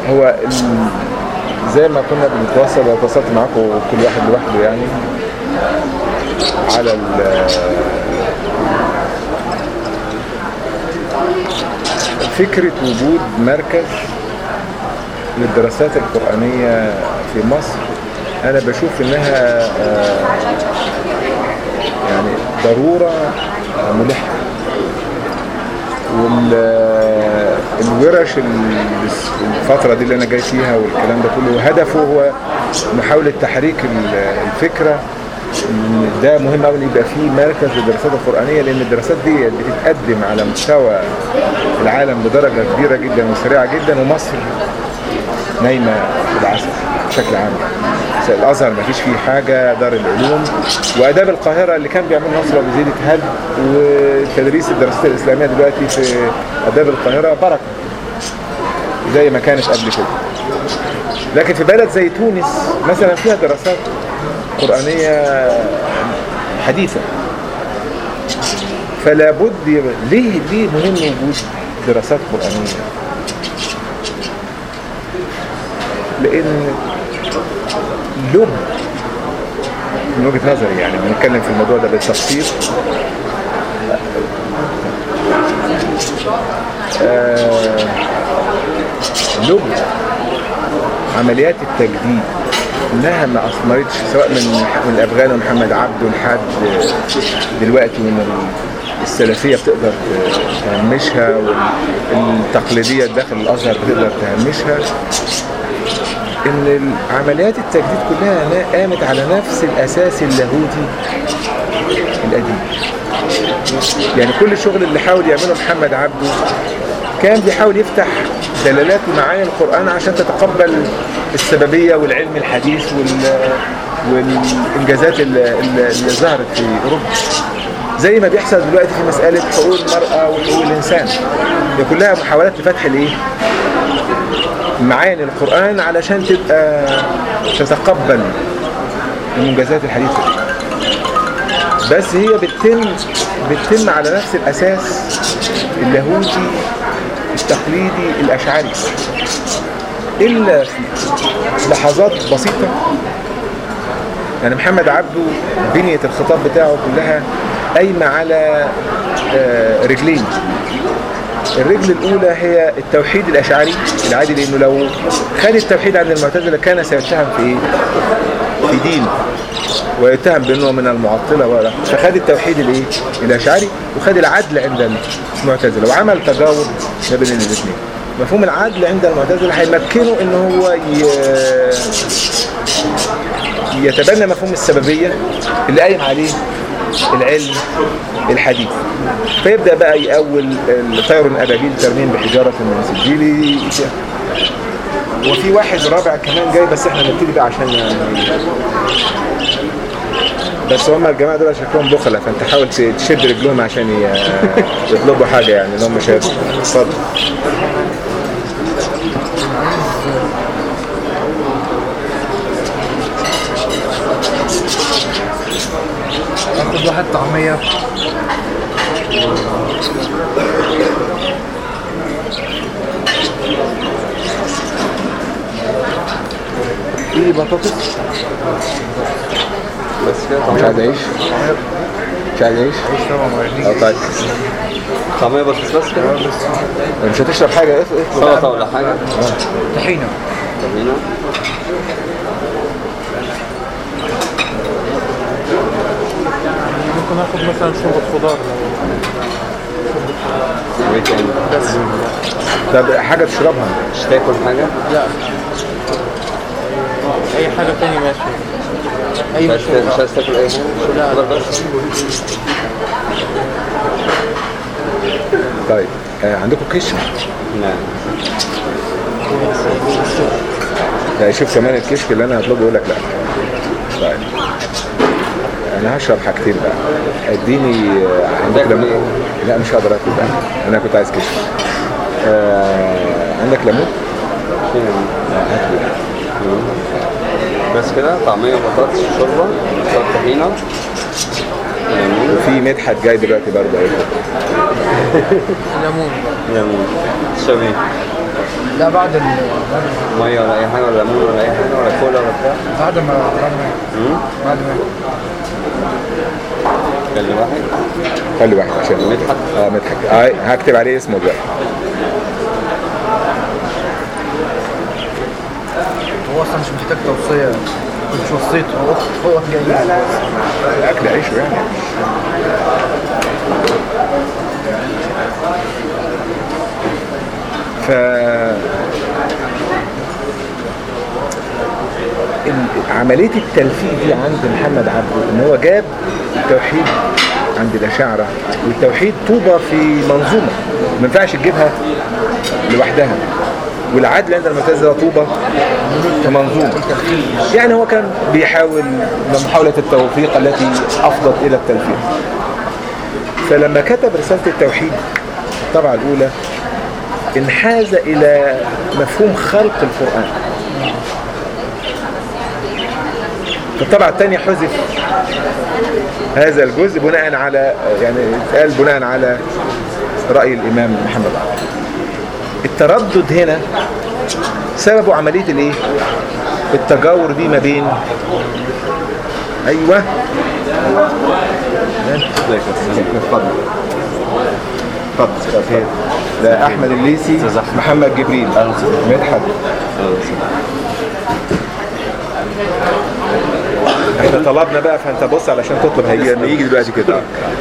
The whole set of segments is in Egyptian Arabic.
هو ال- زي ما كنا بنتواصل وتواصلت معاكم كل واحد لوحده يعني على ال- فكرة وجود مركز للدراسات القرآنية في مصر أنا بشوف إنها آه، يعني ضرورة آه، ملحة والورش الفترة دي اللي أنا جاي فيها والكلام ده كله هدفه هو محاولة تحريك ال- الفكرة إن ده مهم قوي يبقى فيه مركز للدراسات القرآنية لأن الدراسات دي بتتقدم على مستوى العالم بدرجة كبيرة جدا وسريعة جدا ومصر نايمة بالعسل بشكل عام الازهر ما فيش فيه حاجه دار العلوم واداب القاهره اللي كان بيعمل نصره بزياده هد وتدريس الدراسات الاسلاميه دلوقتي في اداب القاهره بركه زي ما كانت قبل كده لكن في بلد زي تونس مثلا فيها دراسات قرانيه حديثه فلا بد يبقى- ليه ليه مهم وجود دراسات قرانيه لان لب من وجهة نظري يعني بنتكلم في الموضوع ده بالتفصيل آه، لب عمليات التجديد انها ما اثمرتش سواء من من الافغان ومحمد عبده لحد دلوقتي من السلفيه بتقدر تهمشها والتقليديه داخل الازهر بتقدر تهمشها ان عمليات التجديد كلها نا- قامت على نفس الاساس اللاهوتي القديم يعني كل الشغل اللي حاول يعمله محمد عبده كان بيحاول يفتح دلالات ومعاني القرآن عشان تتقبل السببية والعلم الحديث وال والإنجازات اللي, اللي اللي ظهرت في أوروبا زي ما بيحصل دلوقتي في مسألة حقوق المرأة وحقوق الإنسان هي كلها محاولات لفتح الإيه؟ معاني القرآن علشان تبقى تتقبل المنجزات الحديثة بس هي بتتم بتتم على نفس الأساس اللاهوتي التقليدي الأشعري إلا في لحظات بسيطة يعني محمد عبده بنية الخطاب بتاعه كلها قايمة على آه، رجلين الرجل الأولى هي التوحيد الأشعري العادي لأنه لو خد التوحيد عند المعتزلة كان سيتهم في إيه؟ في دين ويتهم بأنه من المعطلة ولا فخد التوحيد الإيه؟ الأشعري وخد العدل عند المعتزلة وعمل تجاوب ما بين الاثنين مفهوم العدل عند المعتزلة هيمكنه ان هو ي... يتبنى مفهوم السببية اللي قايم عليه العلم الحديث فيبدأ بقى يأول طير أبابيل ترميم بحجارة من سجيل وفي واحد رابع كمان جاي بس احنا نبتدي بقى عشان يعني بس هم الجماعة دول شكلهم بخلة فانت حاول تشد رجلهم عشان ي- يطلبوا حاجة يعني ان هم مش هياخدوا. اتفضل اخد واحد طعمية في بطاطس بس كده مش طعمية عايز عيش مش عايز عيش عيش طبعا وعيش اه طيب طعمية بس بس كده مش هتشرب حاجة اف اف سلطة ولا حاجة طحينة طحينة ممكن اخد مثلا شوربة خضار وايه تاني طب حاجة تشربها مش تاكل حاجة لا اي حاجة تاني ماشي اي مش عايز مشروب مش عايز تاكل اي حاجة لا. خضار بس طيب آه عندكم كشك نعم لا شوف كمان الكشك اللي انا هطلبه يقول لك لا طيب انا هشرب حاجتين بقى اديني آه، عندك تاكل ليمون إيه؟ لا مش هقدر اكل بقى انا كنت عايز كشك آه عندك ليمون فين آه، هات لي. بس كده طعمية بطاطس شوربة شوية طحينة ليمون وفي مدحت جاي دلوقتي برضه اهي ليمون ليمون تشرب ايه؟ لا بعد ال... ميه ولا اي حاجه ولا ليمون ولا اي حاجه ولا كولا ولا بتاع بعد ما بعد ما امم بعد ما خلي واحد خلي واحد عشان مدحت. اه مدحت اه هكتب عليه اسمه دلوقتي هو اصلا مش محتاج توصيه كنت وصيته هو هو جاي لا لا الاكل عيشه يعني ف ال- عملية التلفيق دي عند محمد عبده ان هو جاب التوحيد عند الأشاعرة والتوحيد طوبة في منظومة ما ينفعش تجيبها لوحدها والعدل عند المعتزلة طوبة في منظومة يعني هو كان بيحاول محاولة التوفيق التي أفضت إلى التلفيق فلما كتب رسالة التوحيد الطبعة الأولى انحاز إلى مفهوم خلق القرآن في الطبعة الثانية حذف هذا الجزء بناء على يعني قال بناء على رأي الإمام محمد عبد التردد هنا سببه عملية الايه التجاور دي ما بين ايوه اتفضل اتفضل خير ده احمد الليسي أستاذ أحمد. محمد جبريل أهلا وسهلا. مدحت احنا طلبنا بقى فانت بص علشان تطلب هيجي لما يجي دلوقتي كده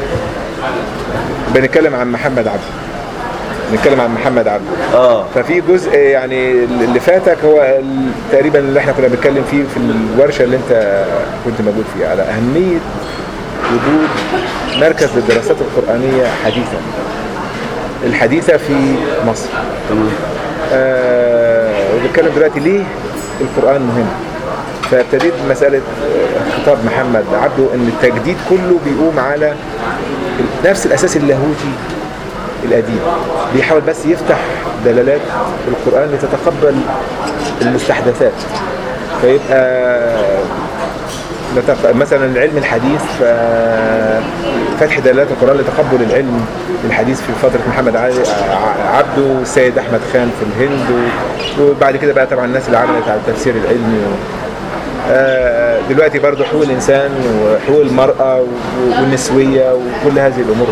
بنتكلم عن محمد عبد بنتكلم عن محمد عبد اه ففي جزء يعني اللي فاتك هو ال- تقريبا اللي احنا كنا بنتكلم فيه في الورشه اللي انت كنت موجود فيها على اهميه وجود مركز للدراسات القرانيه حديثا الحديثه في مصر تمام آه وبنتكلم دلوقتي ليه القران مهم فابتديت بمساله آه، خطاب محمد عبده ان التجديد كله بيقوم على نفس الاساس اللاهوتي القديم بيحاول بس يفتح دلالات القرآن لتتقبل المستحدثات فيبقى نتق- مثلا العلم الحديث ف- فتح دلالات القرآن لتقبل العلم الحديث في فترة محمد علي ع- عبده والسيد أحمد خان في الهند و- وبعد كده بقى طبعا الناس اللي عملت على التفسير العلمي و- آه، دلوقتي برضو حقوق الإنسان وحقوق المرأة و- والنسوية وكل هذه الأمور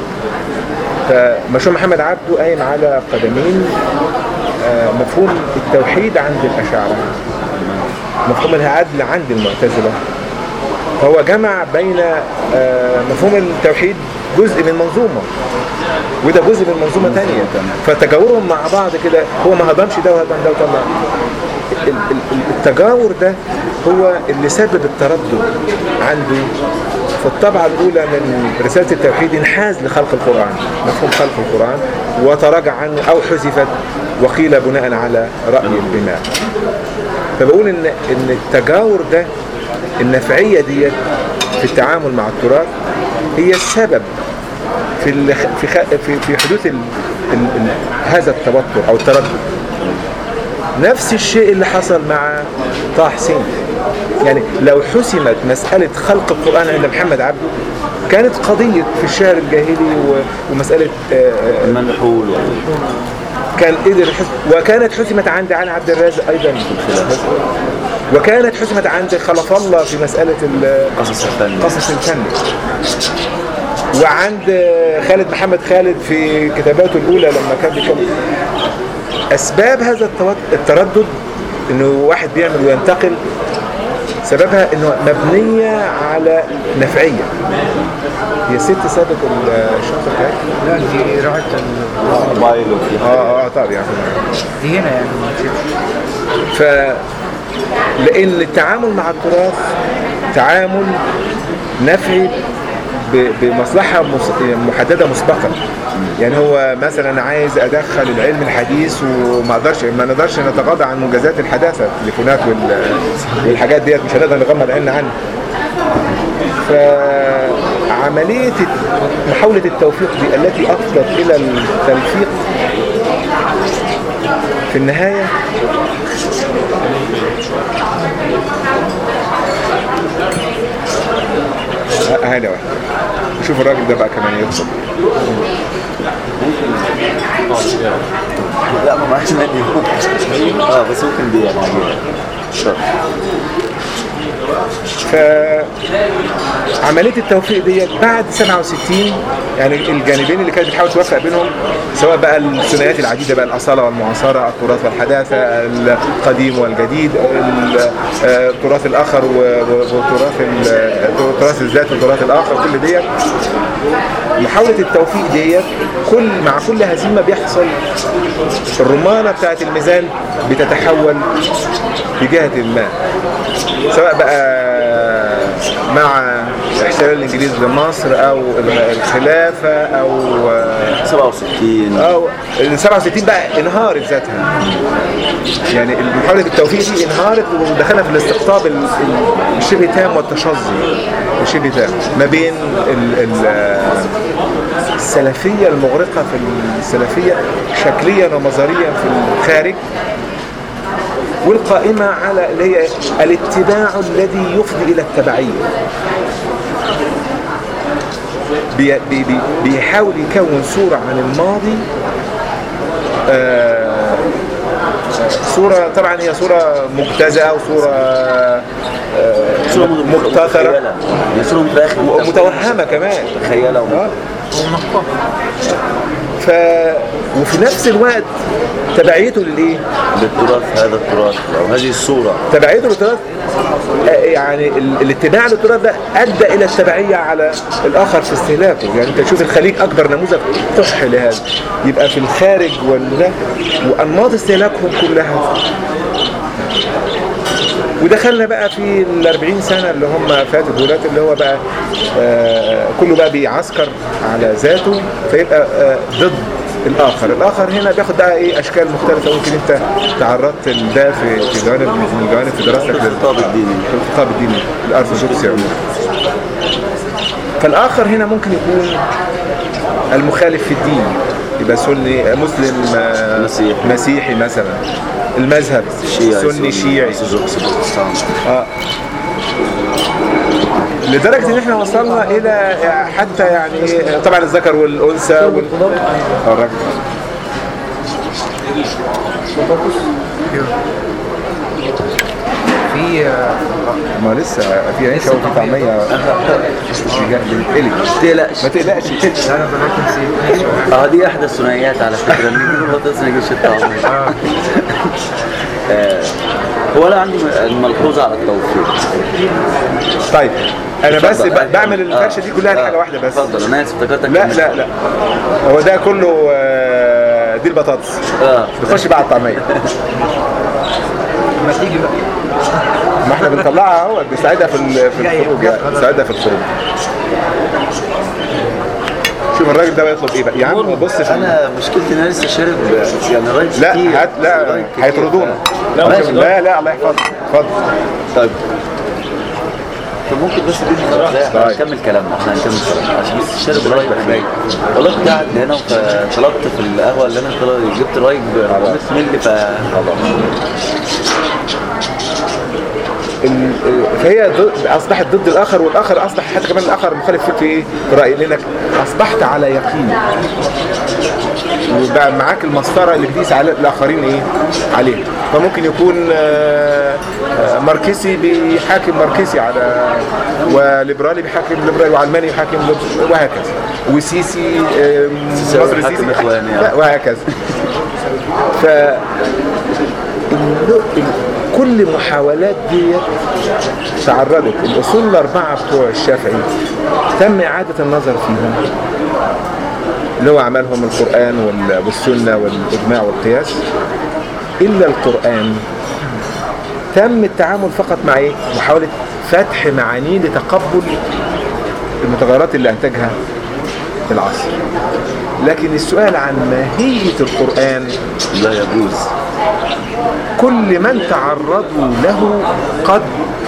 فمشروع محمد عبده قايم على قدمين آه، مفهوم التوحيد عند الأشاعرة مفهوم العدل عند المعتزلة فهو جمع بين آه، مفهوم التوحيد جزء من منظومة وده جزء من منظومة تانية فتجاورهم مع بعض كده هو ما هضمش ده وهضم ده وطلع ال- ال- ال- التجاور ده هو اللي سبب التردد عنده في الطبعة الأولى من رسالة التوحيد انحاز لخلق القرآن مفهوم خلق القرآن وتراجع عنه أو حذفت وقيل بناء على رأي الإمام فبقول إن إن التجاور ده النفعية ديت في التعامل مع التراث هي السبب في ال- في خ- في في حدوث ال ال ال هذا التوتر أو التردد نفس الشيء اللي حصل مع طه حسين يعني لو حسمت مسألة خلق القرآن عند محمد عبده كانت قضية في الشعر الجاهلي و- ومسألة آه، آه، المنحول كان قدر يحس- وكانت حسمت عند علي عبد الرازق أيضا وكانت حسمت عند خلف الله في مسألة ال- قصص الفن قصص الفن وعند خالد محمد خالد في كتاباته الأولى لما كان بيتكلم أسباب هذا التوت- التردد إنه واحد بيعمل وينتقل سببها إنه مبنية على نفعية هي ست سابت الشنطة بتاعتها لا دي راحت ال- موبايل وفي اه اه طب يعني دي هنا يعني ما تشوفش ف لان التعامل مع التراث تعامل نفعي ب- بمصلحه مس- محدده مسبقا يعني هو مثلا عايز ادخل العلم الحديث وما اقدرش ما نقدرش نتغاضى عن منجزات الحداثه التليفونات وال- والحاجات ديت مش هنقدر نغمض عيننا عنها فعمليه محاوله التوفيق دي التي افضت الى التلفيق في النهايه هذا واحد شوف الراجل ده بقى كمان يدخل لا ما معيش منيو اه بس ممكن دي يعني عادي. شرط فعملية التوفيق ديت بعد 67 يعني الجانبين اللي كانت بتحاول توفق بينهم سواء بقى الثنائيات العديدة بقى الأصالة والمعاصرة التراث والحداثة القديم والجديد ال- آه، التراث الآخر و- و- وتراث ال- تراث الذات والتراث الآخر كل ديت محاولة التوفيق ديت كل مع كل هزيمة بيحصل الرمانة بتاعت الميزان بتتحول بجهة ما سواء بقى مع احتلال الانجليز لمصر او الخلافه او 67 او ال 67 بقى انهارت ذاتها يعني محاوله التوفيق دي انهارت ودخلنا في الاستقطاب ال- ال- الشبه تام والتشظي الشبه تام ما بين ال ال السلفيه المغرقه في السلفيه شكليا ونظريا في الخارج والقائمة على اللي هي الاتباع الذي يفضي إلى التبعية بي بي بي بيحاول يكون صورة عن الماضي آه، صورة طبعا هي صورة مجتزأة وصورة آه، صورة مختصرة متخيلة. هي صورة متخيلة ومتوهمة كمان متخيلة آه. ومنقاه ف وفي نفس الوقت تبعيته للايه؟ للتراث هذا التراث أو هذه الصورة تبعيته للتراث آه، يعني ال- الاتباع للتراث ده ادى الى التبعيه على الاخر في استهلاكه يعني انت تشوف الخليج اكبر نموذج طح لهذا يبقى في الخارج ولا وانماط استهلاكهم كلها ودخلنا بقى في ال 40 سنه اللي هم فاتوا دولات اللي هو بقى آه، كله بقى بيعسكر على ذاته فيبقى آه، ضد الاخر الاخر هنا بياخد بقى ايه اشكال مختلفه ممكن انت تعرضت لده في في جوانب من جوانب في دراستك لل- الخطاب الديني. في الخطاب الديني الارثوذكسي عموما فالاخر هنا ممكن يكون المخالف في الدين يبقى سني مسلم آه، مسيحي. مسيحي مثلا المذهب سني شيعي أرثوذكس بروتستانت آه. لدرجة ان احنا وصلنا الى حتى يعني طبعا الذكر والانثى وال... آه، الراجل. في آه، ما لسه في عيشه وفي طعميه بتقلي تقلقش ما تقلقش لا انا دلوقتي نسيت اه دي احدى الثنائيات على فكره ان يجيبوا البطاطس ما يجيش الطعم آه، هو انا عندي م- ملحوظه على التوفيق طيب انا بس اتفضل. ب- بعمل الفرشه دي كلها آه. لحاجه واحده بس اتفضل انا اسف افتكرتك لا كملت. لا لا هو ده كله آه، دي البطاطس اه نخش بقى على الطعميه ما تيجي بقى ما احنا بنطلعها اهو بنساعدها في ال- في الخروج يعني بنساعدها في الخروج شوف الراجل ده بقى يطلب ايه بقى يا عم بص في ال- انا مشكلتي ان انا لسه شارب يعني رايت كتير لا هات لا رايت كتير. هيطردونا لا ماشي لا لا الله يحفظك اتفضل طيب طب ممكن بس تديني طيب. نبذه هنكمل كلامنا احنا هنكمل كلامنا عشان بس شارب رايب باين والله كنت قاعد هنا فطلبت في القهوه اللي انا طلب- جبت رايب 400 مللي ف ال- فهي ضد اصبحت ضد الاخر والاخر اصبح حتى كمان الاخر مخالف فيك في ايه؟ في رايي لانك اصبحت على يقين وبقى معاك المسطره اللي بتقيس على الاخرين ايه؟ عليها فممكن يكون آه، آه، ماركسي بيحاكم ماركسي على وليبرالي بيحاكم ليبرالي وعلماني بيحاكم ليب- وهكذا وسيسي آه، سيسي مصر بيحاكم سيسي إخواني، لا، آه. وهكذا ف ال- ال- كل محاولات ديت تعرضت الاصول الاربعه بتوع الشافعي تم اعاده النظر فيهم اللي هو عملهم القران وال- والسنه والاجماع والقياس الا القران تم التعامل فقط مع ايه؟ محاوله فتح معانيه لتقبل المتغيرات اللي انتجها العصر لكن السؤال عن ماهيه القران لا يجوز كل من تعرضوا له قد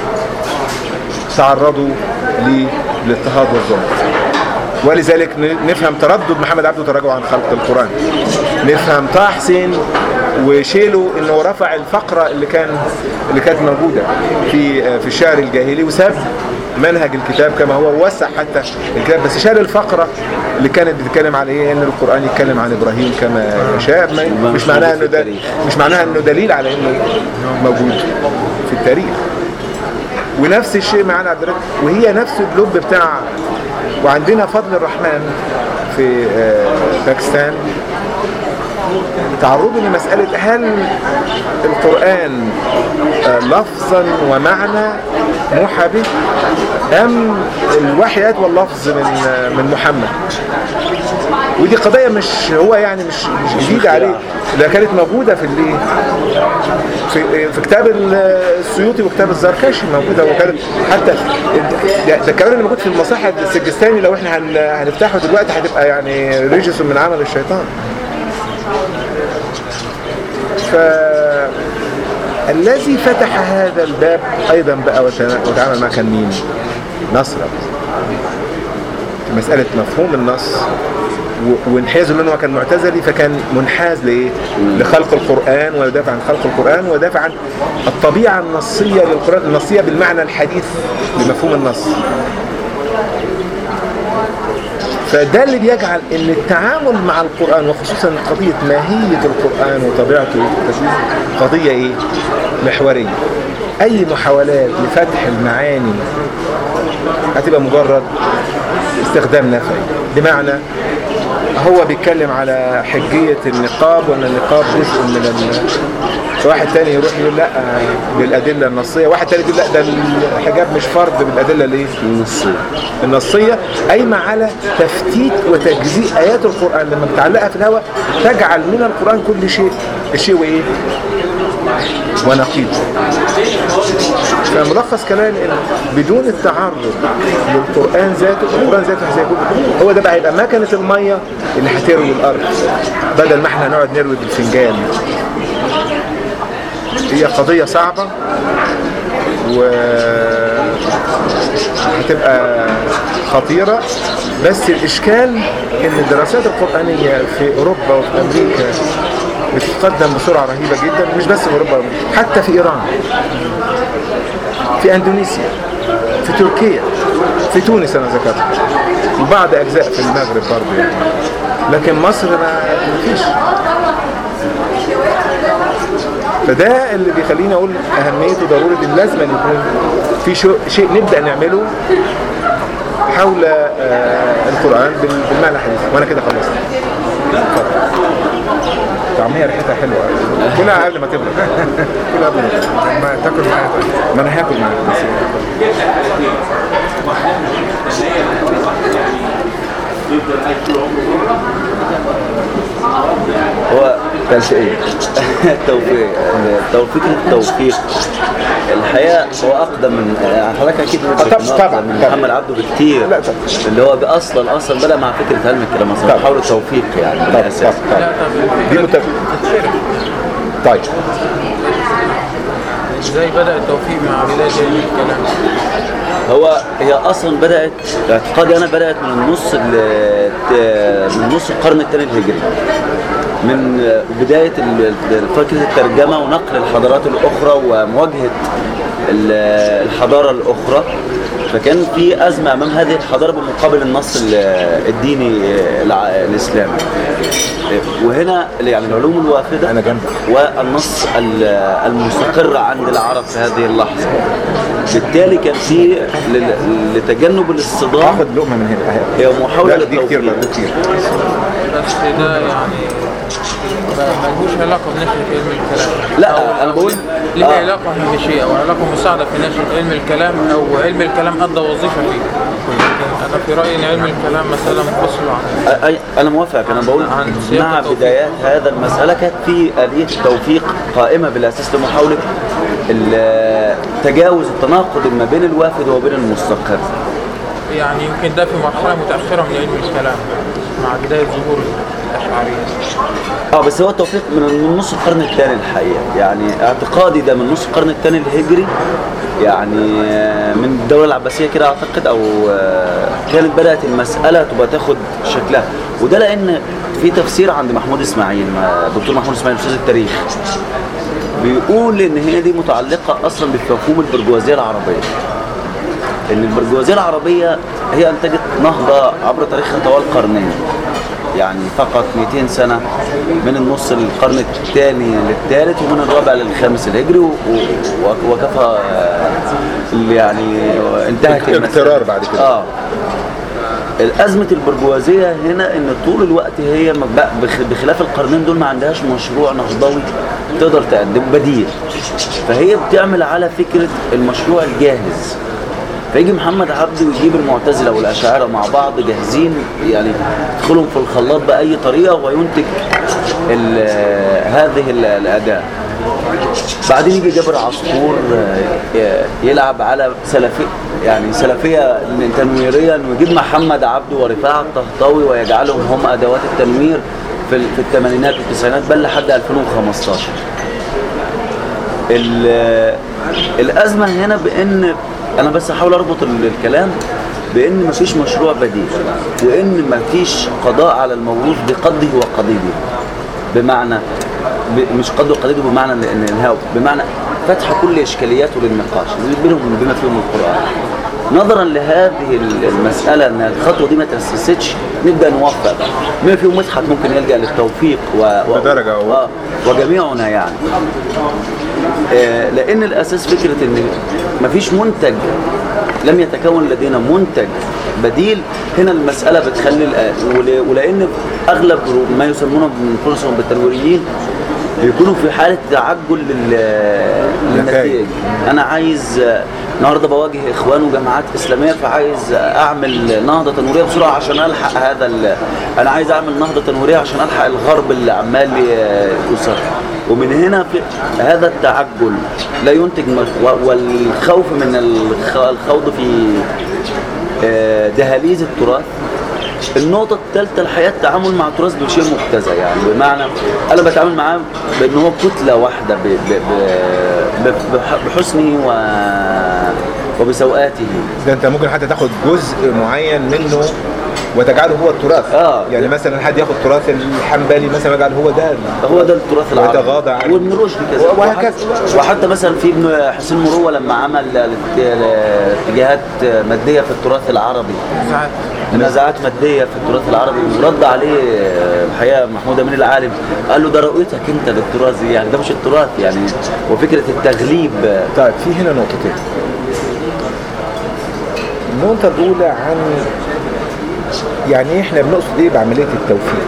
تعرضوا للاضطهاد والظلم ولذلك ن- نفهم تردد محمد عبده تراجعه عن خلق القرآن نفهم طه حسين وشيله انه رفع الفقرة اللي كان اللي كانت موجودة في في الشعر الجاهلي وساب منهج الكتاب كما هو ووسع حتى الكتاب بس شال الفقرة اللي كانت بتتكلم على ايه ان القرآن يتكلم عن ابراهيم كما يشاء ما- مش معناها انه ده مش معناها انه دليل على انه موجود في التاريخ ونفس الشيء معانا عبد الرزاق وهي نفس اللب بتاع وعندنا فضل الرحمن في آه، باكستان تعرضوا لمسألة هل القرآن آه، لفظا ومعنى موحى به أم الوحي أتى واللفظ من آه، من محمد ودي قضية مش هو يعني مش مش جديدة عليه ده كانت موجودة في الايه في في كتاب السيوطي وكتاب الزركشي موجودة وكانت حتى ده, ده الكلام اللي موجود في المصاحف السجستاني لو احنا هن- هنفتحه دلوقتي هتبقى يعني رجس من عمل الشيطان فالذي فتح هذا الباب ايضا بقى وتنا- وتعامل معه كان مين؟ نصر في مسألة مفهوم النص و- وانحازه لانه كان معتزلي فكان منحاز لايه؟ لخلق القرآن ويدافع عن خلق القرآن ويدافع عن الطبيعة النصية للقرآن النصية بالمعنى الحديث لمفهوم النص فده اللي بيجعل ان التعامل مع القرآن وخصوصا قضية ماهية القرآن وطبيعته وتكوينه قضية ايه؟ محورية اي محاولات لفتح المعاني هتبقى مجرد استخدام نفعي بمعنى هو بيتكلم على حجية النقاب وان النقاب جزء من ال... واحد تاني يروح يقول لا بالأدلة النصية واحد تاني يقول لا ده الحجاب مش فرض بالأدلة الايه؟ النصية النصية قايمة على تفتيت وتجزيء آيات القرآن لما بتعلقها في الهواء تجعل من القرآن كل شيء الشيء وإيه؟ ونقيض فملخص كلام إن بدون التعرض للقرآن ذاته القرآن ذاته هيكون هو ده بقى هيبقى مكنة المية اللي هتروي الأرض بدل ما احنا نقعد نروي بالفنجان هي قضية صعبة و هتبقى خطيرة بس الإشكال إن الدراسات القرآنية في أوروبا وفي أمريكا بتتقدم بسرعة رهيبة جدا مش بس في أوروبا حتى في إيران في أندونيسيا في تركيا في تونس أنا ذكرت وبعض أجزاء في المغرب برضه يعني لكن مصر ما فيش فده اللي بيخليني اقول اهميه وضروره ان لازم أن يكون في شو- شيء نبدا نعمله حول آه، القران بال- بالمعنى الحديث وانا كده خلصت اتفضل. طعميه ريحتها حلوه كلها قبل ما تبرد كلها قبل ما تبرد ما تاكل معايا طيب ما انا هاكل معاك بس هو تلفيق التوفيق التوفيق التوفيق الحقيقة هو أقدم من يعني حضرتك أكيد طبعاً، أقدم طبعاً، من طبعاً. محمد عبده بكتير لا، طبعاً. اللي هو أصلا أصلا بدأ مع فكرة علم الكلام أصلا طبعاً. محاولة توفيق يعني طب بالأساس طب طب دي متفق طيب ازاي بدأ التوفيق مع بداية علم الكلام؟ هو هي اصلا بدات اعتقادي انا بدات من النص ال- ت- من نص القرن الثاني الهجري من بدايه ال- ال- فكره الترجمه ونقل الحضارات الاخرى ومواجهه ال- الحضاره الاخرى فكان في ازمه امام هذه الحضاره بمقابل النص ال- الديني الع- الاسلامي وهنا يعني العلوم الوافده أنا جنبك. والنص ال- المستقر عند العرب في هذه اللحظه بالتالي كان في لل- لتجنب الاصطدام هاخد لقمه من هنا هي محاولة لا دي كتير للتوفيق. لا دي كتير بس ده يعني ما ملهوش علاقة بنشرة علم الكلام لا، أو- أنا أو بقول- ليه آه. علاقة هامشية أو علاقة مساعدة في نشر علم الكلام أو علم الكلام أدى وظيفة فيه أنا في رأيي إن علم الكلام مسألة منفصلة عن أي- انا موافق انا بقول عن سياق مع التوفيق. بدايات هذا المساله كانت في اليه التوفيق قائمه بالاساس لمحاوله ال- تجاوز التناقض ما بين الوافد وبين المستقر يعني يمكن ده في مرحلة متأخرة من علم الكلام مع بداية ظهور الأشعرية اه بس هو التوفيق من من نص القرن الثاني الحقيقه يعني اعتقادي ده من نص القرن الثاني الهجري يعني آه، من الدوله العباسيه كده اعتقد او آه، كانت بدات المساله تبقى تاخد شكلها وده لان في تفسير عند محمود اسماعيل ما- دكتور محمود اسماعيل استاذ التاريخ بيقول ان هي دي متعلقه اصلا بمفهوم البرجوازيه العربيه ان البرجوازيه العربيه هي انتجت نهضه عبر تاريخها طوال قرنين يعني فقط 200 سنه من النص القرن الثاني للثالث ومن الرابع للخامس الهجري و- و- وكفى آه، اللي يعني انتهت المسألة. اغترار بعد كده. اه الأزمة البرجوازية هنا إن طول الوقت هي ما بق- بخ- بخلاف القرنين دول ما عندهاش مشروع نهضوي تقدر تقدم بديل فهي بتعمل على فكرة المشروع الجاهز فيجي محمد عبده ويجيب المعتزلة والأشاعرة مع بعض جاهزين يعني يدخلهم في الخلاط بأي طريقة وينتج ال- هذه ال- الأداة بعدين يجي جابر عصفور آه، ي- يلعب على سلفي يعني سلفية تنويريا ويجيب محمد عبده ورفاعة الطهطاوي ويجعلهم هم أدوات التنوير في ال- في الثمانينات والتسعينات بل لحد 2015 ال- الأزمة هنا بأن أنا بس هحاول أربط ال- الكلام بأن مفيش مشروع بديل وأن مفيش قضاء على الموروث بقده وقضيبه بمعنى ب- مش قد وقضيبه بمعنى ان إن الهاو بمعنى فتح كل اشكالياته للنقاش بينهم بما فيهم القران نظرا لهذه ال- المساله ان الخطوه دي ما تاسستش نبدا نوفق بقى بما فيهم مدحت ممكن يلجا للتوفيق و... و... بدرجة أهو. آه، وجميعنا يعني آه، لان الاساس فكره ان مفيش منتج لم يتكون لدينا منتج بديل هنا المساله بتخلي الآ- ول- ولان اغلب ما يسمونه بانفسهم بالتنويريين بيكونوا في حاله تعجل لل- للنتائج انا عايز آه، النهارده بواجه اخوان وجماعات اسلاميه فعايز اعمل نهضه تنويريه بسرعه عشان الحق هذا ال- انا عايز اعمل نهضه تنويريه عشان الحق الغرب اللي عمال ي- يصر ومن هنا في هذا التعجل لا ينتج م- و- والخوف من الخ- الخوض في آه، دهاليز التراث النقطة الثالثة الحقيقة التعامل مع التراث بشيء مبتذل يعني بمعنى أنا بتعامل معاه بأن هو كتلة واحدة ب- ب- ب- ب- بح- بحسنه و... وبسوءاته ده انت ممكن حتى تاخد جزء معين منه وتجعله هو التراث آه. يعني مثلا حد ياخد تراث الحنبلي مثلا يجعل هو ده هو ده التراث العربي ويتغاضى عن- وابن رشد كذا وهكذا. وحتى مثلا في ابن حسين مروه لما عمل اتجاهات ماديه في التراث العربي ساعات نزاعات ماديه في التراث العربي ورد عليه الحقيقه محمود امين العالم قال له ده رؤيتك انت للتراث يعني ده مش التراث يعني وفكره التغليب طيب في هنا نقطتين النقطة الأولى عن يعني إيه احنا بنقصد ايه بعملية التوفيق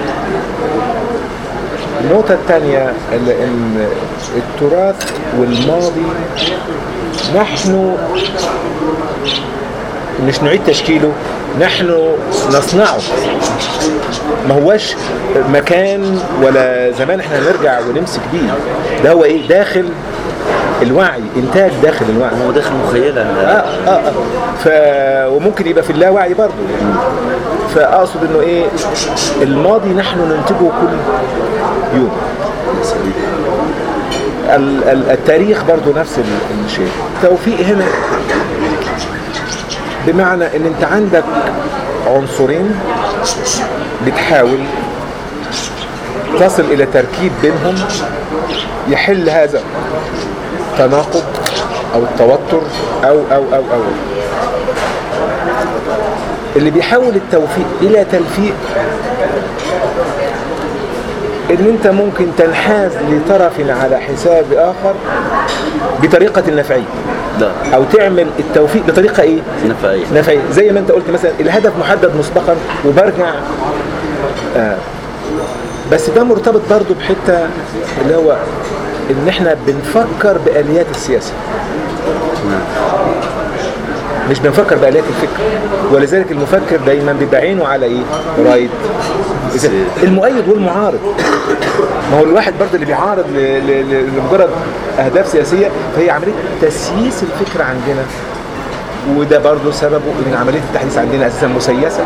النقطة الثانية ال- ان التراث والماضي نحن مش نعيد تشكيله نحن نصنعه ما هوش مكان ولا زمان احنا نرجع ونمسك بيه ده هو ايه داخل الوعي انتاج داخل الوعي هو داخل مخيله اه اه اه ف وممكن يبقى في اللاوعي برضه فاقصد انه ايه الماضي نحن ننتجه كل يوم ال- ال- التاريخ برضه نفس ال- الشيء توفيق هنا بمعنى ان انت عندك عنصرين بتحاول تصل الى تركيب بينهم يحل هذا التناقض او التوتر او او او او اللي بيحول التوفيق الى تلفيق ان انت ممكن تنحاز لطرف على حساب اخر بطريقة نفعية ده او تعمل التوفيق بطريقة ايه نفعيه نفعية زي ما انت قلت مثلا الهدف محدد مسبقا وبرجع آه بس ده مرتبط برضو بحتة اللي هو ان احنا بنفكر بآليات السياسة مش بنفكر بآليات الفكر ولذلك المفكر دايما بيبقى عينه على ايه رايت إذا المؤيد والمعارض ما هو الواحد برضه اللي بيعارض ل- ل- ل- لمجرد اهداف سياسيه فهي عمليه تسييس الفكر عندنا وده برضه سببه ان عمليه التحديث عندنا اساسا مسيسه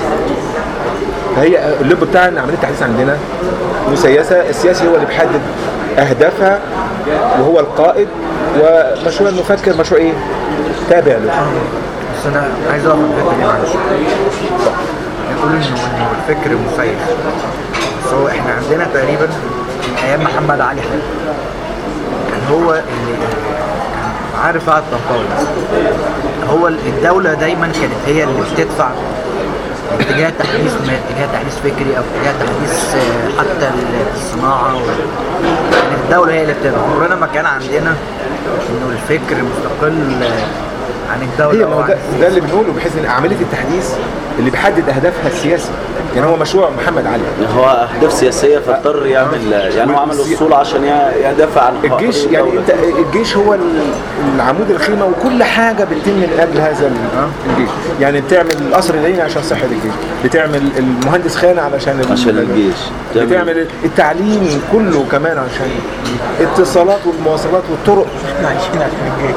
فهي اللب بتاع ان عمليه التحديث عندنا مسيسه السياسي هو اللي بيحدد اهدافها وهو القائد ومشروع المفكر مشروع ايه؟ تابع له بس انا عايز اقف في الحته دي معلش نقول انه انه الفكر مسيس بس هو احنا عندنا تقريبا من ايام محمد علي حلمي كان هو اللي كان عارف قعد طنطاوي هو الدولة دايما كانت هي اللي بتدفع اتجاه تحديث ما اتجاه تحديث فكري او اتجاه تحديث آه، حتى الصناعة و... يعني الدولة هي اللي بتدفع عمرنا ما كان عندنا انه الفكر مستقل آه، عن الدولة هي ما هو وعن ده, ده اللي بنقوله بحيث ان عمليه التحديث اللي بيحدد اهدافها السياسي يعني هو مشروع محمد علي هو اهداف سياسيه فاضطر يعمل يعني هو عمل اصول عشان يدافع عن حقوق الجيش يعني الدولة. انت الجيش هو ال- العمود الخيمه وكل حاجه بتتم من اجل هذا ال- الجيش يعني بتعمل القصر العيني عشان صحه الجيش بتعمل المهندس خانه علشان ال- عشان الجيش. تعمل- بتعمل التعليم كله كمان عشان اتصالات والمواصلات والطرق احنا عايشين عشان الجيش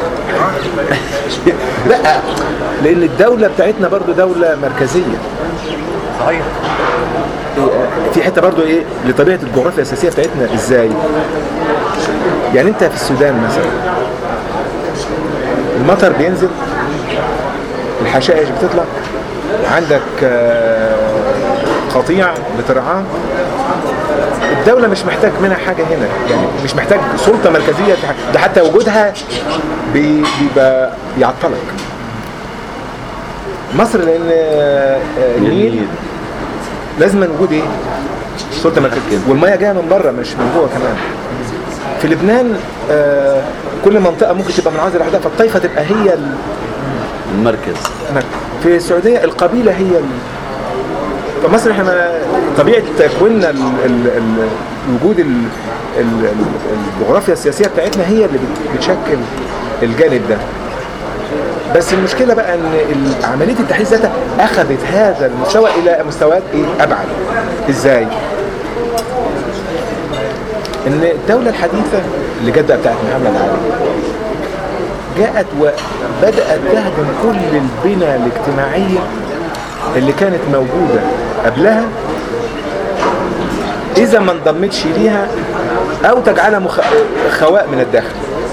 لا لان الدوله بتاعتنا برضو دوله مركزيه صحيح في حته برضو ايه لطبيعه الجغرافيا الاساسيه بتاعتنا ازاي يعني انت في السودان مثلا المطر بينزل الحشائش بتطلع عندك آه، قطيع بترعاه الدولة مش محتاج منها حاجة هنا يعني مش محتاج سلطة مركزية تح- ده حتى وجودها بي- بيبقى يعطلك مصر لأن آه، آه، النيل النيل. لازم وجود ايه؟ سلطه مركزيه والميه جايه من بره مش من جوه كمان في لبنان آه كل منطقه ممكن تبقى منعزله لوحدها فالطائفه تبقى هي ال- المركز في السعوديه القبيله هي ال... فمصر احنا ما- طبيعه تكويننا ال... ال... ال... وجود ال... ال... ال- الجغرافيا السياسيه بتاعتنا هي اللي بت- بتشكل الجانب ده بس المشكله بقى ان ال- عمليه التحديث ذاتها اخذت هذا المستوى الى مستويات ايه ابعد ازاي ان الدوله الحديثه اللي جت بقى بتاعت محمد علي جاءت وبدات تهدم كل البنى الاجتماعيه اللي كانت موجوده قبلها اذا ما انضمتش ليها او تجعلها مخ... خواء من الداخل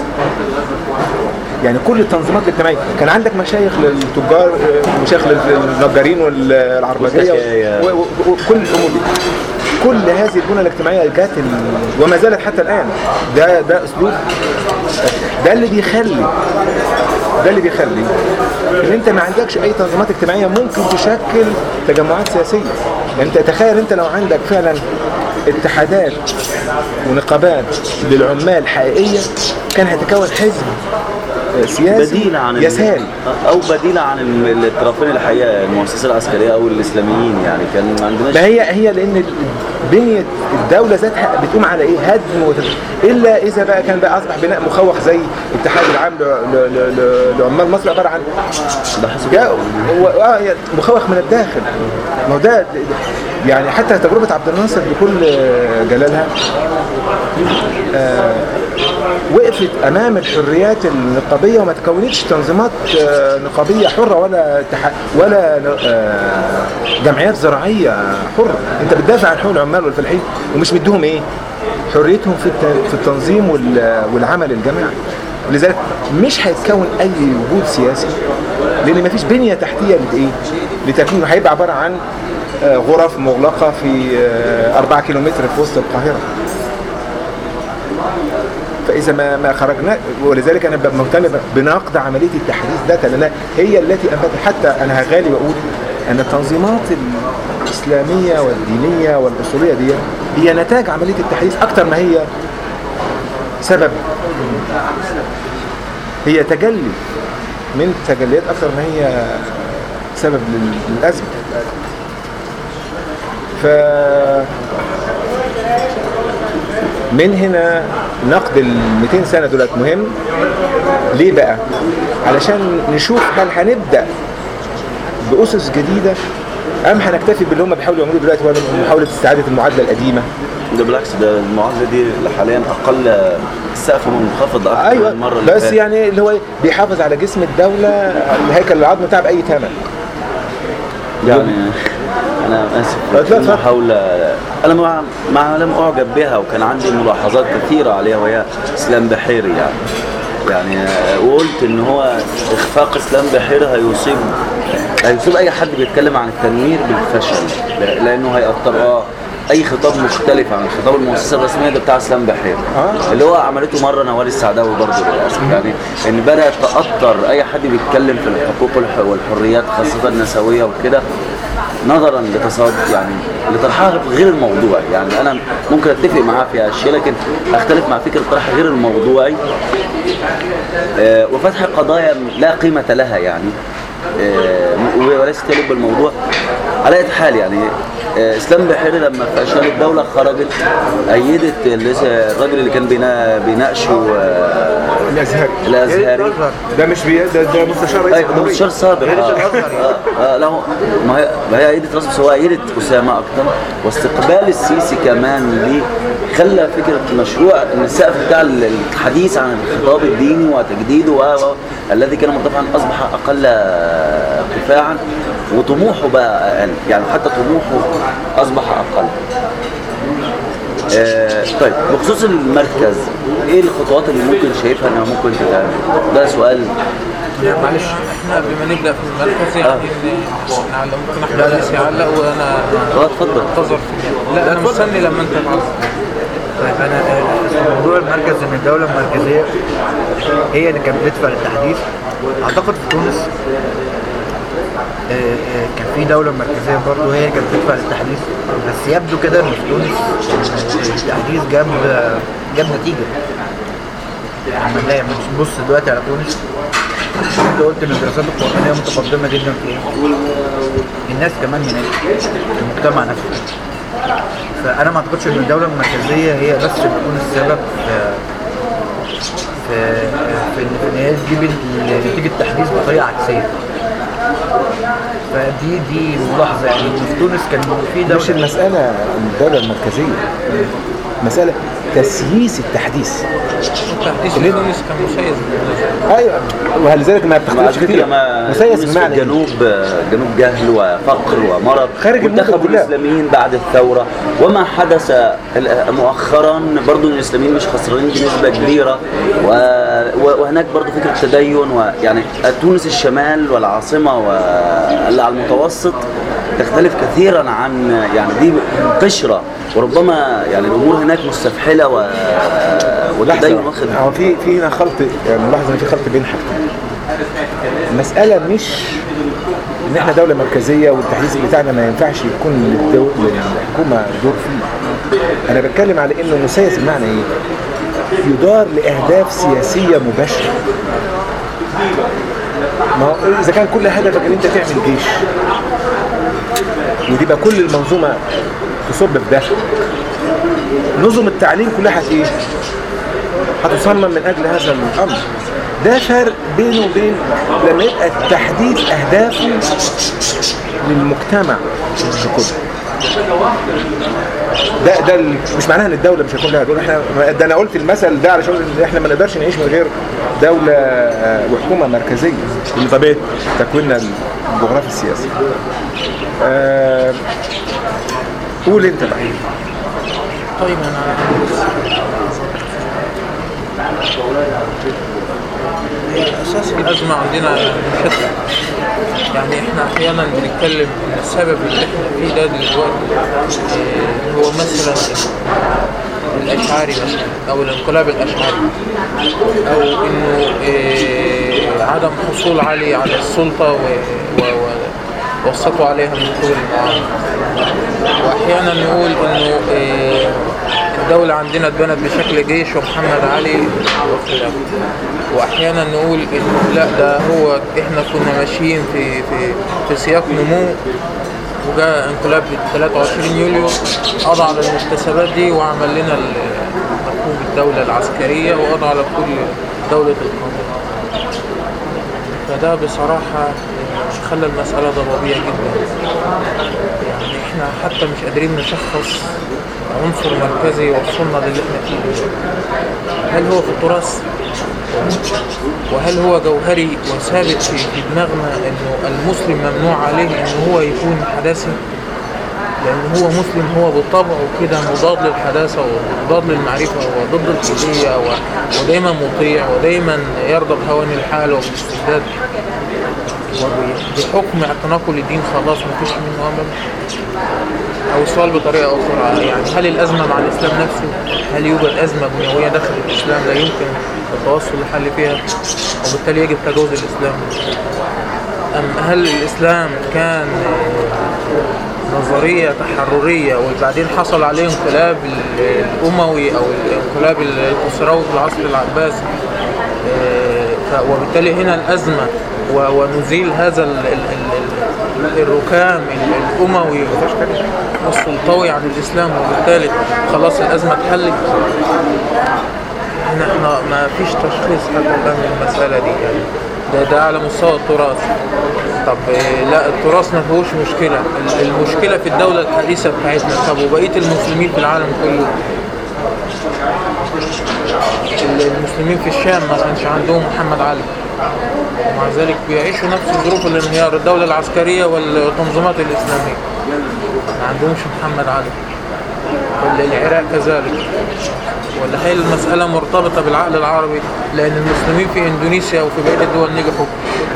يعني كل التنظيمات الاجتماعيه كان عندك مشايخ للتجار آه، مشايخ للنجارين والعربجيه والزكاية. و- و- وكل الامور دي كل هذه البنى الاجتماعيه جات ال- وما زالت حتى الان ده ده اسلوب ده اللي بيخلي ده اللي بيخلي ان انت ما عندكش اي تنظيمات اجتماعيه ممكن تشكل تجمعات سياسيه يعني انت تخيل انت لو عندك فعلا اتحادات ونقابات للعمال حقيقيه كان هيتكون حزب سياسي بديل عن ال- يساري او بديل عن ال- الطرفين الحقيقه المؤسسه العسكريه او الاسلاميين يعني كان ما عندناش ما هي هي لان بنيه الدوله ذاتها بتقوم على ايه هدم وتد... الا اذا بقى كان بقى اصبح بناء مخوخ زي الاتحاد العام ل... ل... ل... ل... لعمال مصر عباره عن بحسب جاء هو اه هي مخوخ من الداخل ما هو ده ده- يعني حتى تجربه عبد الناصر بكل جلالها آه وقفت امام الحريات النقابيه وما تكونتش تنظيمات آه نقابيه حره ولا اتحاد ولا آه جمعيات زراعيه حره انت بتدافع عن حقوق العمال والفلاحين ومش مديهم ايه حريتهم في الت- في التنظيم وال- والعمل الجماعي لذلك مش هيتكون اي وجود سياسي لان مفيش بنيه تحتيه لايه لتكوينه هيبقى عباره عن آه، غرف مغلقه في 4 كيلومتر في وسط القاهره فاذا ما ما خرجنا ولذلك انا ببقى مهتم بنقد عمليه التحديث ده لانها هي التي انبتت حتى انا هغالي واقول ان التنظيمات الاسلاميه والدينيه والاصوليه دي هي نتاج عمليه التحديث اكثر ما هي سبب هي تجلي من تجليات اكثر ما هي سبب لل- للازمه ف من هنا نقد ال 200 سنه دولت مهم ليه بقى علشان نشوف هل هنبدا باسس جديده ام هنكتفي باللي هم بيحاولوا يعملوه دلوقتي وهو محاوله استعاده المعادله القديمه ده بالعكس ده المعادله دي حاليا اقل السقف منخفض اكتر من ايوه المره اللي بس فاتت. يعني اللي هو إيه؟ بيحافظ على جسم الدوله الهيكل العظمي بتاعه باي ثمن يعني انا اسف لا، في اتفضل. محاولة انا ما ما لم اعجب بها وكان عندي ملاحظات كثيرة عليها وهي اسلام بحيري يعني يعني آه، وقلت ان هو اخفاق اسلام بحيري هيصيب هيصيب اي حد بيتكلم عن التنوير بالفشل ل- لانه هيأثر اه اي خطاب مختلف عن خطاب المؤسسه الرسميه ده بتاع اسلام بحير آه. اللي هو عملته مره نوال السعداوي برضه للاسف يعني ان بدات تاثر اي حد بيتكلم في الحقوق والح- والحريات خاصه النسويه وكده نظرا لتصاد يعني لطرحها غير الموضوعي يعني انا ممكن اتفق معاه في اشياء لكن اختلف مع فكره طرح غير الموضوعي آه، وفتح قضايا لا قيمة لها يعني آه، وليس تلب بالموضوع على أي حال يعني آه، اسلام بحيري لما في اشغال الدوله خرجت ايدت اللي لسه- الراجل اللي كان بينا- بيناقشه آه، الازهري الازهري ده مش بي... ده, ده مستشار رئيس ايوه ده الجمهورية. مستشار سابق يا ريت اه الأزهر يعني. اه اه لا هو ما هي ما هي ايدة راسه بس هو ايدة اسامه اكتر واستقبال السيسي كمان ليه خلى فكره مشروع ان السقف بتاع الحديث عن الخطاب الديني وتجديده و و- الذي كان مرتفعا اصبح اقل ارتفاعا وطموحه بقى اقل يعني حتى طموحه اصبح اقل آه طيب بخصوص المركز ايه الخطوات اللي ممكن شايفها انها ممكن تتعمل ده سؤال معلش احنا قبل ما نبدا في المركز يعني إن- نعلم ممكن احمد بس يعلق وانا اه اتفضل انتظر في لا انا مستني لما انت تعلق طيب انا آه، موضوع المركز ان الدوله المركزيه هي اللي كانت بتدفع للتحديث اعتقد في تونس آه، آه، كان في دوله مركزيه برضه هي اللي كانت بتدفع للتحديث بس يبدو كده ان في تونس آه، التحديث جاب آه، جاب نتيجه يعني نلاقي لما تبص دلوقتي على تونس انت قلت ان الدراسات القرآنية متقدمة جدا في ايه؟ الناس كمان هناك المجتمع نفسه فانا ما اعتقدش ان الدوله المركزيه هي بس بتكون السبب في في في ان في إن هي تجيب ال- نتيجه التحديث بطريقه عكسيه فدي دي ملاحظه يعني إن في تونس كان في مش دوله المسألة الدولة المركزية مسألة تسييس التحديث التحديث اللي- في تونس كان مسيس بالمناسبة. ايوه ولذلك ما على بتختلفش فكرة كتير ما مسيس تونس بمعنى في إيه؟ الجنوب جنوب جهل وفقر ومرض خارج المدن وانتخبوا كلها. الاسلاميين بعد الثوره وما حدث ال- مؤخرا برضو الاسلاميين مش خسرانين بنسبه كبيره و... و- وهناك برضو فكره تدين ويعني تونس الشمال والعاصمه واللي على المتوسط تختلف كثيرا عن يعني دي قشره وربما يعني الامور هناك مستفحله و... والتدين واخد هو في في هنا خلط يعني ملاحظ ان في خلط بين حاجتين المسألة مش ان احنا دولة مركزية والتحديث بتاعنا ما ينفعش يكون للدو... للحكومة دور فيه انا بتكلم على انه مسيس بمعنى ايه يدار لاهداف سياسية مباشرة ما هو اذا كان كل هدفك ان انت تعمل جيش وتبقى كل المنظومة تصب في ده نظم التعليم كلها هت ايه هتصمم من اجل هذا الامر ده فرق بينه وبين لما يبقى تحديد اهدافه للمجتمع ككل ده ده ال- مش معناها ان الدوله مش هيكون لها دور احنا ده انا قلت المثل ده علشان ان احنا ما نقدرش نعيش من غير دوله آه، وحكومه مركزيه لطبيعه تكويننا الجغرافي السياسي آه، قول انت بقى طيب انا اساس الازمه عندنا شتى يعني احنا احيانا بنتكلم ان السبب اللي احنا فيه ده دلوقتي آه، هو مثلا الاشعري مثلا او الانقلاب الاشعري او انه آه، عدم حصول علي على السلطه و, و, و وسطوا عليها من طول المعارض واحيانا نقول انه آه، الدولة عندنا اتبنت بشكل جيش ومحمد علي وخلافه واحيانا نقول انه لا ده هو احنا كنا ماشيين في في في سياق نمو وجاء انقلاب 23 يوليو قضى على المكتسبات دي وعمل لنا ال- مفهوم الدولة العسكرية وقضى على كل دولة القانون فده بصراحة خلى المسألة ضبابية جدا يعني احنا حتى مش قادرين نشخص عنصر مركزي يوصلنا للي احنا فيه دلوقتي. هل هو في التراث وهل هو جوهري وثابت في في دماغنا انه المسلم ممنوع عليه ان هو يكون حداثي لان هو مسلم هو بطبعه كده مضاد للحداثه ومضاد للمعرفه وضد الكليه و- ودايما مطيع ودايما يرضى بهوان الحال وبالاستبداد وبحكم اعتناقه للدين خلاص ما فيش منه امل او السؤال بطريقه اخرى يعني هل الازمه مع الاسلام نفسه هل يوجد ازمه بنيويه داخل الاسلام لا يمكن التوصل لحل فيها وبالتالي يجب تجاوز الاسلام ام هل الاسلام كان نظرية تحررية وبعدين حصل عليه انقلاب الأموي أو الانقلاب الخسروي في العصر العباسي آه، ف- وبالتالي هنا الأزمة و- ونزيل هذا ال- ال- ال- ال- الركام ال- الأموي والسلطوي عن الإسلام وبالتالي خلاص الأزمة اتحلت احنا احنا ما فيش تشخيص حتى الآن للمسألة دي يعني ده ده على مستوى التراث طب إيه، لا التراث ما فيهوش مشكلة ال- المشكلة في الدولة الحديثة بتاعتنا طب وبقية المسلمين في العالم كله ال- المسلمين في الشام ما كانش عندهم محمد علي ومع ذلك بيعيشوا نفس ظروف الانهيار الدولة العسكرية والتنظيمات الإسلامية ما عندهمش محمد علي وال- العراق كذلك ولا هي المسألة مرتبطة بالعقل العربي لأن المسلمين في إندونيسيا وفي بقية الدول نجحوا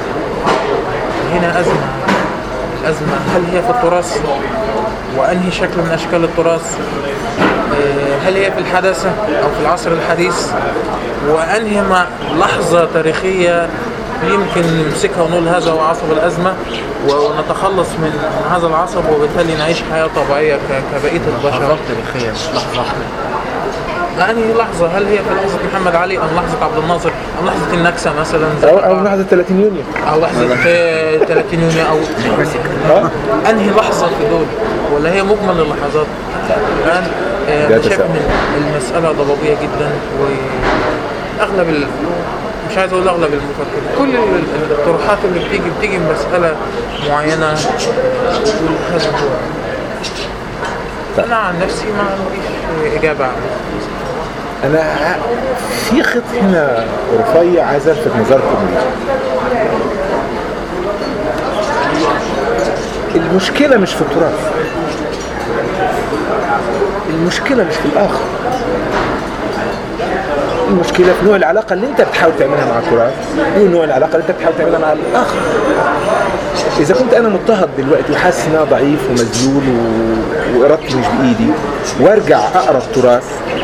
هنا أزمة الأزمة هل هي في التراث وأنهي شكل من أشكال التراث آه، هل هي في الحداثة أو في العصر الحديث وأنهي مع لحظة تاريخية يمكن نمسكها ونقول هذا هو عصب الأزمة ونتخلص من من هذا العصب وبالتالي نعيش حياة طبيعية ك- كبقية البشر لحظات تاريخية مش لحظة واحدة أنهي لحظة هل هي في لحظة محمد علي أم لحظة عبد الناصر أم لحظة النكسة مثلا زي او او ما- لحظه 30 يونيو أو لحظة آه، 30 يونيو أو اه انهي لحظه في دول ولا هي مجمل اللحظات الان آه، ده انا شايف تساؤل. ان المساله ضبابيه جدا واغلب ال... مش عايز اقول اغلب المفكرين كل ال- ال- الطروحات اللي بتيجي بتيجي من مساله معينه هذا هو انا عن نفسي ما عنديش اجابه عنه انا ع- في خط هنا رفيع عايز الفت نظركم ليه المشكله مش في التراث المشكله مش في الاخر المشكله في نوع العلاقه اللي انت بتحاول تعملها مع التراث ونوع العلاقه اللي انت بتحاول تعملها مع الاخر اذا كنت انا مضطهد دلوقتي وحاسس ان انا ضعيف ومذلول و... وارادتي مش بايدي وارجع اقرا التراث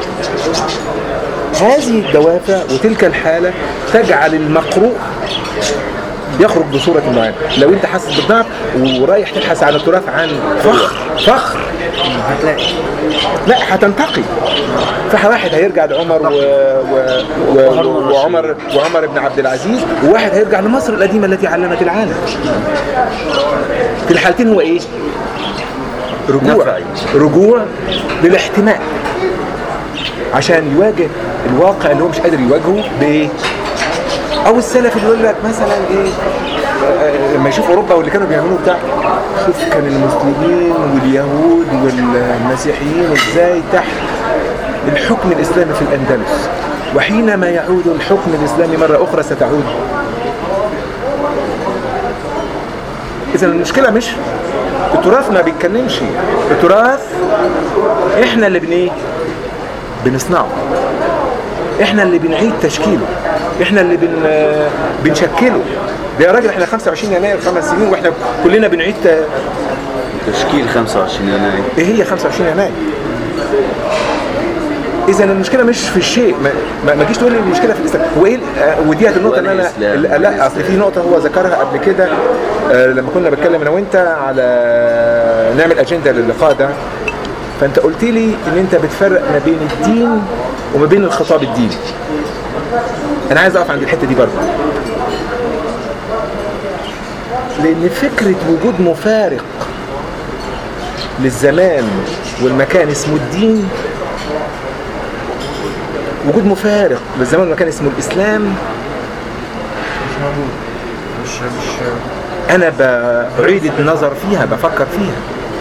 هذه الدوافع وتلك الحالة تجعل المقروء يخرج بصورة معينة لو انت حاسس بالضعف ورايح تبحث عن التراث عن فخر فخر هتلاقي لا هتنتقي فواحد هيرجع لعمر و... و... و... وعمر وعمر بن عبد العزيز وواحد هيرجع لمصر القديمة التي علمت العالم في الحالتين هو ايه رجوع نفعي. رجوع للاحتماء عشان يواجه الواقع اللي هو مش قادر يواجهه بايه او السلف اللي يقول لك مثلا ايه آه، لما يشوف اوروبا واللي كانوا بيعملوه بتاع شوف كان المسلمين واليهود والمسيحيين ازاي تحت الحكم الاسلامي في الاندلس وحينما يعود الحكم الاسلامي مره اخرى ستعود اذا المشكله مش التراث ما بيتكلمش التراث احنا اللي بن ايه بنصنعه احنا اللي بنعيد تشكيله احنا اللي بن بنشكله ده يا راجل احنا 25 يناير خمس سنين واحنا كلنا بنعيد ت- تشكيل 25 يناير ايه هي 25 يناير اذا المشكله مش في الشيء ما, ما, ما تجيش تقول لي المشكله في الاسلام وايه ال- آه، ودي النقطه اللي انا والإسلام. اللي- لا اصل في نقطه هو ذكرها قبل كده آه، لما كنا بتكلم انا وانت على نعمل اجنده للقاء ده فانت قلت لي ان انت بتفرق ما بين الدين وما بين الخطاب الديني انا عايز اقف عند الحته دي برضه لان فكره وجود مفارق للزمان والمكان اسمه الدين وجود مفارق للزمان والمكان اسمه الاسلام مش موجود مش مش انا بعيد النظر فيها بفكر فيها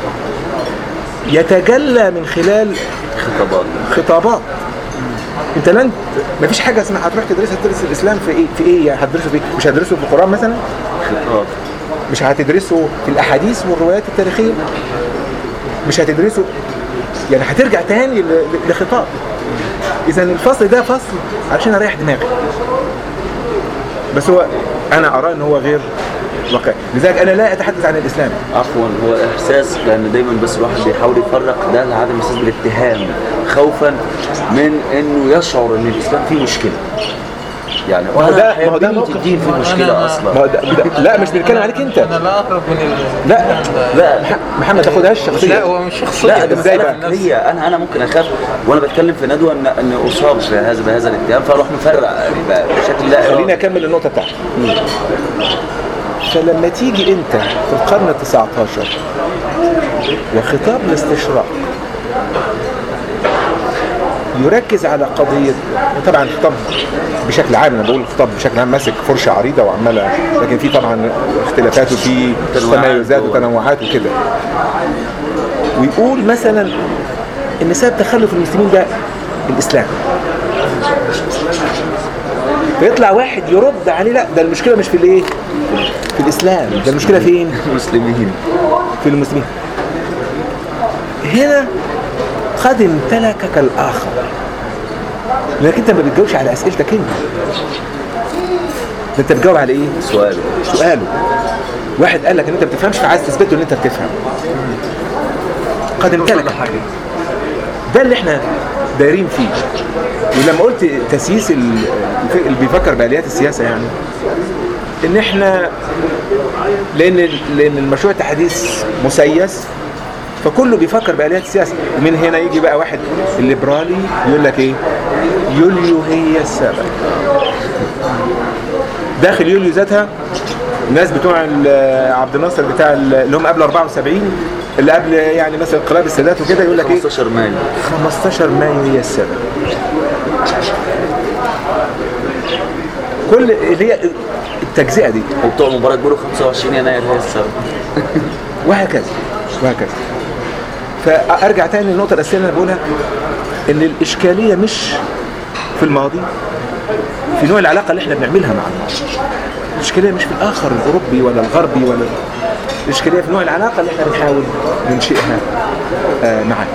يتجلى من خلال خطابات خطابات انت لن مفيش حاجه اسمها هتروح تدرسها تدرس الاسلام في ايه في ايه يعني هتدرسه في إيه؟ مش هتدرسه في القران مثلا خطاب مش هتدرسه في الاحاديث والروايات التاريخيه مش هتدرسه يعني هترجع تاني ل- ل- لخطاب اذا الفصل ده فصل علشان اريح دماغي بس هو انا ارى ان هو غير واقعي لذلك انا لا اتحدث عن الاسلام عفوا هو احساس لان دايما بس الواحد بيحاول يفرق ده لعدم احساس بالاتهام خوفا من انه يشعر ان الاسلام فيه مشكله يعني ما هو ده- وأنا ما هو ده بنية موقف. الدين فيه ما مشكله أنا- ما اصلا هو ده ده لا مش بنتكلم عليك انت انا لا اقرب من ال... لا لا مح- محمد تاخدهاش شخصيا لا هو مش شخصيا لا ده إزاي مسألة بقى؟ فكرية أنا أنا ممكن أخاف وأنا بتكلم في ندوة إن إن أصاب بهذا بهذا الاتهام فأروح مفرق يبقى بشكل لا خليني إرادي. اكمل النقطه بتاعتي فلما تيجي انت في القرن ال 19 وخطاب الاستشراق يركز على قضية طبعا الخطاب بشكل عام انا بقول الخطاب بشكل عام ماسك فرشة عريضة وعمالة لكن في طبعا اختلافات وفي تنوعات تميزات و- وتنوعات وكده ويقول مثلا ان سبب تخلف المسلمين ده الاسلام فيطلع واحد يرد عليه لا ده المشكله مش في الايه في الاسلام ده المشكله فين مسلمين في المسلمين هنا قد امتلكك الاخر لانك انت ما بتجاوبش على اسئلتك انت ده انت بتجاوب على ايه سؤال سؤاله واحد قال لك ان انت ما بتفهمش فعايز تثبته ان انت بتفهم قد امتلك ده اللي احنا دايرين فيه ولما قلت تسييس ال- الف- اللي بيفكر باليات السياسه يعني ان احنا لان لان المشروع التحديث مسيس فكله بيفكر باليات السياسه ومن هنا يجي بقى واحد الليبرالي يقول لك ايه يوليو هي السبب داخل يوليو ذاتها الناس بتوع ال- عبد الناصر بتاع ال- اللي هم قبل 74 اللي قبل يعني مثلا انقلاب السادات وكده يقول لك ايه 15 مايو 15 مايو هي السبب كل اللي هي التجزئه دي وبتوع مبارك بيقولوا 25 يناير هي السبب وهكذا وهكذا فارجع تاني للنقطه الاساسيه اللي انا بقولها ان الاشكاليه مش في الماضي في نوع العلاقه اللي احنا بنعملها مع الماضي الاشكاليه مش في الاخر الاوروبي ولا الغربي ولا الاشكاليه في نوع العلاقه اللي احنا بنحاول ننشئها آه، معاه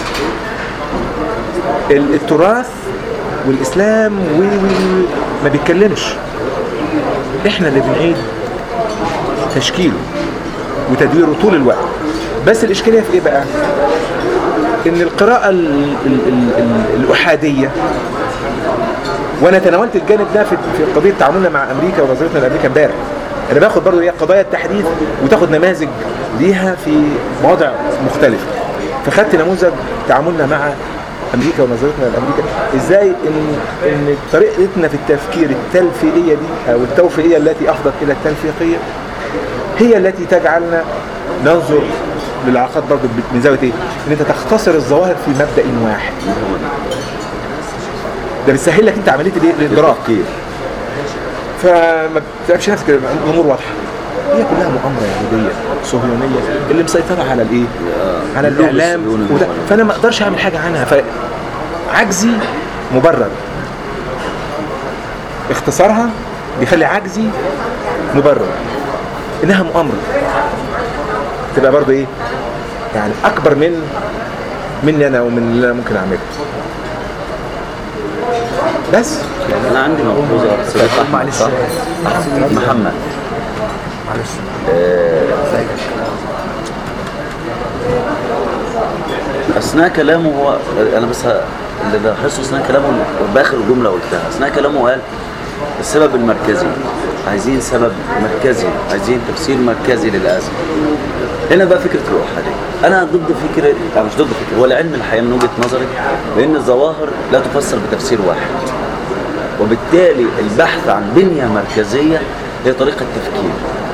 ال- التراث والاسلام و و- ما بيتكلمش احنا اللي بنعيد تشكيله وتدويره طول الوقت بس الإشكالية في إيه بقى؟ إن القراءة ال ال ال ال الأحادية وأنا تناولت الجانب ده في في قضية تعاملنا مع أمريكا ونظرتنا لأمريكا امبارح أنا باخد برضه هي قضايا التحديث وتاخد نماذج ليها في مواضع مختلفة فخدت نموذج تعاملنا مع أمريكا ونظرتنا لأمريكا إزاي إن إن طريقتنا في التفكير التلفيقية دي أو التوفيقية التي أفضت إلى التلفيقية هي التي تجعلنا ننظر للعلاقات برضه من زاويه ايه؟ ان انت تختصر الظواهر في مبدا واحد. ده بيسهل لك انت عمليه الايه؟ الادراك. التفكير فما بتعرفش نفسك الامور واضحه. هي كلها مؤامره يهوديه صهيونيه اللي مسيطره على الايه؟ على اللغة الاعلام الصهيوني وده المبرر. فانا ما اقدرش اعمل حاجه عنها فعجزي مبرر. اختصارها بيخلي عجزي مبرر. انها مؤامره. تبقى برضه ايه؟ يعني اكبر من مني انا ومن اللي انا ممكن اعمله. بس أنا عندي ملحوظة صديق أحمد معلش صح؟ محمد معلش اثناء كلامه هو انا بس ه- اللي لاحظته اثناء كلامه باخر جمله قلتها اثناء كلامه قال السبب المركزي عايزين سبب مركزي عايزين تفسير مركزي للازمه هنا بقى فكره الاحاديه انا ضد فكره أو مش ضد فكره هو العلم الحقيقه من وجهه نظري بان الظواهر لا تفسر بتفسير واحد وبالتالي البحث عن بنيه مركزيه هي طريقه تفكير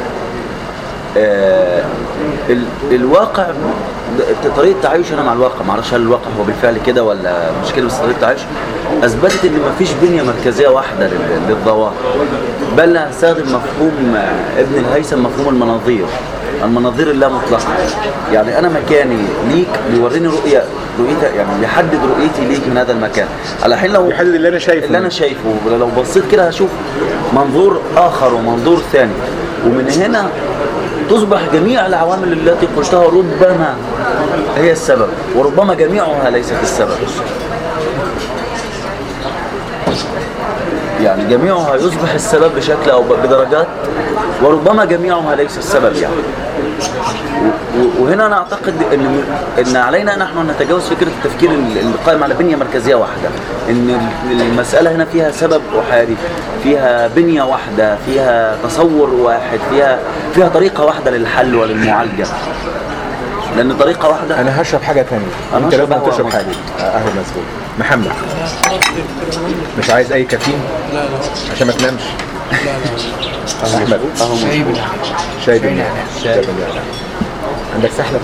آه، ال- الواقع د- طريقه تعايشنا مع الواقع معرفش هل الواقع هو بالفعل كده ولا مش كده بس طريقه تعايش اثبتت ان مفيش بنيه مركزيه واحده لل- للظواهر بل هستخدم مفهوم آه، ابن الهيثم مفهوم المناظير المناظير اللا مطلقه يعني انا مكاني ليك بيوريني رؤيه رؤيتك يعني بيحدد رؤيتي ليك من هذا المكان على حين لو بيحدد اللي انا شايفه اللي انا شايفه لو بصيت كده هشوف منظور اخر ومنظور ثاني ومن هنا تصبح جميع العوامل التي قلتها ربما هي السبب وربما جميعها ليست السبب يعني يعني جميعها يصبح السبب بشكل او بدرجات وربما جميعها ليس السبب يعني و- وهنا انا اعتقد ان ان علينا نحن ان نتجاوز فكره التفكير القائم على بنيه مركزيه واحده ان المساله هنا فيها سبب احادي فيها بنيه واحده فيها تصور واحد فيها فيها طريقه واحده للحل وللمعالجه لان طريقه واحده انا هشرب حاجه ثانيه أنا انت هشرب لازم قهوة تشرب مصر. حاجه قهوه مظبوط محمد أنا خلاص كده مهم. مش عايز اي كافيين لا لا عشان ما تنامش لا لا احمد اهو شاي بالله شاي بالنعناع شاي بالنعناع عندك سحلب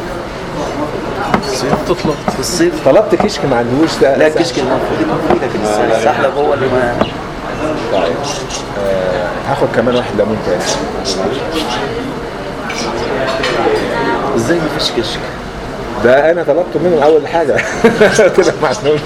تطلب في الصيف طلبت كشك ما عندهوش ده لا الكشك المفروض يكون في لكن السحلب هو اللي ما طيب آه هاخد كمان واحد ليمون تاني ازاي ما فيش كشك ده انا طلبته منه اول حاجه قلت له معلوم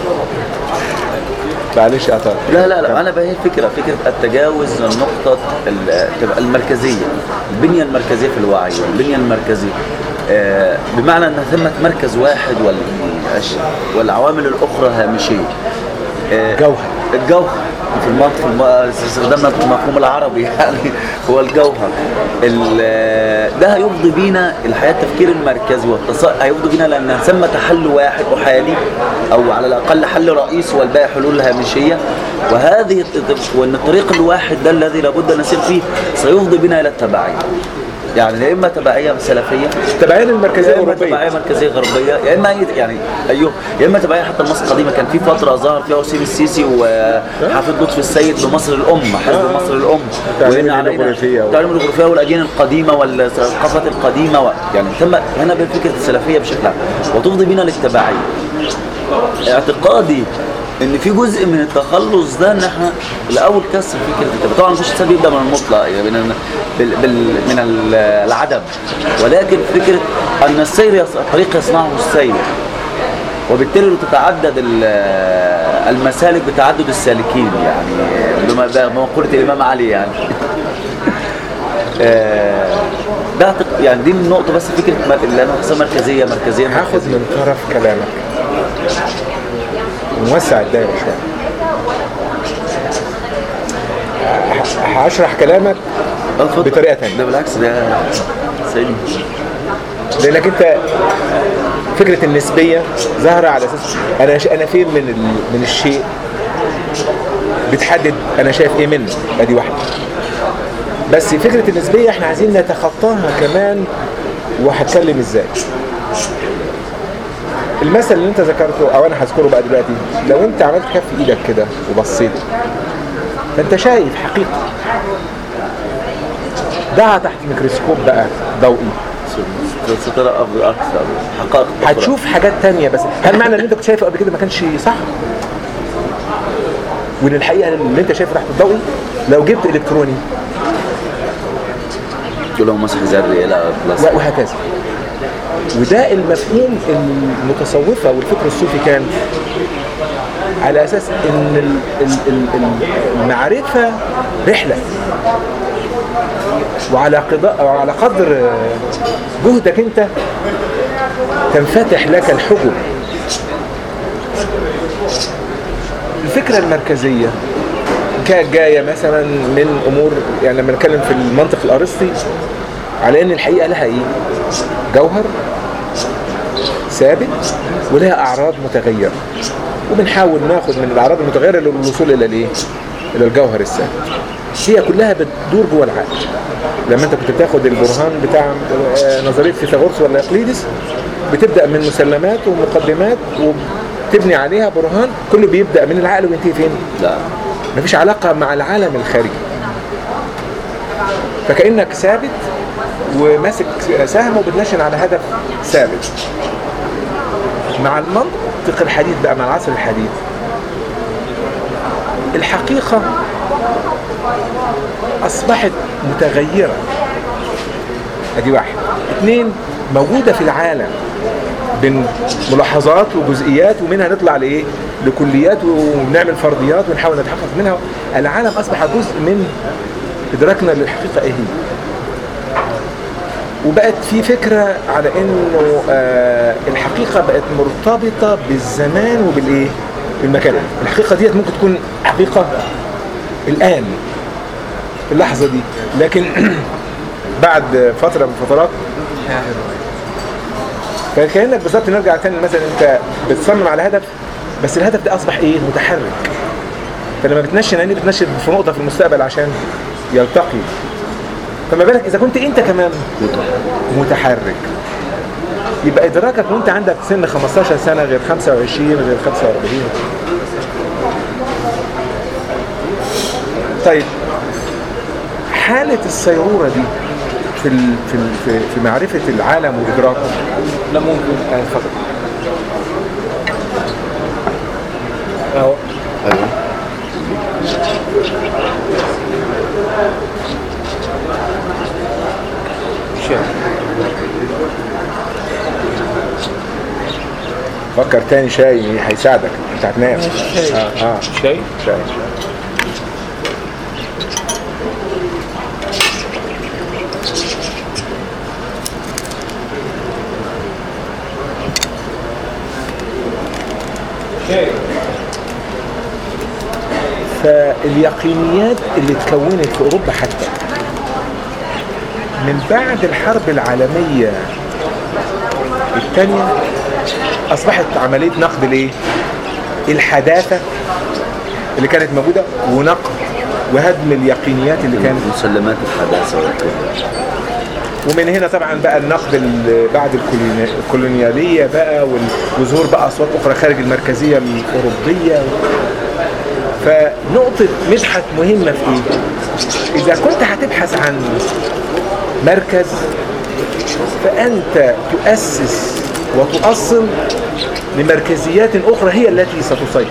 معلش يا طارق لا لا لا انا بقى هي الفكره فكره التجاوز النقطه ال- تبقى المركزيه البنيه المركزيه في الوعي والبنيه المركزيه آه، بمعنى ان ثمه مركز واحد والأش- والعوامل الاخرى هامشيه آه، جوهر. الجوهر في المنطق في الم- استخدامنا المفهوم العربي يعني هو الجوهر ال- ده هيفضي بينا الحياه التفكير المركزي والتص... هيفضي بينا لان ثمه حل واحد احادي او على الاقل حل رئيسي والباقي حلول هامشيه وهذه الت- وان الطريق الواحد ده الذي لابد ان نسير فيه سيفضي بنا الى التبعيه يعني يا اما تبعيه سلفيه التبعين المركزيه يا اما الاوروبيه تبعيه مركزيه غربيه يا اما أي- يعني ايوه يا اما تبعيه حتى مصر القديمه كان في فتره ظهر فيها وسيم السيسي وحافظ لطفي السيد بمصر الام حزب مصر الام التعليم وهنا علينا الجغرافية و- التعليم الجغرافيه والاديان القديمه والثقافات القديمه و... يعني تم هنا بفكره السلفيه بشكل عام وتفضي بنا للتبعيه اعتقادي ان في جزء من التخلص ده ان احنا الاول كسر فكره التبعيه طبعا مفيش حساب يبدا من المطلق يعني من بال... بال... من ال- العدم ولكن فكره ان السير يص... الطريق يصنعه السير وبالتالي تتعدد ال- المسالك بتعدد السالكين يعني بما ده مقولة الإمام علي يعني آه، ده أعتقد- يعني دي النقطة بس فكرة مر- اللي أنا بحسها مركزية مركزية هاخد مركزية من طرف كلامك ونوسع الدائره شويه ه- هشرح كلامك آه، اتفضل. بطريقة تانية. ده بالعكس ده سيدي لانك انت فكره النسبيه ظاهره على اساس انا ش... انا فين من ال... من الشيء بتحدد انا شايف ايه منه ادي واحده بس فكره النسبيه احنا عايزين نتخطاها كمان وهتكلم ازاي المثل اللي انت ذكرته او انا هذكره بقى دلوقتي لو انت عملت كف ايدك كده وبصيت فانت شايف حقيقه ده تحت ميكروسكوب بقى ضوئي سترى أفضل أكثر حقائق أخرى. هتشوف حاجات تانية بس هل معنى ان انت كنت شايفه قبل كده ما كانش صح؟ وان الحقيقه اللي انت شايفه تحت الضوئي لو جبت الكتروني له مسح ذري إلى بلس و- وهكذا وده المفهوم المتصوفه والفكر الصوفي كان على اساس ان ال- ال- ال- ال- المعرفه رحله وعلى قضاء وعلى قدر جهدك انت تنفتح لك الحجب الفكره المركزيه كانت جايه مثلا من امور يعني لما نتكلم في المنطق الارسطي على ان الحقيقه لها ايه؟ جوهر ثابت ولها اعراض متغيره وبنحاول ناخد من الاعراض المتغيره للوصول الى الايه؟ الى الجوهر الثابت هي كلها بتدور جوه العقل لما انت كنت بتاخد البرهان بتاع آه، نظريه فيثاغورس ولا اقليدس بتبدا من مسلمات ومقدمات وتبني عليها برهان كله بيبدا من العقل وينتهي فين؟ لا مفيش علاقة مع العالم الخارجي فكأنك ثابت وماسك سهم وبتنشن على هدف ثابت مع المنطق الحديث بقى مع العصر الحديث الحقيقة أصبحت متغيرة ادي واحد اثنين موجودة في العالم بين ملاحظات وجزئيات ومنها نطلع لايه لكليات ونعمل فرضيات ونحاول نتحقق منها العالم اصبح جزء من ادراكنا للحقيقه ايه هي وبقت في فكره على انه آه الحقيقه بقت مرتبطه بالزمان وبالايه بالمكان الحقيقه ديت ممكن تكون حقيقه الان في اللحظه دي لكن بعد فتره من الفترات فكانك بالظبط نرجع تاني مثلا انت بتصمم على هدف بس الهدف ده اصبح ايه متحرك فلما بتنشن يعني بتنشن في نقطه في المستقبل عشان يلتقي فما بالك اذا كنت انت كمان متحرك يبقى ادراكك وانت عندك سن 15 سنه غير 25 غير 45 طيب حالة الصيرورة دي في ال في ال في, في معرفة العالم وإدراكه لا ممكن آه، اتفضل أهو ايوه فكر تاني شاي هيساعدك انت هتنام شاي. اه اه شيء شاي فاليقينيات اللي اتكونت في اوروبا حتى من بعد الحرب العالميه الثانيه اصبحت عمليه نقد الايه؟ الحداثه اللي كانت موجوده ونقد وهدم اليقينيات اللي كانت مسلمات الحداثه والكذا ومن هنا طبعا بقى النقد ال- بعد الكولوني- الكولونياليه بقى وال- وظهور بقى اصوات اخرى خارج المركزيه الاوروبيه فنقطه مدحت مهمه في ايه؟ اذا كنت هتبحث عن مركز فانت تؤسس وتؤصل لمركزيات اخرى هي التي ستسيطر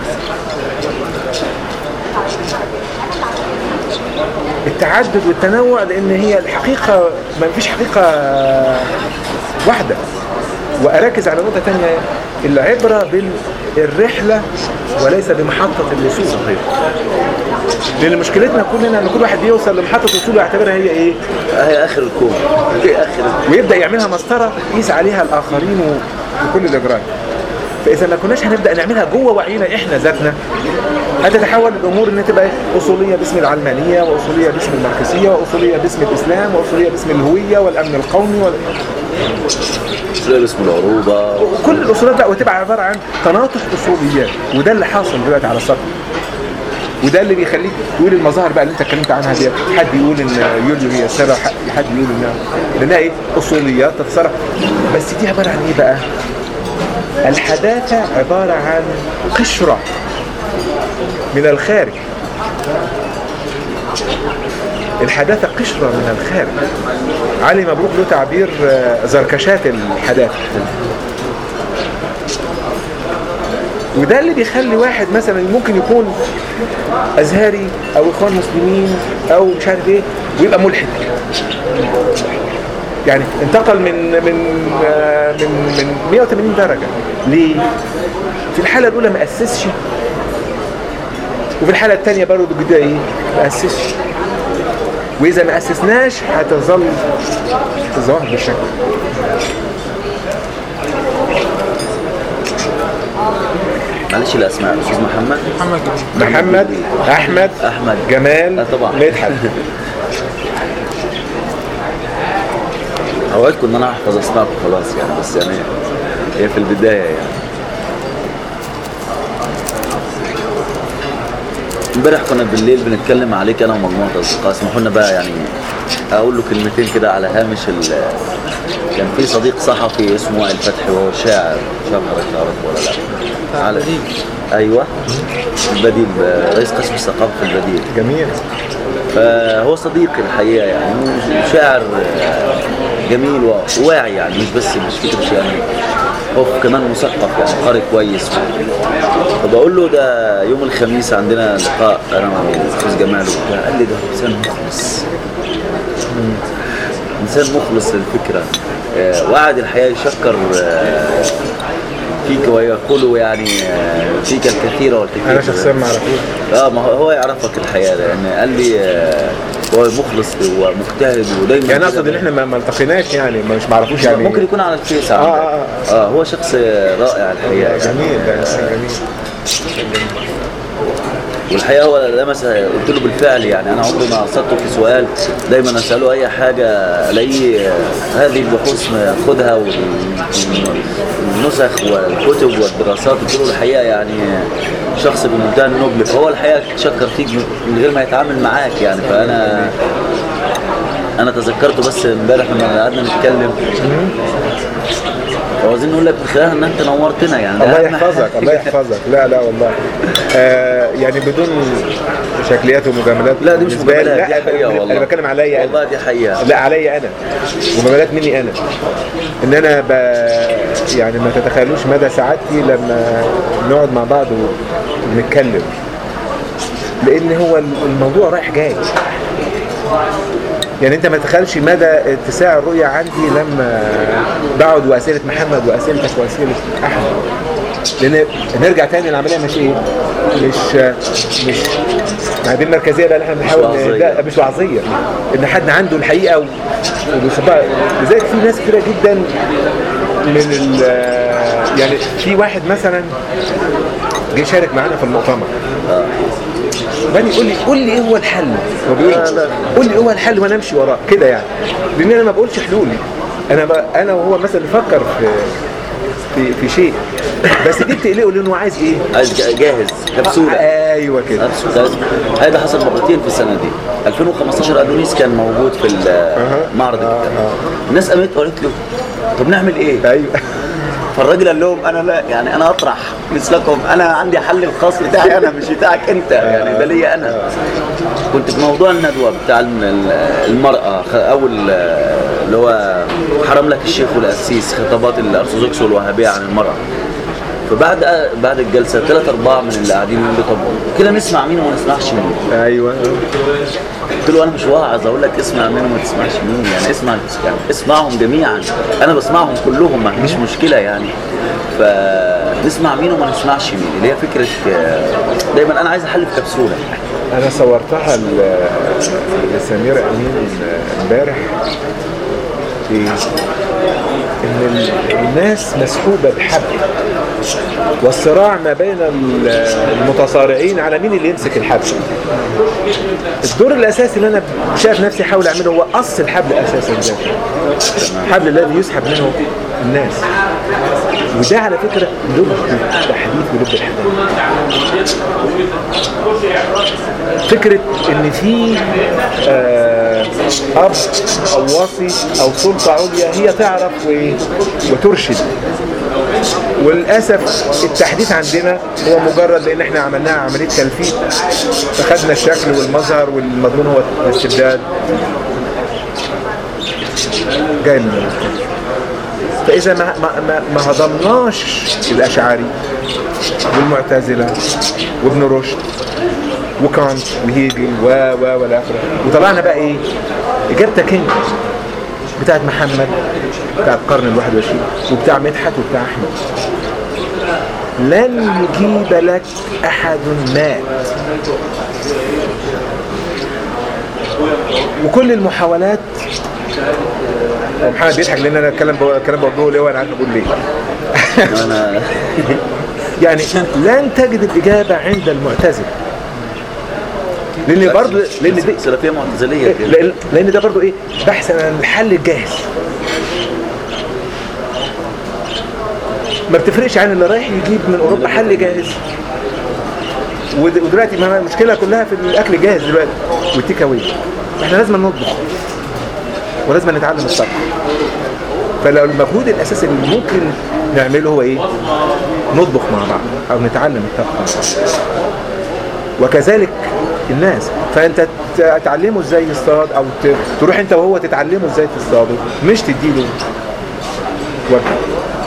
التعدد والتنوع لان هي الحقيقه ما فيش حقيقه واحده واركز على نقطه ثانيه العبره بالرحله وليس بمحطه الوصول لان مشكلتنا كلنا ان كل واحد يوصل لمحطه وصوله يعتبرها هي ايه هي اخر الكون هي اخر الكون. ويبدا يعملها مسطره يقيس عليها الاخرين وكل الاجراء فاذا ما كناش هنبدا نعملها جوه وعينا احنا ذاتنا هتتحول الامور ان تبقى اصوليه باسم العلمانيه واصوليه باسم الماركسيه واصوليه باسم الاسلام واصوليه باسم الهويه والامن القومي وال... شويه اسم العروبه وكل الاصولات بقى وتبقى عباره عن تناطح اصوليات وده اللي حاصل دلوقتي على السطح وده اللي بيخليك تقول المظاهر بقى اللي انت اتكلمت عنها دي حد يقول ان يوليو هي السبب حد يقول انها لانها ايه اصوليات تتصرف بس دي عباره عن ايه بقى الحداثه عباره عن قشره من الخارج الحداثه قشره من الخارج علي مبروك له تعبير آه، زركشات الحداثه وده اللي بيخلي واحد مثلا ممكن يكون ازهري او اخوان مسلمين او مش عارف ايه ويبقى ملحد يعني انتقل من من آه، من من 180 درجه ليه؟ في الحاله الاولى ما اسسش وفي الحاله الثانيه برضه كده ايه؟ ما اسسش واذا ما اسسناش هتظل الظواهر بالشكل معلش الاسماء استاذ محمد محمد جميل محمد احمد أحمد. جمال آه، طبعا. مدحت اوعدكم ان انا احفظ اسمائكم خلاص يعني بس يعني هي في البدايه يعني امبارح كنا بالليل بنتكلم عليك انا ومجموعه اصدقاء اسمحوا لنا بقى يعني اقول له كلمتين كده على هامش ال كان في صديق صحفي اسمه وائل فتحي وهو شاعر مش عارف حضرتك تعرفه ولا لا على البديل. ايوه البديل رئيس قسم الثقافه في البديل جميل فهو صديقي الحقيقه يعني شاعر جميل وواعي يعني مش بس مش فكره يعني هو كمان مثقف يعني قارئ كويس فبقول له ده يوم الخميس عندنا لقاء انا والاستاذ جمال وبتاع قال لي ده انسان مخلص انسان مخلص للفكره آه، وقعد الحقيقه يشكر آه، فيك ويقول يعني آه، فيك الكثير والكثير انا شخصيا ما اعرفوش اه ما هو هو يعرفك الحقيقه لان قال لي آه، هو مخلص ومجتهد ودايما يعني كده اقصد ان احنا ما ما التقيناش يعني مش ما اعرفوش يعني ممكن يكون على الفيس آه، عندك. آه، اه هو شخص رائع الحقيقه يعني. جميل ده انسان جميل والحقيقه هو لمس قلت له بالفعل يعني انا عمري ما قصدته في سؤال دايما اساله اي حاجه الاقيه هذه البحوث خدها والنسخ والكتب والدراسات قلت له الحقيقه يعني شخص بمنتهى النبل فهو الحقيقه شكر فيك من غير ما يتعامل معاك يعني فانا انا تذكرته بس امبارح لما قعدنا نتكلم وعاوزين نقول لك بخيرها ان انت نورتنا يعني ده الله أهم يحفظك حاجة. الله يحفظك لا لا والله آه يعني بدون شكليات ومجاملات لا دي مش بالنسبة لي. مجاملات دي لا حقيقه انا والله بتكلم عليا انا والله دي حقيقه لا عليا انا ومجاملات مني انا ان انا ب... يعني ما تتخيلوش مدى سعادتي لما نقعد مع بعض ونتكلم لان هو الموضوع رايح جاي يعني انت ما تتخيلش مدى اتساع الرؤية عندي لما بقعد واسئلة محمد واسئلتك واسئلة احمد لان نرجع تاني العملية مش ايه مش مش ما دي المركزية بقى اللي احنا بنحاول وعظية. لا مش وعظية ان حد عنده الحقيقة و- وبيخبرها لذلك في ناس كتيرة جدا من ال يعني في واحد مثلا جه شارك معانا في المؤتمر وبعدين يقول لي قول لي ايه هو الحل هو بيقول لي قول لي ايه هو الحل وانا امشي وراه كده يعني لان انا ما بقولش حلولي انا ب... انا وهو مثلا نفكر في في في شيء بس دي بتقلقه لانه عايز ايه عايز جا- جاهز كبسوله ايوه كده نفسه ده هذا حصل مرتين في السنه دي 2015 ادونيس كان موجود في ال- معرض الكتاب الناس قامت وقالت له طب نعمل ايه؟ ايوه فالراجل قال لهم انا لا يعني انا اطرح مثلكم انا عندي حل الخاص بتاعي انا مش بتاعك انت يعني ده ليا انا كنت في موضوع الندوه بتاع الم- ال- المراه خ- او ال- اللي هو حرم لك الشيخ والقسيس خطابات الارثوذكس والوهابيه عن المراه فبعد بعد الجلسه ثلاث ارباع من اللي قاعدين يقولوا طب كده نسمع مين وما نسمعش مين ايوه قلت له انا مش واعظ اقول لك اسمع مين وما تسمعش مين يعني اسمع يعني اسمعهم جميعا انا بسمعهم كلهم ما عنديش مشكله يعني فنسمع مين وما نسمعش مين اللي هي فكره آه، دايما انا عايز احل في كبسوله انا صورتها ل- لسميرة امين امبارح في ان ال- الناس مسحوبة بحبل والصراع ما بين ال- المتصارعين على مين اللي يمسك الحبل الدور الاساسي اللي انا شايف نفسي احاول اعمله هو قص الحبل اساسا ذاته الحبل الذي يسحب منه الناس وده على فكرة لب التحديث ولب الحديث فكرة ان في آه، اب او وصي او سلطة عليا هي تعرف و- وترشد وللأسف التحديث عندنا هو مجرد لأن احنا عملناها عملية تلفيت فخدنا الشكل والمظهر والمضمون هو الاستبداد جاي من المكتب. فإذا ما ما ما, ما هضمناش الأشعري والمعتزلة وابن رشد وكانت وهيجل و و والى اخره وطلعنا بقى ايه اجابتك انت بتاعت محمد بتاع القرن الواحد وعشرين وبتاع مدحت وبتاع احمد لن يجيب لك احد مات وكل المحاولات هو محمد بيضحك لان انا الكلام بقول- الكلام بوجهه ليه وانا عارف بقول ليه انا يعني لن تجد الاجابه عند المعتزله لان برضه لان دي سلفيه معتزليه كده لان لأن ده برضه ايه بحث عن الحل الجاهز ما بتفرقش عن اللي رايح يجيب من اوروبا حل جاهز ود- ودلوقتي ما المشكله كلها في الاكل الجاهز دلوقتي والتيك اواي احنا لازم نطبخ ولازم نتعلم الطبخ فلو المجهود الاساسي اللي ممكن نعمله هو ايه نطبخ مع بعض او نتعلم الطبخ مع بعض وكذلك الناس فانت ت- تعلمه ازاي يصطاد او ت- تروح انت وهو تتعلمه ازاي تصطاده مش تديله وجه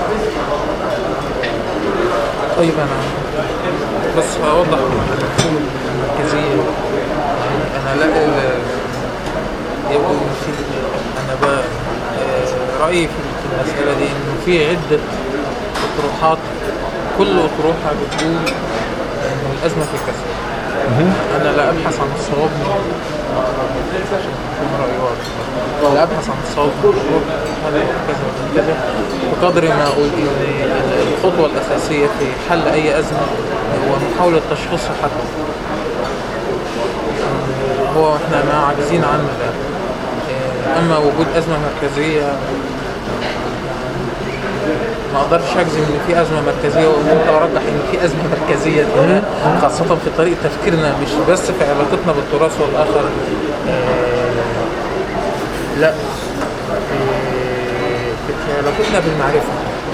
طيب انا بس هوضح المفهوم المركزية يعني انا لا ال- يبدو إن في انا بقى آه، رأيي في في المسألة دي انه في عدة اطروحات كل اطروحة بتقول انه الازمة في الكسل انا لا ابحث عن الصواب عشان يكون رأيي واضح لا ابحث عن الصواب من الأمور، هذا كذا ومن كذا بقدر ما اقول ان الخطوة الاساسية في حل اي ازمة هو محاولة تشخيصها حتى هو احنا ما عاجزين عنه ده آه، اما وجود ازمه مركزيه ما اقدرش اجزم ان في ازمه مركزيه وممكن ارجح ان في ازمه مركزيه هنا خاصه في طريقه تفكيرنا مش بس في علاقتنا بالتراث والاخر آه، لا آه، في علاقتنا بالمعرفه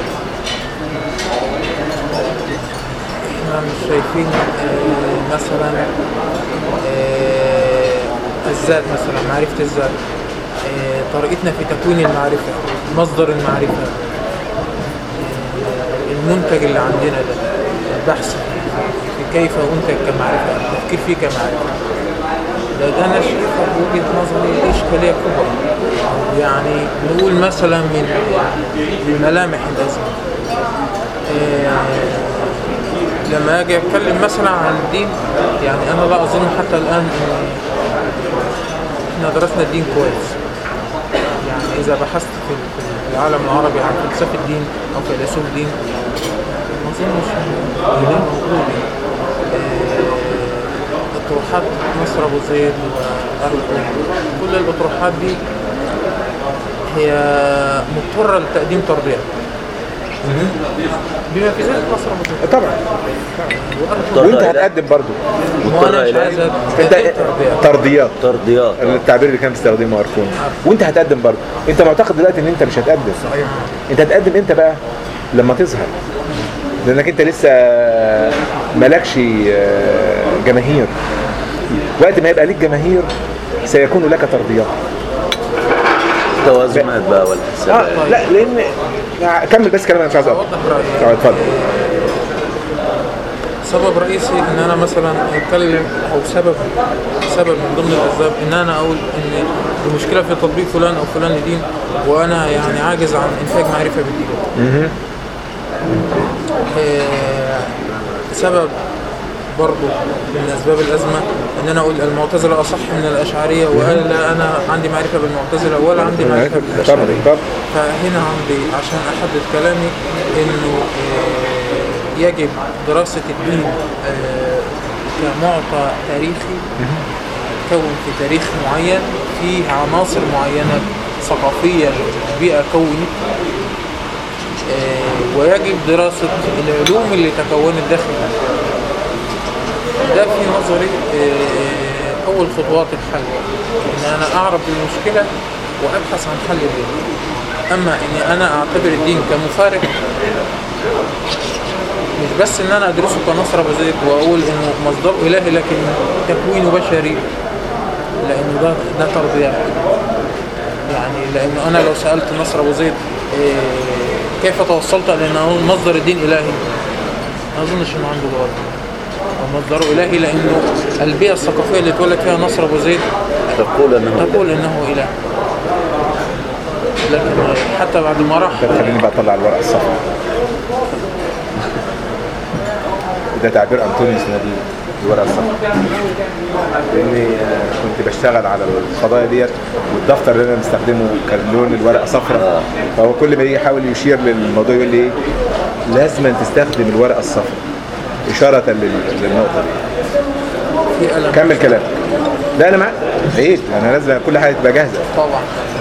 احنا مش شايفين آه، مثلا آه، الذات مثلا معرفة الذات آه، طريقتنا في تكوين المعرفة مصدر المعرفة آه، المنتج اللي عندنا ده البحث في كيف أنتج كمعرفة التفكير فيه كمعرفة ده, ده أنا شايفها بوجهة نظري دي إشكالية كبرى يعني نقول مثلا من من ملامح الأزمة آه، لما اجي اتكلم مثلا عن الدين يعني انا لا اظن حتى الان ان احنا درسنا الدين كويس يعني اذا بحثت في في العالم العربي عن فلسفه الدين او فيلسوف دين ما اظنش ان ده موجود آه، اطروحات نصر ابو زيد وارجو كل الاطروحات دي هي مضطره لتقديم تربيه بما في ذلك نصر ابو زيد طبعا وأرجو وانت إلى- هتقدم برضه وانا مش إلى- عايز انت أتقدم تربية. ترضيات ترضيات التعبير اللي كان بيستخدمه اركون وانت هتقدم برضه انت معتقد دلوقتي ان انت مش هتقدم صحيح انت هتقدم امتى بقى لما تظهر لانك انت لسه مالكش آه، جماهير وقت ما يبقى ليك جماهير سيكون لك ترضيات توازنات بقى والحسابات اه لا لان كمل بس كلام انا مش عايز اقطع اوضح رايي اه اتفضل سبب رئيسي ان انا مثلا اتكلم او سبب سبب من ضمن الاسباب ان انا اقول ان المشكله في تطبيق فلان او فلان لدين وانا يعني عاجز عن انتاج معرفه بالدين آه، سبب برضو من اسباب الازمه ان انا اقول المعتزله اصح من الاشعريه ولا انا عندي معرفه بالمعتزله ولا عندي معرفه طبعا بالاشعريه طبعا فهنا عندي عشان احدد كلامي انه آه، يجب دراسة الدين آه، كمعطى تاريخي كون في تاريخ معين فيه عناصر معينة ثقافية بيئة كونت آه، ويجب دراسة العلوم اللي تكونت داخل ده في نظري آه، أول خطوات الحل إن أنا أعرف المشكلة وأبحث عن حل ليها أما إني أنا أعتبر الدين كمفارق مش بس إن أنا أدرسه كنصر أبو زيد وأقول إنه مصدر إلهي لكن تكوينه بشري لأنه ده ده تربية يعني لأنه أنا لو سألت نصر أبو زيد إيه، كيف توصلت إلى أنه مصدر الدين إلهي؟ ما أظنش إنه عنده جواب هو مصدره إلهي لأنه البيئة الثقافية اللي اتولد فيها نصر أبو زيد تقول انه تقول إنه إله لكن حتى بعد ما راح طب خليني بقى اطلع الورقه الصفراء ده تعبير انطونيوس نبيل الورقه الصفراء لاني آه، كنت بشتغل على القضايا ديت والدفتر اللي انا مستخدمه كان لون الورقه صفراء فهو كل ما يجي يحاول يشير للموضوع يقول لي ايه لازم تستخدم الورقه الصفراء اشاره لل- للنقطه دي في ألم كمل كلامك لا انا معاك عيب انا لازم كل حاجه تبقى جاهزه طبعا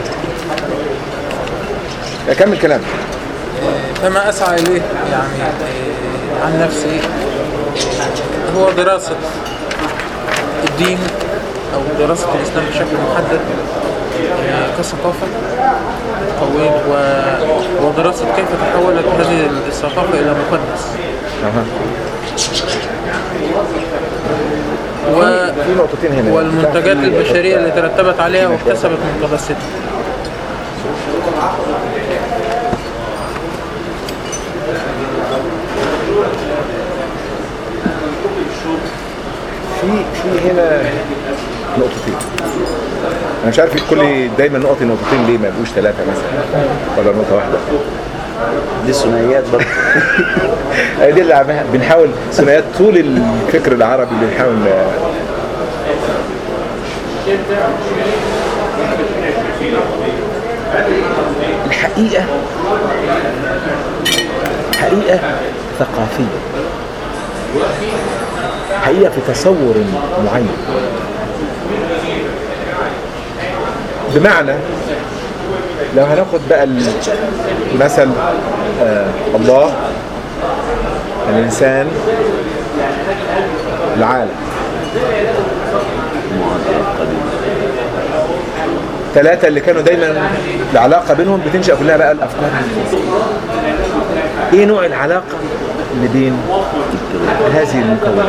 كمل كلامك فما أسعى إليه يعني آه، عن نفسي آه، هو دراسة الدين أو دراسة الإسلام بشكل محدد آه، كثقافة قوية و- ودراسة كيف تحولت هذه الثقافة إلى مقدس أها. و في نقطتين هنا والمنتجات البشرية اللي ترتبت عليها واكتسبت من قداستها في في هنا نقطتين انا مش عارف كل دايما نقطي نقطتين ليه ما يبقوش ثلاثه مثلا ولا نقطه واحده دي ثنائيات برضه هي دي اللي عمها بنحاول ثنائيات طول الفكر العربي بنحاول ن- الحقيقه حقيقه ثقافيه حقيقه في تصور معين بمعنى لو هناخد بقى مثل آه الله الإنسان العالم ثلاثة اللي كانوا دايما العلاقة بينهم بتنشأ كلها بقى الأفكار ايه نوع العلاقة اللي بين هذه المكونات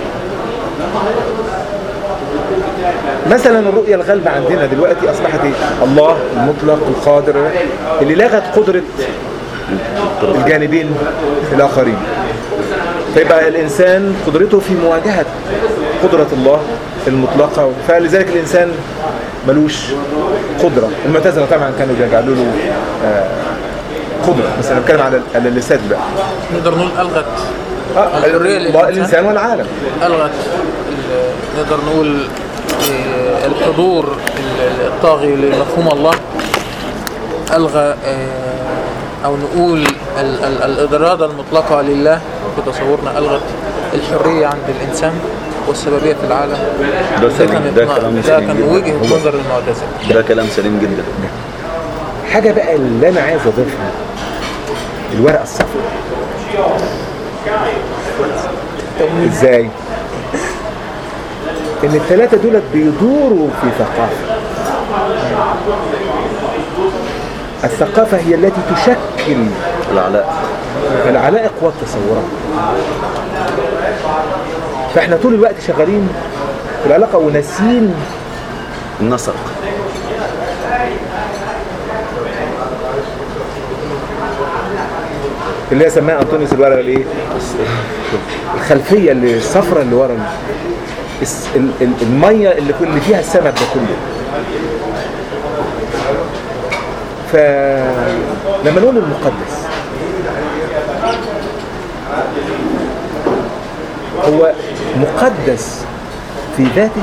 مثلا الرؤية الغالبة عندنا دلوقتي أصبحت إيه؟ الله المطلق القادر اللي لغت قدرة الجانبين الآخرين فيبقى الإنسان قدرته في مواجهة قدرة الله المطلقة فلذلك الإنسان ملوش قدرة المعتزلة طبعا كانوا بيجعلوا له آه قدرة بس أنا بتكلم على على اللسان بقى نقدر نقول ألغت آه الحرية الله للإنسان. الإنسان والعالم ألغت ال- نقدر نقول آه، الحضور ال- الطاغي لمفهوم الله ألغى آه، أو نقول ال- ال- الإرادة المطلقة لله في تصورنا ألغت الحرية عند الإنسان والسببية في العالم ده ده سليم كانت ده نا- كلام ده سليم كان جدا وجهة نظر المعتزلة ده كلام سليم جدا حاجة بقى اللي أنا عايز أضيفها الورقة الصفراء إزاي؟ إن الثلاثة دولت بيدوروا في ثقافة الثقافة هي التي تشكل العلاء العلائق والتصورات فاحنا طول الوقت شغالين في العلاقة وناسين النسق اللي هي سماها انطونيوس الورقه الايه الخلفيه اللي الصفرة اللي ورا الس- ال- ال- الميه اللي كل اللي فيها السمك ده كله فلما نقول المقدس هو مقدس في ذاته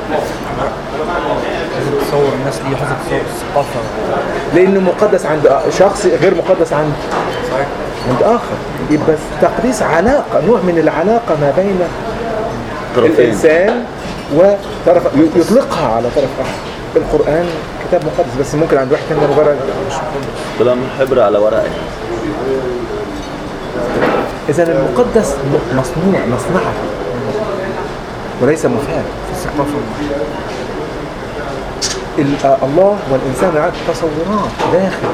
تصور الناس دي حسب تصور الثقافة لانه مقدس عند شخص غير مقدس عند صحيح عند اخر يبقى التقديس علاقه نوع من العلاقه ما بين طرفين الإنسان وطرف يطلقها على طرف آخر القرآن كتاب مقدس بس ممكن عند واحد تاني مجرد كلام حبر على ورقه إذا المقدس م- مصنوع مصنعة وليس مفعول في الثقافة ال- آه، الله والإنسان عنده تصورات داخل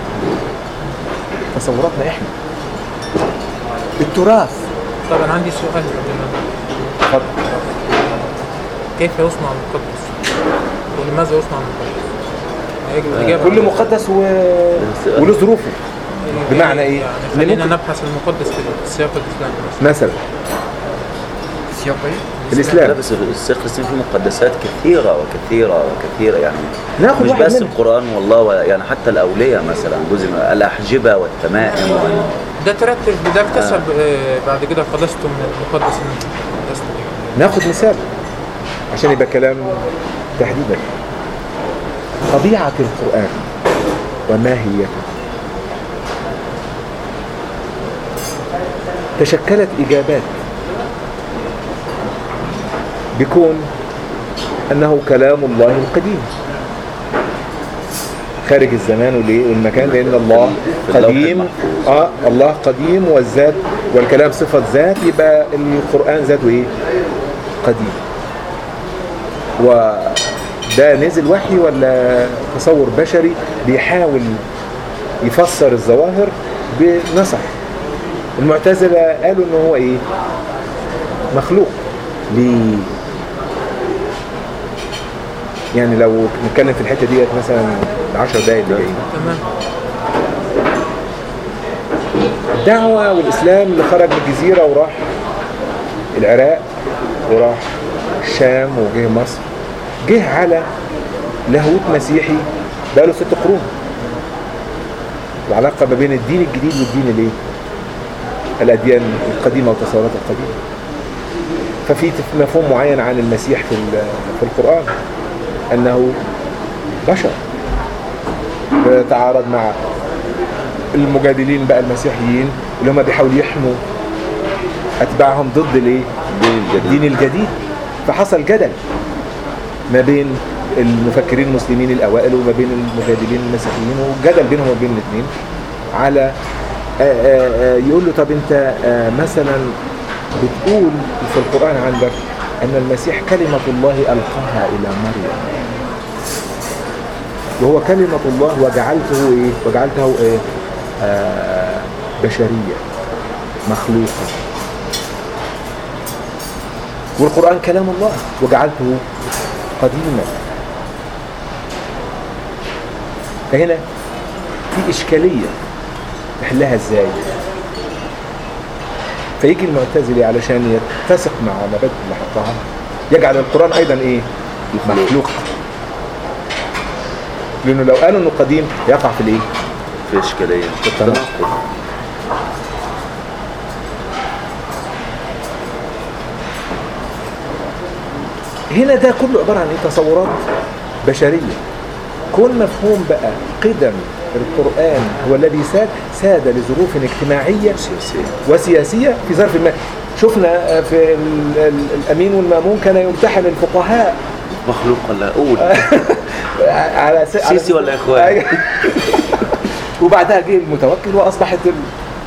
تصوراتنا إحنا التراث طب أنا عندي سؤال قبل ما اتفضل. كيف يصنع المقدس؟ ولماذا يصنع المقدس؟ يجب الإجابة كل مقدس و... وله ظروفه بمعنى إيه؟ يعني إن خلينا ممكن- نبحث المقدس في السياق الإسلامي مثلا مثلا سياقي لا الإسلام بس السياق الاسلامي فيه مقدسات كثيره وكثيره وكثيره يعني ناخد مش واحد بس منهم. القران والله ولا- يعني حتى الاولياء مثلا جزء من الاحجبه والتمائم وال- ده ترتب ده اكتسب آه، بعد كده قدسته من المقدس من قدسته. ناخد مثال عشان يبقى كلام تحديدا طبيعة القرآن وماهيته تشكلت إجابات بكون أنه كلام الله القديم خارج الزمان والإيه والمكان لأن الله في اللوح قديم المحفوظ. اه الله قديم والذات والكلام صفة ذات يبقى القرآن ذاته ايه قديم وده نزل وحي ولا تصور بشري بيحاول يفسر الظواهر بنصح المعتزلة قالوا ان هو ايه مخلوق ليه يعني لو نتكلم في الحتة ديت مثلا 10 دقايق اللي جايين تمام الدعوة والإسلام اللي خرج من الجزيرة وراح العراق وراح الشام وجه مصر جه على لاهوت مسيحي بقاله ست قرون العلاقة ما بين الدين الجديد والدين الايه؟ الأديان القديمة والتصورات القديمة ففي تف- مفهوم معين عن المسيح في ال- في القرآن أنه بشر يتعارض مع المجادلين بقى المسيحيين اللي هم بيحاولوا يحموا اتباعهم ضد الايه الدين الجديد الدين الجديد فحصل جدل ما بين المفكرين المسلمين الاوائل وما بين المجادلين المسيحيين وجدل بينهم وبين الاثنين على آه، آه، آه، يقول له طب انت آه، مثلا بتقول في القران عندك ان المسيح كلمه الله القاها الى مريم وهو كلمه الله وجعلته ايه وجعلته ايه آه بشريه مخلوقه والقرآن كلام الله وجعلته قديما فهنا في إشكالية تحلها إزاي فيجي المعتزلي علشان يتسق مع مبادئ اللي حطها يجعل القرآن أيضا إيه مخلوق لأنه لو قالوا إنه قديم يقع في الإيه في اشكاليه في التناقض هنا ده كله عبارة عن ايه تصورات بشرية كل مفهوم بقى قدم القرآن هو الذي ساد ساد لظروف اجتماعية سياسيه وسياسية في ظرف ما شفنا في ال- ال- الأمين والمامون كان يمتحن الفقهاء مخلوق ولا قول على س... على سيسي ولا إخوان؟ أيوة. وبعدها جه المتوكل وأصبحت ال...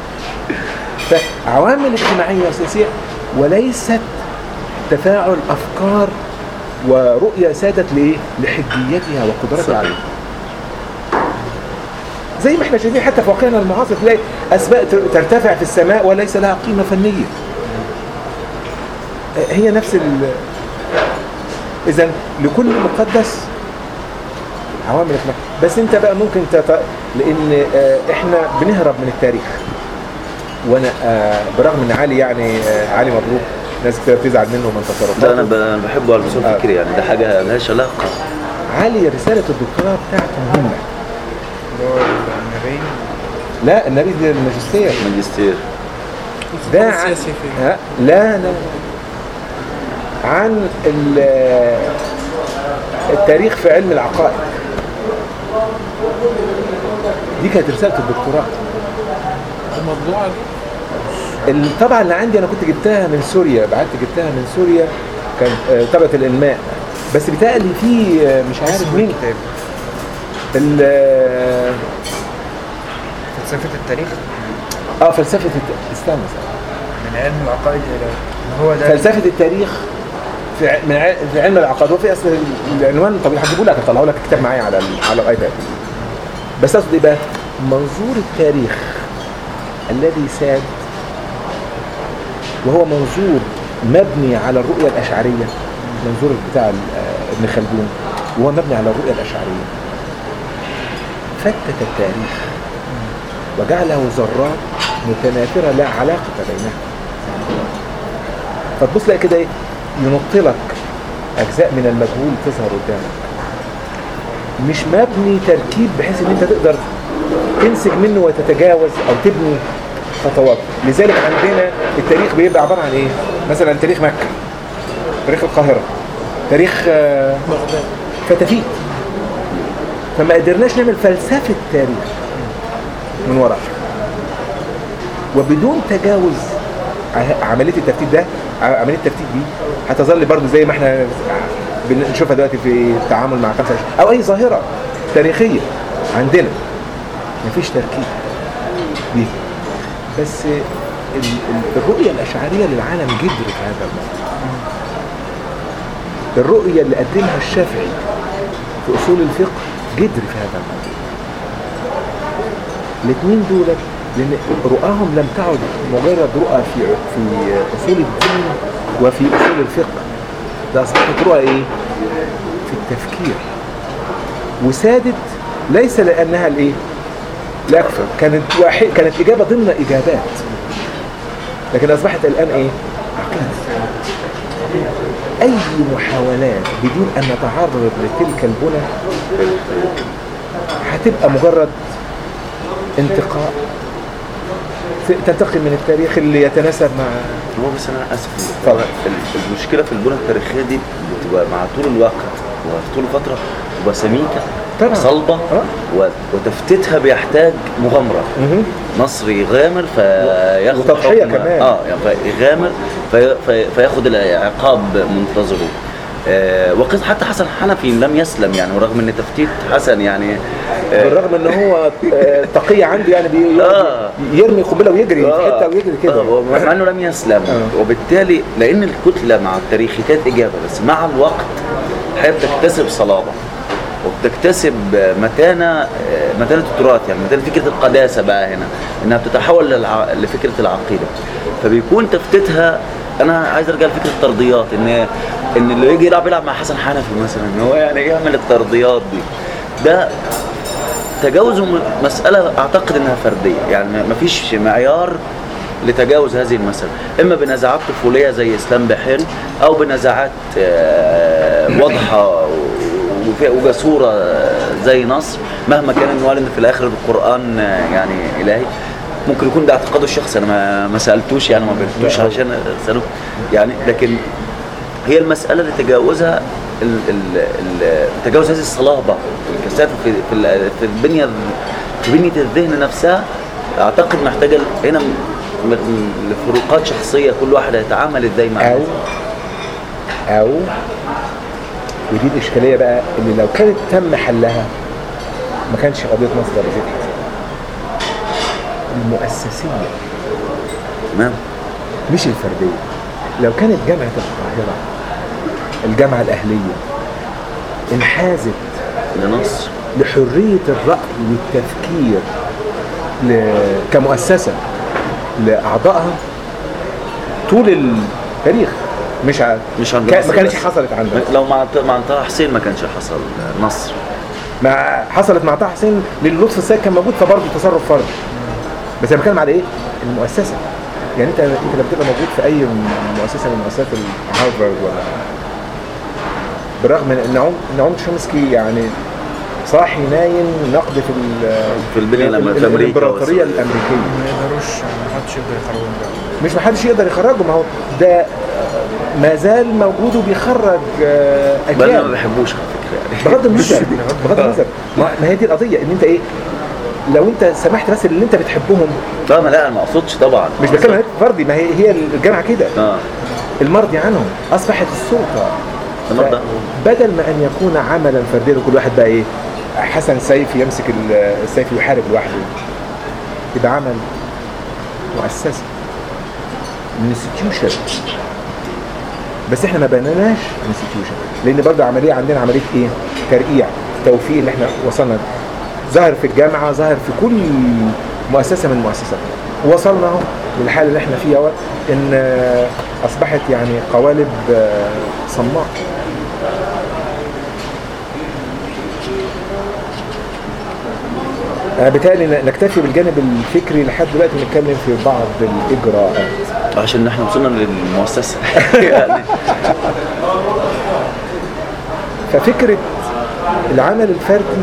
فعوامل اجتماعية وسياسية وليست تفاعل أفكار ورؤية سادت لإيه؟ لحجيتها وقدرتها صحيح. عليها زي ما احنا شايفين حتى في واقعنا المعاصر تلاقي أسماء تر- ترتفع في السماء وليس لها قيمة فنية هي نفس ال إذا لكل مقدس عوامل اجتماعية. بس انت بقى ممكن تت... لان آه، احنا بنهرب من التاريخ وانا آه، برغم ان علي يعني آه، علي مبروك ناس كتير بتزعل منه ومن ده انا تصرفاته ب- أنا بحبه على المستوى آه. الفكري يعني ده حاجه ملهاش علاقه علي رساله الدكتوراه بتاعته مهمه اللي هو النبي لا النبي دي الماجستير ماجستير ده الخطاب عن... السياسي فيه ها؟ لا لا عن ال- التاريخ في علم العقائد دي كانت رساله الدكتوراه المطبوعة دي الطبعة اللي عندي انا كنت جبتها من سوريا بعت جبتها من سوريا كان آه، طبعة الانماء بس بتقلي في آه، مش عارف مين الكتاب ال- آه، فلسفة التاريخ اه فلسفة الت- استنى استنى. من علم العقائد إلى هو ده فلسفة التاريخ في ع- من ع- في علم العقائد وفي اصل ال- العنوان طب هجيبه لك هطلعه لك الكتاب معايا على ال- على الايباد بس اقصد ايه بقى منظور التاريخ الذي ساد وهو منظور مبني على الرؤية الأشعرية منظور بتاع ال- آه، ابن خلدون وهو مبني على الرؤية الأشعرية فتت التاريخ وجعله ذرات متناثرة لا علاقة بينها فتبص تلاقي كده ايه ينط لك اجزاء من المجهول تظهر قدامك مش مبني تركيب بحيث ان انت تقدر تنسج منه وتتجاوز او تبني خطوات لذلك عندنا التاريخ بيبقى عباره عن ايه مثلا تاريخ مكه تاريخ القاهره تاريخ آه، بغداد فتافيت فما قدرناش نعمل فلسفه تاريخ من وراء وبدون تجاوز ع- عمليه الترتيب ده ع- عمليه الترتيب دي هتظل برضو زي ما احنا بنشوفها دلوقتي في التعامل مع 25 او اي ظاهره تاريخيه عندنا مفيش تركيب دي بس ال- ال- الرؤيه الاشعريه للعالم جدر في هذا الموضوع الرؤيه اللي قدمها الشافعي في اصول الفقه جدر في هذا الموضوع الاثنين دول لان رؤاهم لم تعد مجرد رؤى في في اصول الدين وفي اصول الفقه ده اصبحت رؤى ايه في التفكير وسادت ليس لانها الايه لا اكثر كانت واحد كانت اجابه ضمن اجابات لكن اصبحت الان ايه عقيده اي محاولات بدون ان نتعرض لتلك البنى هتبقى مجرد انتقاء تنتقل من التاريخ اللي يتناسب مع هو بس انا اسف اتفضل. ال- المشكله في البنى التاريخيه دي بتبقى مع طول الوقت وطول الفتره بتبقى سميكه طبعا. صلبه آه. و- وتفتيتها بيحتاج مغامره مهم. مصر يغامر فياخد وتضحية حكم- كمان. اه يعني فيغامر في في فياخد العقاب منتظره آه، وقيس حتى حسن حنفي لم يسلم يعني ورغم ان تفتيت حسن يعني آه، بالرغم ان هو آه، تقي عنده يعني بي- آه. يرمي قنبله ويجري في حته ويجري كده آه، مع انه لم يسلم آه. وبالتالي لان الكتله مع التاريخ كانت اجابه بس مع الوقت هي بتكتسب صلابه وبتكتسب متانه متانه التراث يعني متانه فكره القداسه بقى هنا انها بتتحول للع... لفكره العقيده فبيكون تفتيتها انا عايز ارجع لفكره الطرديات ان ان اللي يجي يلعب يلعب مع حسن حنفي مثلا ان هو يعني يعمل الطرديات دي ده تجاوز م- مسألة أعتقد أنها فردية يعني ما فيش معيار لتجاوز هذه المسألة إما بنزاعات طفولية زي إسلام بحيري أو بنزاعات آه، واضحة وفي- وجسورة زي نصر مهما كان إنه قال إن في الآخر القرآن آه، يعني إلهي ممكن يكون ده اعتقاده الشخصي أنا ما ما سألتوش يعني ما بيرتوش عشان أسأله يعني لكن هي المسألة اللي تجاوزها ال ال ال تجاوز هذه الصلابة الكثافة في في, ال- في البنية في بنية الذهن نفسها أعتقد محتاجة ل- هنا م- م- لفروقات شخصية كل واحد هيتعامل ازاي مع او او ودي الاشكاليه بقى ان لو كانت تم حلها ما كانش قضيه مصر ابو زيد حسن المؤسسيه تمام مش الفرديه لو كانت جامعه القاهره الجامعه الاهليه انحازت لنصر لحريه الراي والتفكير ل... كمؤسسه لاعضائها طول التاريخ مش ع... مش عند كان- نصر ما كانتش بس. حصلت عندنا لو مع مع طه حسين ما كانش حصل نصر ما حصلت مع طه حسين للطف السيد كان موجود فبرضه تصرف فردي بس انا بتكلم على ايه؟ المؤسسه يعني انت انت لما بتبقى موجود في اي مؤسسه من مؤسسات ال- هارفارد ولا بالرغم من ان عم ان عمر شومسكي يعني صاحي نايم نقد في ال- في البنية ال- الأم- ال- في أمريكا الامبراطوريه والسعودية. الامريكيه ما يقدروش ما حدش يقدر يخرجهم بقى مش محدش يقدر يخرجه ما هو ده ما زال موجود وبيخرج آه، بل انا ما اجيال بحبوش على فكره يعني بغض النظر بغض النظر ما ما هي دي القضيه ان انت ايه لو انت سمحت بس اللي انت بتحبهم لا ما لا أنا ما اقصدش طبعا مش بتكلم عليك فردي ما هي هي الجامعه كده اه المرضي عنهم اصبحت السلطه المرضى. ف- بدل ما ان يكون عملا فرديا وكل واحد بقى ايه حسن سيف يمسك ال- السيف ويحارب لوحده يبقى عمل مؤسسه انستتيوشن بس احنا ما بنيناش انستتيوشن لان برضه عمليه عندنا عمليه ايه ترقيع توفيق اللي احنا وصلنا ظاهر في الجامعه ظاهر في كل مؤسسه من المؤسسات وصلنا اهو للحاله اللي احنا فيها اهوت ان آه، اصبحت يعني قوالب آه، صماء آه، بالتالي ن- نكتفي بالجانب الفكري لحد دلوقتي نتكلم في بعض الاجراءات عشان احنا وصلنا للمؤسسه يعني ففكرة العمل الفردي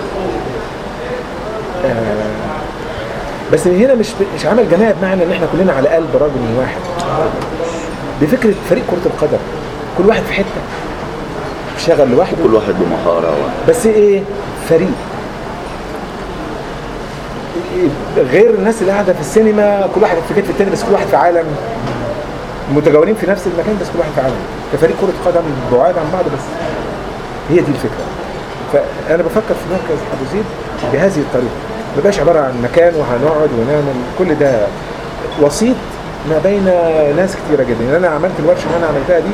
آه، بس من هنا مش مش عمل جماعي بمعنى ان احنا كلنا على قلب رجل واحد دي فكرة فريق كرة القدم كل واحد في حتة شغل لوحده كل واحد بمهاره و... بس ايه فريق غير الناس اللي قاعده في السينما كل واحد في كتف التاني بس كل واحد في عالم متجاورين في نفس المكان بس كل واحد في عالم كفريق كره قدم بعاد عن بعض بس هي دي الفكره فانا بفكر في مركز ابو زيد بهذه الطريقه ما بقاش عباره عن مكان وهنقعد ونعمل كل ده وسيط ما بين ناس كتيره جدا يعني انا عملت الورشه اللي انا عملتها دي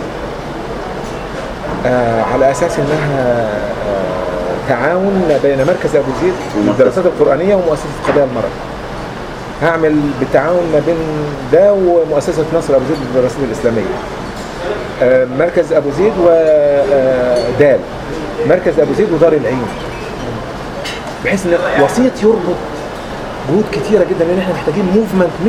آه على اساس انها آه تعاون ما بين مركز ابو زيد للدراسات القرانيه ومؤسسه قضايا المرض هعمل بالتعاون ما بين ده ومؤسسه نصر ابو زيد للدراسات الاسلاميه آه مركز ابو زيد ودال مركز ابو زيد ودار العين بحيث ان وسيط يربط جهود كتيره جدا لان احنا محتاجين موفمنت مش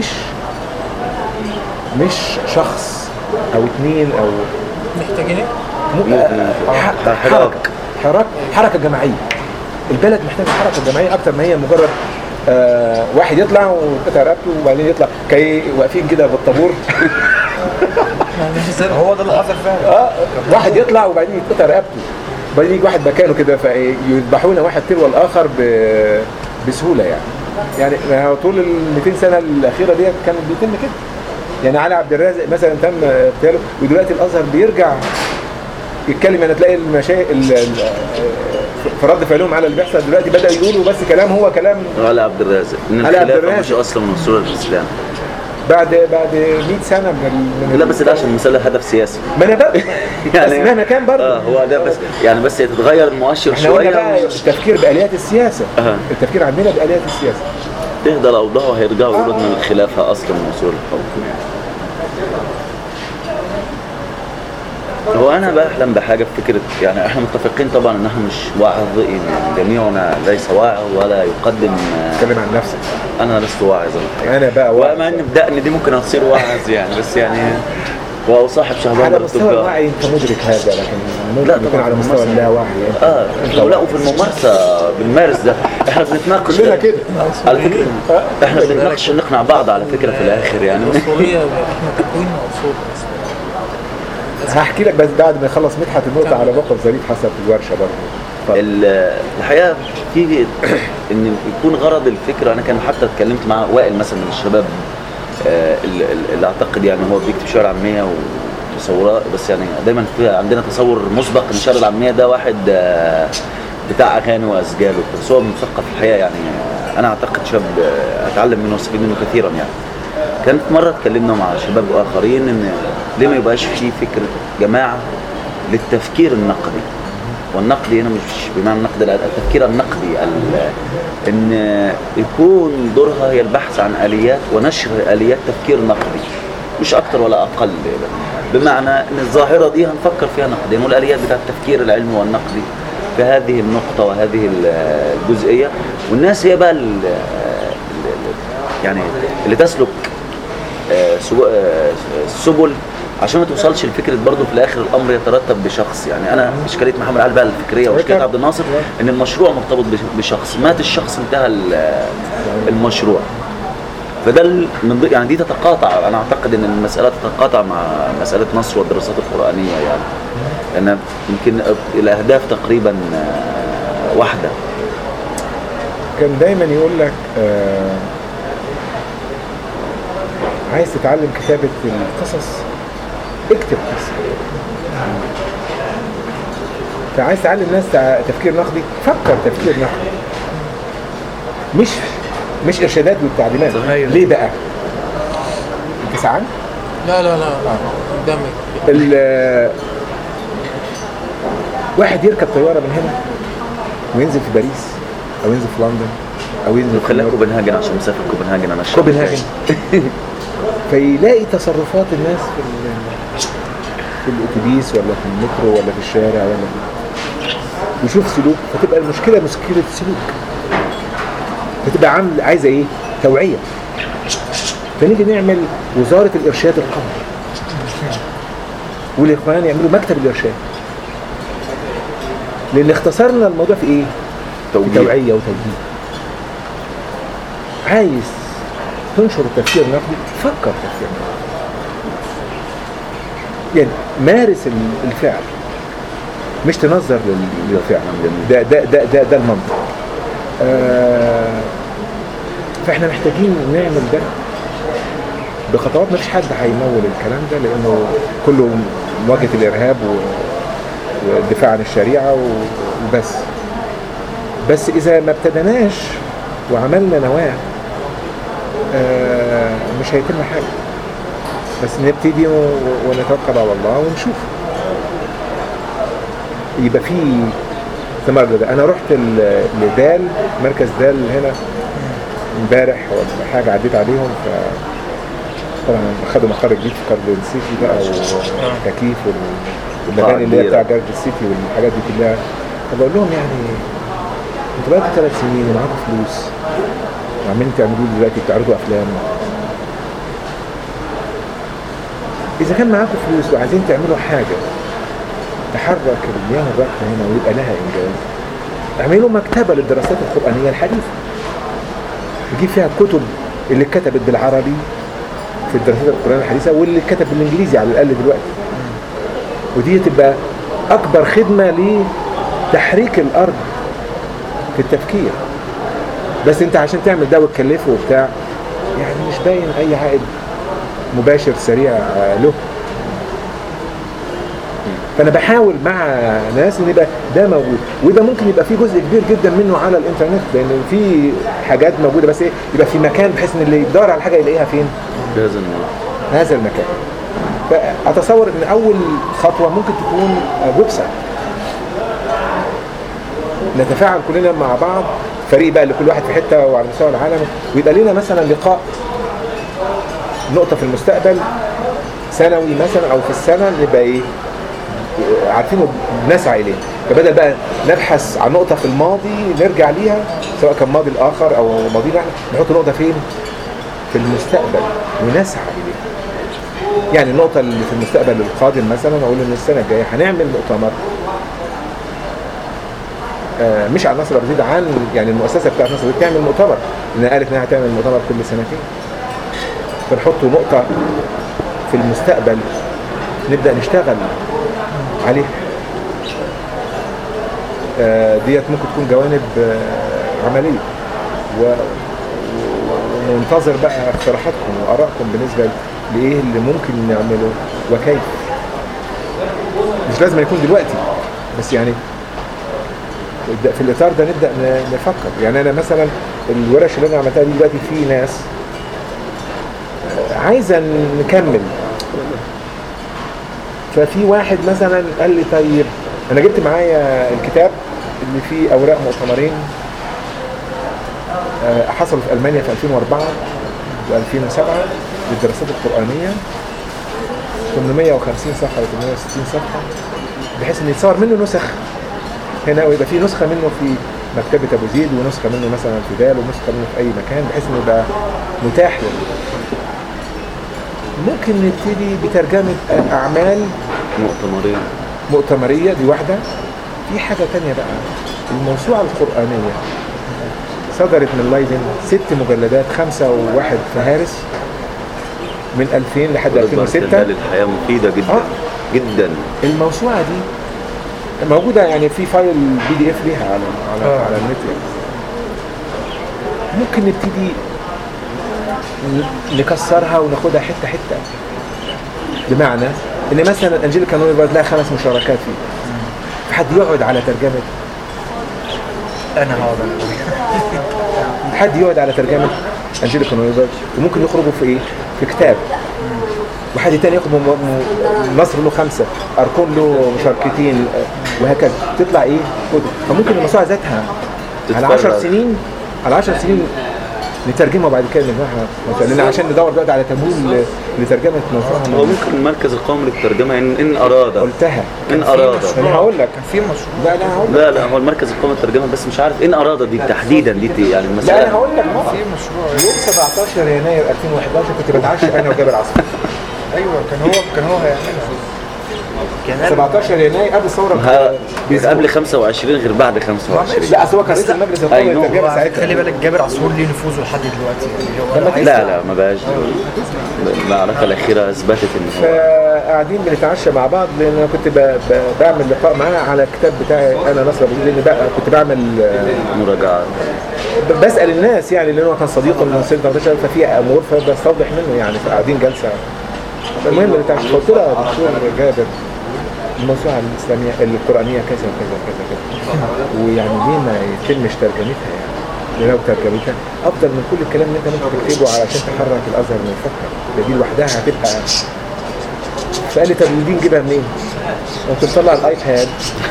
مش شخص او اتنين او محتاجين ايه؟ م- آه، ح- حراك. حركه حركه حركه جماعيه البلد محتاجه حركه جماعيه اكتر ما هي مجرد آه واحد يطلع ويقطع رقبته وبعدين يطلع كي واقفين كده بالطابور هو ده اللي حصل فعلا اه واحد يطلع وبعدين يتقطع رقبته وبعدين يجي واحد مكانه كده فيذبحون واحد تلو الاخر ب... بسهوله يعني يعني ما هو طول ال 200 سنه الاخيره ديت كان بيتم كده يعني علي عبد الرازق مثلا تم اغتياله ودلوقتي الازهر بيرجع يتكلم يعني تلاقي المشاكل في رد فعلهم على اللي بيحصل دلوقتي بدأ يقولوا بس كلام هو كلام على عبد الرازق ان علي عبد الخلافه الرازق. مش اصلا من اصول الاسلام بعد بعد 100 سنة من ال- من لا بس ده عشان مسألة هدف سياسي ما انا بقى بس مهما كان برضه اه هو ده بس يعني بس تتغير المؤشر احنا قلنا شويه بقى و- التفكير بآليات السياسة أها. التفكير عندنا بآليات السياسة تهدى الاوضاع وهيرجعوا يقولوا ان الخلافه اصلا من اصول الحكم هو انا بحلم بحاجه في فكره يعني احنا متفقين طبعا ان احنا مش واعظين يعني جميعنا ليس واعظ ولا يقدم اتكلم عن نفسك انا لست واعظا الحقيقه انا بقى واعظ. وما ان بدأني دي ممكن اصير واعظ يعني بس يعني واصاحب شهبان على مستوى التجار. الوعي انت مدرك هذا لكن ممكن لا يكون طبعاً على مستوى الممارسة. اللاوعي انت اه انت لا واعي. وفي الممارسه بنمارس ده احنا بنتناقش كلنا كده على فكره احنا بنتناقش نقنع بعض على فكره في الاخر يعني الأصولية احنا تكوين أصول أصلا هحكي لك بس بعد ما يخلص مدحت النقطة على موقف ظريف حصل في الورشة برضه ال- الحقيقه في ان يكون غرض الفكره انا كان حتى اتكلمت مع وائل مثلا من الشباب آه، اللي اللي اعتقد يعني هو بيكتب شعر عاميه وتصورات بس يعني دايما في عندنا تصور مسبق ان الشعر العاميه ده واحد آه، بتاع اغاني واسجال وبتاع. بس هو مثقف الحقيقه يعني آه، انا اعتقد شاب آه، اتعلم منه واستفيد منه كثيرا يعني كانت مرة اتكلمنا مع شباب آخرين إن ليه ما يبقاش في فكرة جماعة للتفكير النقدي والنقدي هنا مش بمعنى النقد لا التفكير النقدي ال- إن يكون دورها هي البحث عن آليات ونشر آليات تفكير نقدي مش أكتر ولا أقل بمعنى إن الظاهرة دي هنفكر فيها نقديا والآليات بتاعت التفكير العلمي والنقدي في هذه النقطة وهذه الجزئية والناس هي بقى ال- ال- يعني اللي تسلك آه، سو- آه، سبل عشان ما توصلش لفكره برضه في الاخر الامر يترتب بشخص يعني انا اشكاليه محمد علي بقى الفكريه واشكاليه عبد الناصر ان المشروع مرتبط بش- بشخص مات الشخص انتهى ال- المشروع فده ال- من ضمن- يعني دي تتقاطع انا اعتقد ان المساله تتقاطع مع مساله نصر والدراسات القرانيه يعني لان يمكن الاهداف تقريبا آه، واحده كان دايما يقول لك آه عايز تتعلم كتابة القصص اكتب قصة فعايز تعلم الناس تع- تفكير نقدي فكر تفكير نقدي مش مش ارشادات والتعليمات أيوة. ليه بقى؟ انت سعان؟ لا لا لا قدامك ال- واحد يركب طيارة من هنا وينزل في باريس او ينزل في لندن او ينزل في خلينا نيويورك. كوبنهاجن عشان مسافر كوبنهاجن انا الشهر كوبنهاجن الجاي. فيلاقي تصرفات الناس في ال- في الاتوبيس ولا في المترو ولا في الشارع ولا في ويشوف سلوك فتبقى المشكله مشكله سلوك فتبقى عامل عايزه ايه؟ توعيه فنيجي نعمل وزاره الارشاد القومي والاخوان يعملوا مكتب الارشاد لان اختصرنا الموضوع في ايه؟ توجيه. توعيه وتوجيه عايز تنشر التفكير النقدي فكر تفكير نقدي يعني مارس ال- الفعل مش تنظر لل- للفعل ده ده ده ده, ده المنطق آه فاحنا محتاجين نعمل ده بخطوات مفيش حد هيمول الكلام ده لانه كله مواجهه الارهاب و- والدفاع عن الشريعه و- وبس بس اذا ما ابتدناش وعملنا نواه آه، مش هيتم حاجه بس نبتدي و- ونتوكل على الله ونشوف يبقى في ثمار ده انا رحت ال- لدال مركز دال هنا امبارح ولا حاجه عديت عليهم ف طبعا خدوا مقر جديد في كاردن سيتي بقى وتكييف وال- والمباني اللي هي كبيرة. بتاع جاردن سيتي والحاجات دي كلها فبقول لهم يعني انتوا بقالكم ثلاث سنين ومعاكم فلوس وعمالين تعملوا لي دلوقتي بتعرضوا افلام اذا كان معاكم فلوس وعايزين تعملوا حاجه تحرك المياه الراكده هنا ويبقى لها انجاز اعملوا مكتبه للدراسات القرانيه الحديثه نجيب فيها الكتب اللي اتكتبت بالعربي في الدراسات القرانيه الحديثه واللي اتكتب بالانجليزي على الاقل دلوقتي ودي تبقى اكبر خدمه لتحريك الارض في التفكير بس انت عشان تعمل ده وتكلفه وبتاع يعني مش باين اي عائد مباشر سريع آه، له فانا بحاول مع ناس ان يبقى ده موجود وده ممكن يبقى فيه جزء كبير جدا منه على الانترنت لان في حاجات موجوده بس ايه يبقى في مكان بحيث ان اللي يدور على حاجه يلاقيها فين بهذا النوع هذا المكان فاتصور ان اول خطوه ممكن تكون ويب سايت نتفاعل كلنا مع بعض فريق بقى لكل واحد في حته وعلى مستوى العالم ويبقى لنا مثلا لقاء نقطه في المستقبل سنوي مثلا او في السنه نبقى ايه عارفين نسعى اليه فبدل بقى نبحث عن نقطه في الماضي نرجع ليها سواء كان ماضي الاخر او ماضينا احنا نحط نقطه فين في المستقبل ونسعى اليه يعني النقطة اللي في المستقبل القادم مثلا أقول إن السنة الجاية هنعمل مؤتمر آه، مش عن نصر أبو زيد عن يعني المؤسسة بتاعت نصر أبو زيد تعمل مؤتمر إنها قالت إنها هتعمل مؤتمر كل سنتين فنحط نقطة في المستقبل نبدأ نشتغل عليها آه، ديت ممكن تكون جوانب آه، عملية و... و- وننتظر بقى اقتراحاتكم وآرائكم بالنسبة لإيه اللي ممكن نعمله وكيف مش لازم يكون دلوقتي بس يعني نبدأ في الإطار ده نبدأ ن- نفكر يعني أنا مثلا الورش اللي أنا عملتها دي دلوقتي في ناس آه، عايزة نكمل ففي واحد مثلا قال لي طيب انا جبت معايا الكتاب اللي فيه اوراق مؤتمرين آه، حصلوا في المانيا في 2004 و2007 للدراسات القرانيه 850 صفحه و 860 صفحه بحيث ان يتصور منه نسخ هنا ويبقى في نسخه منه في مكتبه ابو زيد ونسخه منه مثلا في دال ونسخه منه في اي مكان بحيث انه يبقى متاح لل- ممكن نبتدي بترجمه اعمال مؤتمرين مؤتمرية دي واحدة في حاجة تانية بقى الموسوعة القرآنية صدرت من لايدن ست مجلدات خمسة وواحد فهارس من 2000 لحد ده 2006 للحياة مفيدة جدا آه. جدا الموسوعة دي موجودة يعني في فايل بي دي اف ليها على على, آه. على النت يعني. ممكن نبتدي ن- نكسرها وناخدها حتة حتة بمعنى ان مثلا انجيل كانون يبقى لها خمس مشاركات فيه فحد يقعد على ترجمة انا هقعد حد يقعد على ترجمة انجيل كانون وممكن يخرجوا في ايه في كتاب وحد تاني ياخد م- م- نصر له خمسة أركون له مشاركتين آه، وهكذا تطلع ايه كتب فممكن الموسوعة ذاتها على تتفرغ. 10 سنين على 10 سنين نترجمها وبعد كده نجمعها مثلا لان عشان ندور دلوقتي على تمويل ل- لترجمه موسوعه هو ممكن المركز القومي للترجمة إن, إن أراد قلتها إن أراد انا هقول لك كان في مشروع لا لا هقول لك لا لا هو المركز القومي للترجمة بس مش عارف إن أراد دي تحديدا دي ت- يعني لا انا المسألة هقول لك مرة. في مشروع يوم 17 يناير 2011 كنت بتعشى انا وجابر عصر ايوه كان هو كان هو هيعملها كمان 17 يناير قبل الثوره ها- بأسبوع. قبل 25 غير بعد 25 لا اصل هو كان رئيس المجلس القومي أي نو. للترجمه ساعتها خلي بالك جابر عصفور ليه نفوذه لحد دلوقتي يعني هو لما عايز- لا لا ما بقاش المعركة الأخيرة أثبتت إن هو فقاعدين بنتعشى مع بعض لان انا كنت ب... ب... بعمل لقاء معاه على الكتاب بتاعي انا نصر ابو زيد لان بقى كنت بعمل آه، مراجعة ب- بسال الناس يعني لان هو كان صديق من سنه 18 ففي امور فبستوضح منه يعني فقاعدين جلسه المهم اللي بتاع قلت له يا دكتور جابر الموسوعه الاسلاميه القرانيه كذا وكذا وكذا كذا ويعني ليه ما يتمش ترجمتها يعني لو ترجمتها افضل من كل الكلام اللي انت ممكن تكتبه علشان تحرك الازهر انه يفكر ده دي لوحدها هتبقى فقال لي طب ودي نجيبها منين؟ قمت مطلع الايباد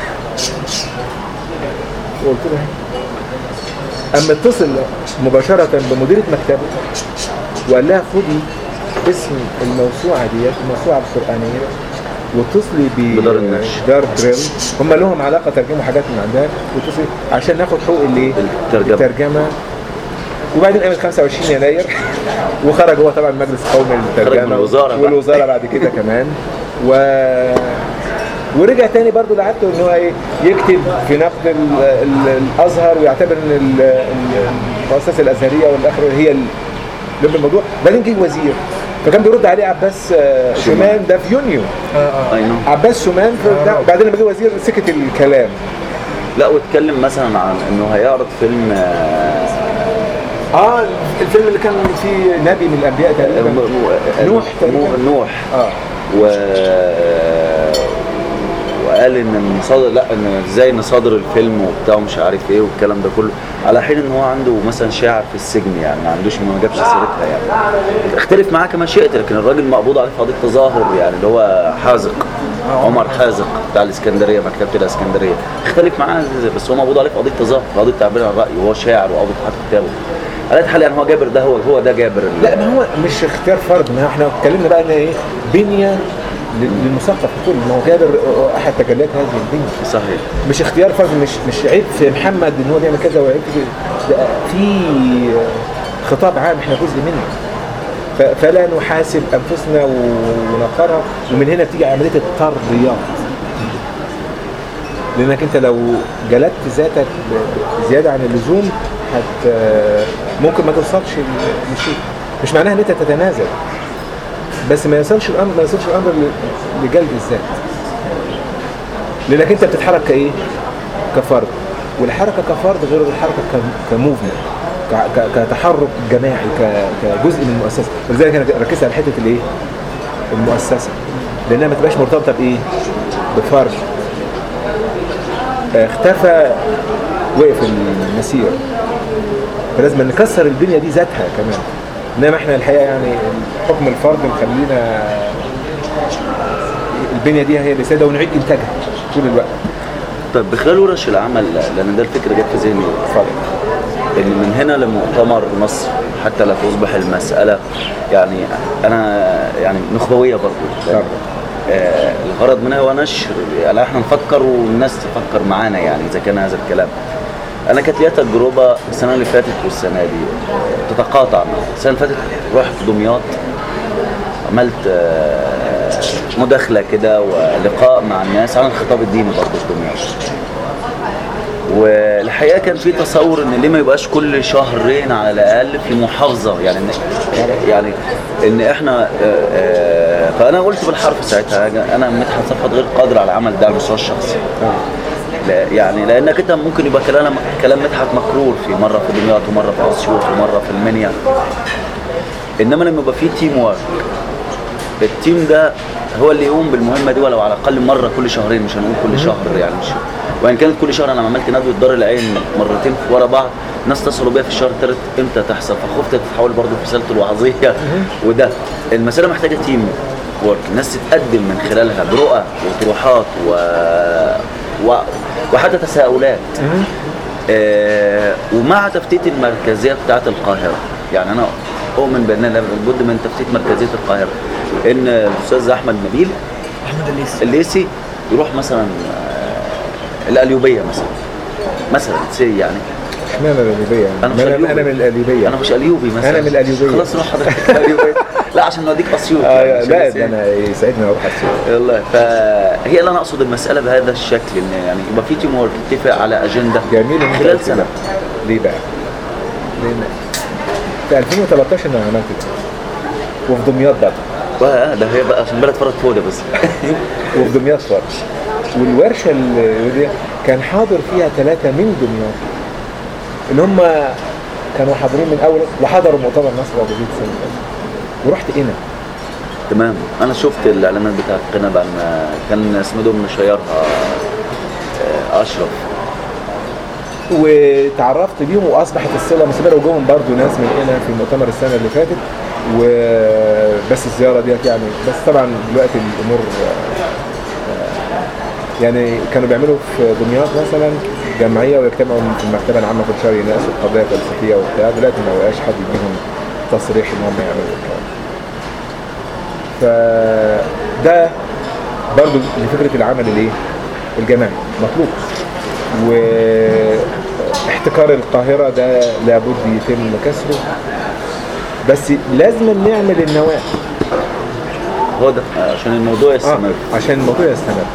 وقلت له اهي اما اتصل مباشرة بمديرة مكتبه وقال لها خدي اسم الموسوعة ديت الموسوعة القرآنية واتصلي ب بدار النشر. دار دريل هم لهم علاقة ترجموا حاجات من عندها واتصلي عشان ناخد حقوق الايه؟ الترجمة. الترجمة وبعدين قامت 25 يناير وخرج هو طبعا المجلس القومي للترجمة من الوزارة بقى. والوزارة بعد كده كمان و ورجع تاني برضو لعادته ان هو ايه يكتب في نقد ال ال الازهر ويعتبر ان ال- ال- المؤسسه الازهريه والاخر هي ال- لب الموضوع بعدين جه وزير فكان بيرد عليه عباس آه، شومان ده في يونيو أي نو عباس شومان فبتاع- بعدين لما جه وزير سكت الكلام لا واتكلم مثلا عن إنه هيعرض فيلم آه، اه الفيلم اللي كان فيه نبي من الانبياء م- تقريبا م- نوح م- تقريبا نوح اه و قال ان المصادر لا ان ازاي نصادر الفيلم وبتاع مش عارف ايه والكلام ده كله على حين ان هو عنده مثلا شاعر في السجن يعني ما عندوش ما جابش سيرتها يعني اختلف معاه كما شئت لكن الراجل مقبوض عليه في قضيه تظاهر يعني اللي هو حازق عمر حازق بتاع الاسكندريه مكتبه الاسكندريه اختلف معاه بس هو مقبوض عليه في قضيه تظاهر في قضيه تعبير عن الراي وهو شاعر وقابض حتى كتابه على أي حال يعني هو جابر ده هو هو ده جابر ال- لا ما هو مش اختيار فرد ما احنا اتكلمنا بقى ان ايه بنيه لل- للمثقف كله ما هو جابر احد تجليات هذه البنيه صحيح مش اختيار فرد مش مش عيب في محمد ان هو بيعمل كذا وعيب في ده في خطاب عام احنا جزء منه ف- فلا نحاسب انفسنا و- ونقرها ومن هنا بتيجي عمليه الترضيات لانك انت لو جلدت ذاتك ب- زياده عن اللزوم هت ممكن ما توصلش ل- لشيء مش معناها ان انت تتنازل بس ما يصلش الامر ما يصلش الامر ل- لجلد الذات لانك انت بتتحرك كايه كفرد والحركه كفرد غير الحركه ك- كموفمنت ك- ك- كتحرك جماعي ك- كجزء من المؤسسه ولذلك انا ركزت على حته الايه المؤسسه لانها ما تبقاش مرتبطه بايه بفرد اختفى وقف المسير فلازم نكسر البنيه دي ذاتها كمان انما احنا الحقيقه يعني حكم الفرد مخلينا البنيه دي هي اللي ساده ونعيد انتاجها طول الوقت طيب بخلال ورش العمل لان ده الفكره جت في ذهني اتفضل ان من هنا لمؤتمر مصر حتى لا تصبح المساله يعني انا يعني نخبويه برضه طبعا. آه الغرض منها هو نشر يعني احنا نفكر والناس تفكر معانا يعني اذا كان هذا الكلام انا كانت ليا تجربه السنه اللي فاتت والسنه دي تتقاطع معايا. السنه اللي فاتت رحت دمياط عملت آه، مداخله كده ولقاء مع الناس عن الخطاب الديني برضه في دمياط والحقيقه كان في تصور ان ليه ما يبقاش كل شهرين على الاقل في محافظه يعني إن يعني ان احنا آه، آه، فانا قلت بالحرف ساعتها انا مدحت صفوت غير قادر على العمل ده على المستوى الشخصي لا يعني لانك انت ممكن يبقى كلام كلام مدحت مكرور في مره في دمياط ومره في اسيوط ومره في المنيا انما لما يبقى في تيم وورك التيم ده هو اللي يقوم بالمهمه دي ولو على الاقل مره كل شهرين مش هنقول كل شهر يعني مش وان كانت كل شهر انا عملت ندوه دار العين مرتين ورا بعض ناس اتصلوا بيا في الشهر الثالث امتى تحصل فخفت تتحول برضه في رسالته الوعظيه وده المساله محتاجه تيم ورك الناس تتقدم من خلالها برؤى وطروحات و... و... وحتى تساؤلات آه ومع تفتيت المركزيه بتاعت القاهره يعني انا اؤمن بان لابد من تفتيت مركزيه القاهره ان الاستاذ احمد نبيل احمد الليثي الليسي يروح مثلا آه، القليوبيه مثلا مثلا سي يعني احنا من القليوبيه يعني انا مش انا قليوبي أنا من القليوبيه انا مش قليوبي مثلا أنا من القليوبية. خلاص روح حضرتك القليوبيه لا عشان نوديك اسيوط آه يعني، عشان لا بس ده انا يسعدني اروح اسيوط يلا فهي اللي انا اقصد المساله بهذا الشكل ان يعني يبقى في تيم ورك اتفق على اجنده جميل إن أنت خلال قلت سنه ده. ليه بقى؟ لان في 2013 انا عملت ده وفي دمياط برضه بقى ده هي بقى عشان بلد فرد فوده بس وفي دمياط ورشه والورشه اللي دي كان حاضر فيها ثلاثه من دمياط اللي هم كانوا حاضرين من اول وحضروا مؤتمر مصر ابو زيد السنه اللي فاتت ورحت هنا تمام انا شفت الاعلانات بتاعت قنا بعد ما كان اسمه من شيرها آه، اشرف وتعرفت بيهم واصبحت الصله مستمره وجوهم برضو ناس من هنا في المؤتمر السنه اللي فاتت وبس الزياره ديت يعني بس طبعا دلوقتي الامور آه، يعني كانوا بيعملوا في دمياط مثلا جمعيه ويجتمعوا في المكتبه العامه كل شهر يناقشوا قضايا فلسفيه وبتاع دلوقتي ما بقاش حد يديهم تصريح ان هم يعملوا الكلام فده برضو لفكره العمل الايه الجماعي مطلوب واحتكار القاهرة ده لابد يتم كسره بس لازم نعمل النواة هو ده عشان الموضوع يستمر آه عشان الموضوع يستمر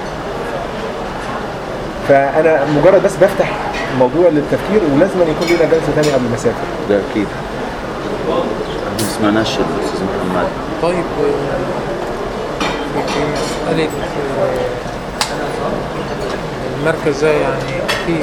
فأنا مجرد بس بفتح موضوع للتفكير ولازم يكون لنا جلسة ثانية قبل ما أسافر ده اكيد ما سمعناش الاستاذ محمد طيب آه، في في مسألة آه، المركز ده يعني في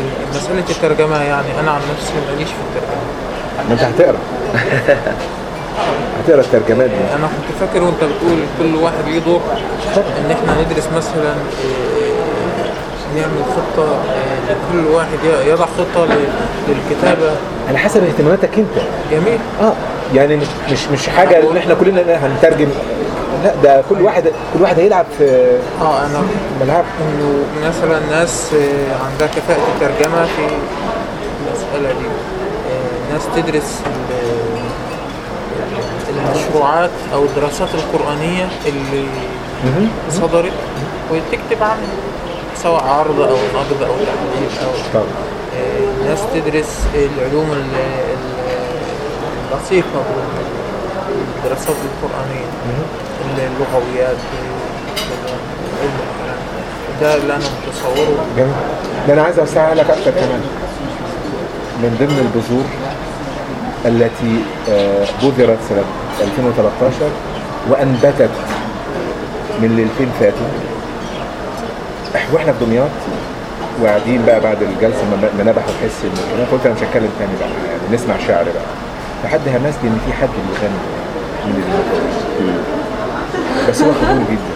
مسألة الترجمة يعني أنا عن نفسي ماليش في الترجمة ما أنت هتقرا هتقرا الترجمات دي انا كنت فاكر وانت بتقول كل واحد ليه دور ان احنا ندرس مثلا آه، نعمل خطة آه، لكل واحد ي- يضع خطة ل- للكتابة على حسب اهتماماتك انت جميل اه يعني مش مش مش حاجه ان احنا كلنا هنترجم لا ده كل واحد كل واحد هيلعب في اه انا ملعب انه مثلا ناس آه، عندها كفاءة الترجمة في المسألة دي آه، ناس تدرس ال- المشروعات او الدراسات القرآنية اللي صدرت وتكتب عنها سواء عرض او نقد او تحليل او طبعا آه، ناس تدرس العلوم ال- ال- اللصيقة بالدراسات القرآنية اللغويات علم الكلام ده اللي أنا متصوره جميل ده انا عايز اوسعها لك اكتر كمان من ضمن البذور التي آه، بذرت سنه 2013 وانبتت من ليلتين فاتوا إح- واحنا في دمياط وقاعدين بقى بعد الجلسه ما ما نبح وحس ان انا قلت انا مش هتكلم تاني بقى يعني نسمع شعر بقى فحد همسني ان في حد بيغني من اللي بس هو قبول جدا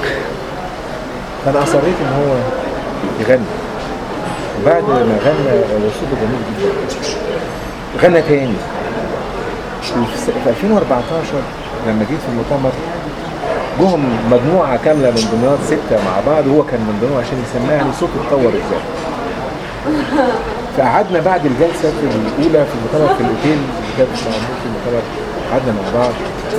فانا اصريت ان هو يغني وبعد ما غنى وصوته جميل جدا غنى تاني وفي س- في 2014 لما جيت في المؤتمر جهم مجموعة كاملة من دمياط ستة مع بعض وهو كان من ضمنهم عشان يسمعني صوته اتطور ازاي فقعدنا بعد الجلسة في الأولى في المؤتمر في الأوتيل اللي كان معمول في المؤتمر قعدنا مع بعض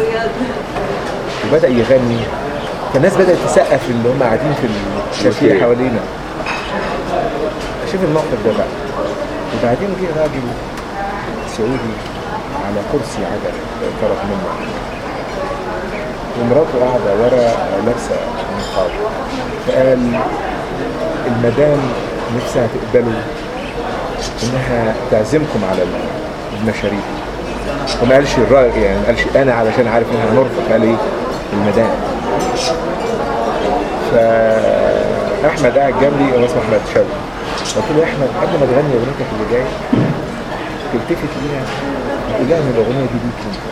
وبدأ يغني فالناس بدأت تسقف اللي هم قاعدين في الشركية أوكي. حوالينا شوف الموقف ده بقى وبعدين جه راجل سعودي على كرسي عجل طرف منه ومراته قاعدة ورا لابسة نقاب فقال المدام نفسها تقبلوا انها تعزمكم على المشاريب وما قالش الرأي يعني ما قالش انا علشان عارف انها هنرفض قال ايه المدام فاحمد قاعد جنبي هو اسمه احمد شوقي قلت له يا احمد قبل ما تغني اغنيتك اللي جايه تلتفت ليها تقول لها ان الاغنيه دي ليك انت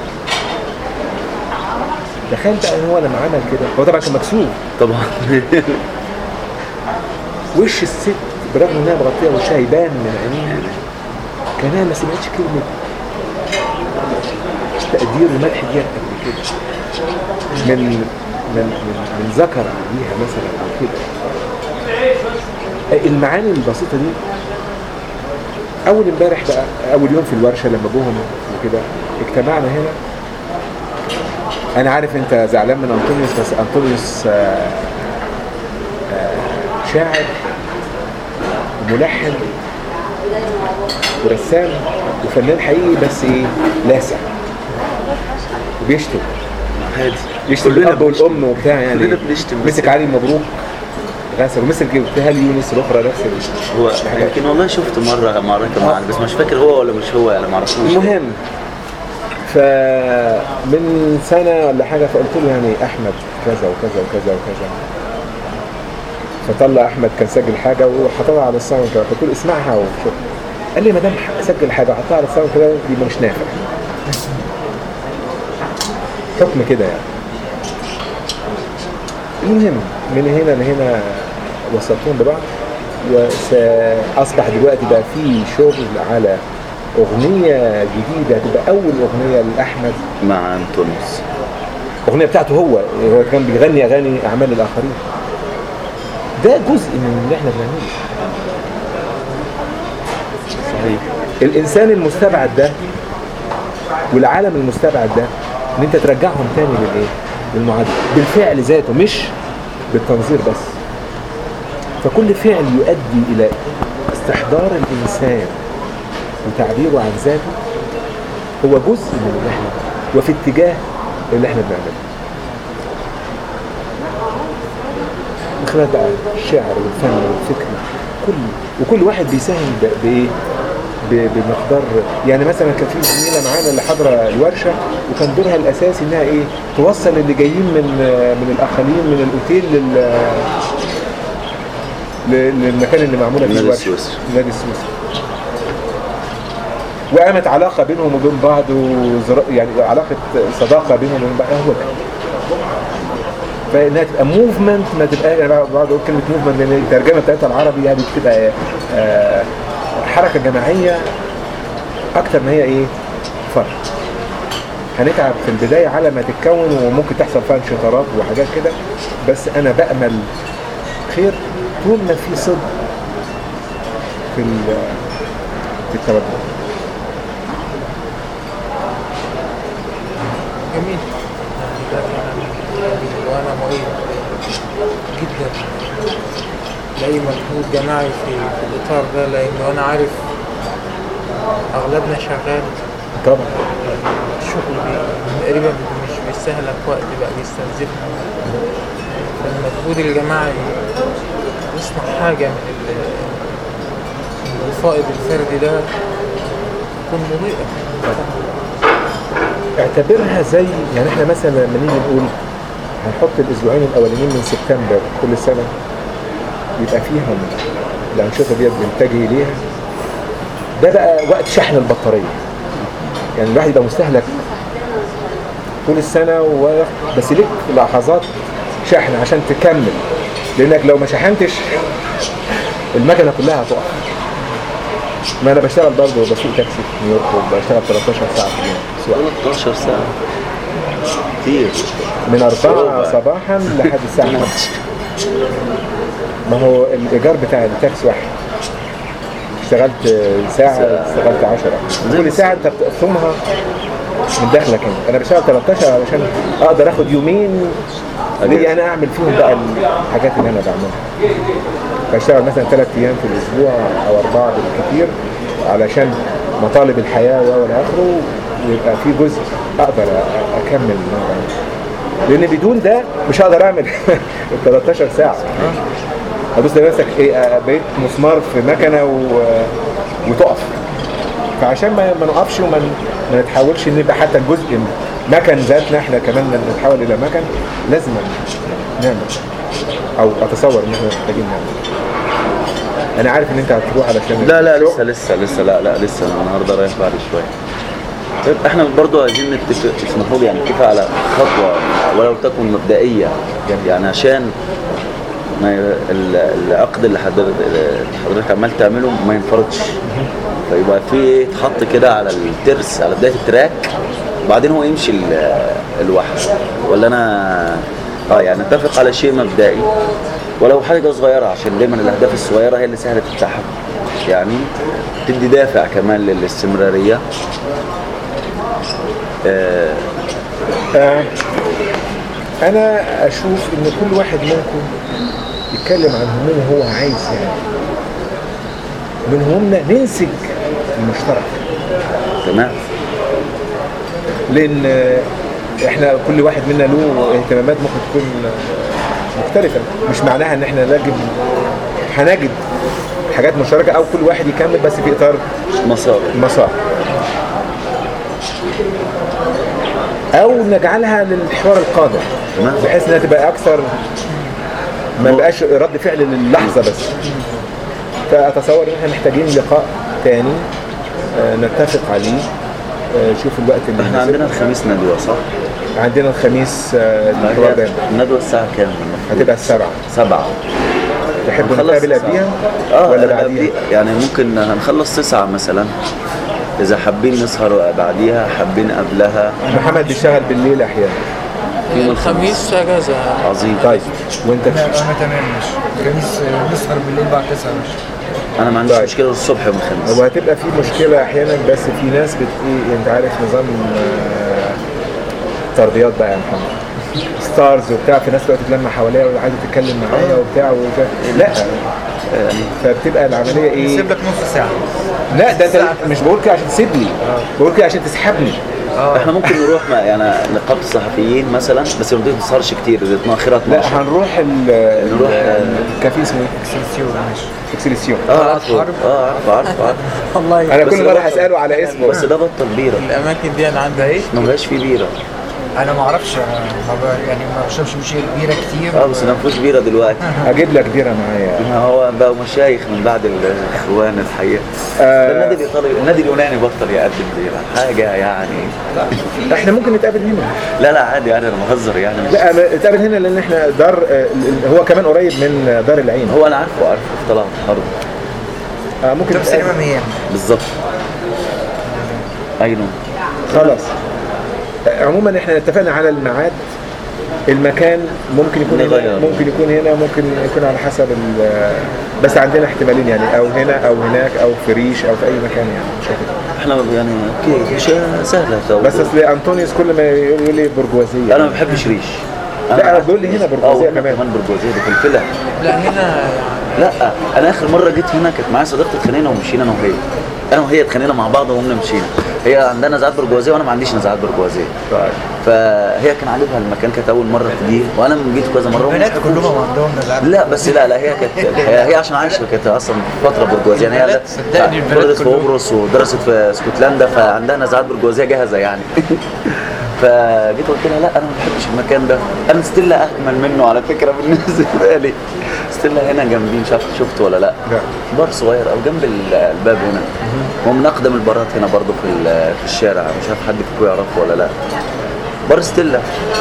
تخيل بقى ان هو لما عمل كده هو طبعا كان مكسوف طبعا وش الست برغم انها مغطيه وشها يبان من عينيها كانها ما سمعتش كلمه تقدير ومدح ديت قبل كده من من من, من ذكر ليها مثلا او كده المعاني البسيطه دي اول امبارح بقى اول يوم في الورشه لما جوهم وكده اجتمعنا هنا انا عارف انت زعلان من انطونيوس بس انطونيوس آه، آه، شاعر وملحن ورسام وفنان حقيقي بس ايه لاسع وبيشتم عادي يشتم كلنا الاب بنشتم. والام وبتاع يعني كلنا بنشتم بس مسك علي مبروك غسل ومسك ابتهال يونس الاخرى نفس ال- هو يمكن والله شفت مره مره كان معانا بس مش فاكر هو ولا مش هو يعني ما اعرفوش المهم فمن سنة ولا حاجة فقلت له يعني أحمد كذا وكذا وكذا وكذا فطلع أحمد كان سجل حاجة وحطها على الساوند كده قلت له اسمعها وشوف قال لي ما دام سجل حاجة وحطها على الساوند كده دي مش نافع حكم كده يعني المهم من هنا لهنا وصلتهم ببعض وأصبح دلوقتي بقى في شغل على أغنية جديدة تبقى أول أغنية لأحمد مع انطونيوس أغنية بتاعته هو هو كان بيغني أغاني أعمال الآخرين ده جزء من اللي احنا بنعمله صحيح الإنسان المستبعد ده والعالم المستبعد ده إن أنت ترجعهم تاني للإيه؟ للمعادلة بالفعل ذاته مش بالتنظير بس فكل فعل يؤدي إلى استحضار الإنسان وتعبيره عن ذاته هو جزء من اللي احنا وفي اتجاه اللي احنا بنعمله من خلال بقى الشعر والفن والفكر كل وكل واحد بيساهم ب- بايه ب- بمقدار يعني مثلا كان في زميله معانا اللي حاضره الورشه وكان دورها الاساسي انها ايه توصل اللي جايين من من الاقاليم من الاوتيل لل ل- للمكان اللي معموله فيه النادي الورشه السويسري. النادي السويسري وقامت علاقه بينهم وبين بعض وزر... يعني علاقه صداقه بينهم وبين بعض هو ده فانها تبقى موفمنت ما تبقى انا بقعد اقول كلمه موفمنت لان الترجمه بتاعتها العربي يعني بتبقى آه، حركه جماعيه اكتر ما هي ايه فرد هنتعب في البدايه على ما تتكون وممكن تحصل فيها انشطارات وحاجات كده بس انا بامل خير طول ما في صدق في ال- في التوجه جميل يعني ده كلام جميل وانا مؤيد جدا لاي مجهود جماعي في, في الاطار ده لانه انا عارف اغلبنا شغال طبعا الشغل بي- تقريبا مش بيستهلك وقت بقى بيستنزفنا فالمجهود الجماعي يصنع حاجة من ال- من الفائض الفردي ده تكون مضيئة اعتبرها زي يعني احنا مثلا لما نيجي نقول هنحط الاسبوعين الاولانيين من سبتمبر كل سنه يبقى فيهم الانشطه دي بنتجه ليها ده بقى وقت شحن البطاريه يعني الواحد يبقى مستهلك طول السنه و... بس ليك لحظات شحن عشان تكمل لانك لو ما شحنتش المكنه كلها هتقف ما انا بشتغل برضه بسوق تاكسي في نيويورك وبشتغل 13 ساعه في اليوم سواقه 13 ساعة كتير من 4 صباحا لحد الساعة 5 ما هو الإيجار بتاع التاكسي واحد اشتغلت ساعة اشتغلت 10 كل ساعة أنت بتقسمها من دخلك أنت أنا بشتغل 13 علشان أقدر آخد يومين لي أنا أعمل فيهم بقى الحاجات اللي أنا بعملها بشتغل مثلا ثلاث أيام في الأسبوع أو أربعة بالكثير علشان مطالب الحياة وإلى آخره ويبقى في جزء أقدر أ- أكمل اللي أنا بعمله. لان بدون ده مش هقدر اعمل ال 13 ساعه هتبص لنفسك ايه آه، بقيت مسمار في مكنه و... وتقف فعشان ما, ما نقفش وما ن- ما نتحولش نبقى حتى الجزء من مكن ذاتنا احنا كمان نتحول الى مكن لازم نعمل او اتصور ان احنا محتاجين نعمل انا عارف ان انت هتروح علشان لا لا الشغل. لسه لسه لسه لا لا لسه أنا النهارده رايح بعد شويه طيب احنا برضو عايزين نتفق اسمحوا لي يعني نتفق على خطوه ولو تكن مبدئيه يعني عشان ما ي- ال- العقد اللي حضرتك اللي حضرتك عمال تعمله ما ينفرضش فيبقى في ايه يتحط كده على الترس على بدايه التراك وبعدين هو يمشي ال- لوحده ولا انا اه يعني نتفق على شيء مبدئي ولو حاجه صغيره عشان دايما الاهداف الصغيره هي اللي سهله تتحقق يعني تدي دافع كمان للاستمراريه آه آه، انا اشوف ان كل واحد منكم يتكلم عن همومه هو عايز يعني من همومنا ننسج المشترك تمام لان آه، احنا كل واحد منا له اهتمامات ممكن تكون آه، مختلفة مش معناها ان احنا نجد هنجد حاجات مشتركة او كل واحد يكمل بس في اطار مسار المسار او نجعلها للحوار القادم تمام. بحيث انها تبقى اكثر ما بقاش رد فعل للحظه بس فاتصور ان احنا محتاجين لقاء تاني آه، نتفق عليه آه، شوف الوقت اللي احنا يناسب. عندنا الخميس ندوه صح؟ عندنا الخميس آه، ما الحوار هي ده الندوه الساعه كام؟ المفروض؟ هتبقى السبعة سبعة تحبوا هنخلص نتقابل تسعة. قبليها اه ولا أنا بعديها؟ قبلي- يعني ممكن هنخلص تسعة مثلا إذا حابين نسهر بعديها حابين قبلها محمد بيشتغل بالليل احيانا يوم الخميس اجازة عظيم طيب وانت انا انا تمام ماشي الخميس آه، نسهر بالليل بعد 9 ماشي أنا ما عنديش طيب. مشكلة الصبح يوم الخميس هو هتبقى في مشكلة أحيانا بس في ناس بت إيه أنت عارف نظام آه، تربيات بقى يا محمد ستارز وبتاع في ناس دلوقتي تتلم حواليها وعايزة تتكلم معايا وبتاع وبتاع. لا فبتبقى العملية إيه؟ سيب لك نص ساعه لا ده انت مش بقول كده عشان تسيبني بقول كده عشان تسحبني احنا ممكن نروح مع يعني نقابة الصحفيين مثلا بس ما نسهرش كتير احنا اخرها لا 12 هنروح ال نروح، الكافيه اسمه ايه؟ اكسلسيون ماشي اكسلسيون اه عارفه اه عارفه عارفه عارفه والله انا بس كل ده مرة بطل. هسأله على اسمه بس ده بطل بيرة الاماكن دي انا عندها ايه ما بقاش فيه بيرة انا ما اعرفش أنا ما ب... يعني ما بشربش مشيه كبيره كتير اه بس ده مفيش بيره دلوقتي اجيب لك ديره معايا ما هو بقى مشايخ من بعد الاخوان الحقيقه آه. ده النادي الايطالي النادي اليوناني بطل يقدم بيره حاجه يعني احنا ممكن نتقابل هنا لا لا عادي يعني انا بهزر يعني مش لا ما- نتقابل هنا لان احنا دار آه، هو كمان قريب من دار العين هو انا عارفه عارفه في طلعت حرب آه ممكن قدام سينما نتقابل. ميامي بالظبط ايوه خلاص آه، عموما احنا اتفقنا على الميعاد المكان ممكن يكون هنا نغير. ممكن يكون هنا ممكن يكون على حسب ال- بس عندنا احتمالين يعني او هنا او هناك او في ريش او في اي مكان يعني مش هتفرق. احنا يعني اوكي مش سهله تو. بس اصل انطونيوس كل ما يقول يقول لي برجوازيه انا ما بحبش ريش لا، بيقول لي هنا برجوازية اه كمان. كمان برجوازيه ده في الفيلا لا هنا لا انا اخر مره جيت هنا كانت معايا صديقتي اتخانقنا ومشينا انا وهي انا وهي اتخانقنا مع بعض وقمنا مشينا هي عندها نزعات برجوازيه وانا ما عنديش نزعات برجوازيه طيب. فهي كان عاجبها المكان كانت اول مره تجي وانا جيت كذا مره وما البنات بحبوش. كلهم عندهم نزعات لا بس لا لا هي كانت هي, هي عشان عايشه كانت اصلا فتره برجوازيه يعني هي البنات، صدقني البنات ولدت في كلهم. قبرص ودرست في اسكتلندا فعندها نزعات برجوازيه جاهزه يعني فجيت قلت لها لا انا ما بحبش المكان ده انا ستيلا اجمل منه على فكره بالنسبه لي ستيلا هنا جنبي مش عارف شفت ولا لا لا. بار صغير او جنب ال- الباب هنا هو من اقدم البارات هنا برضو في ال- في الشارع مش عارف حد فيكم يعرفه ولا لا بار ستيلا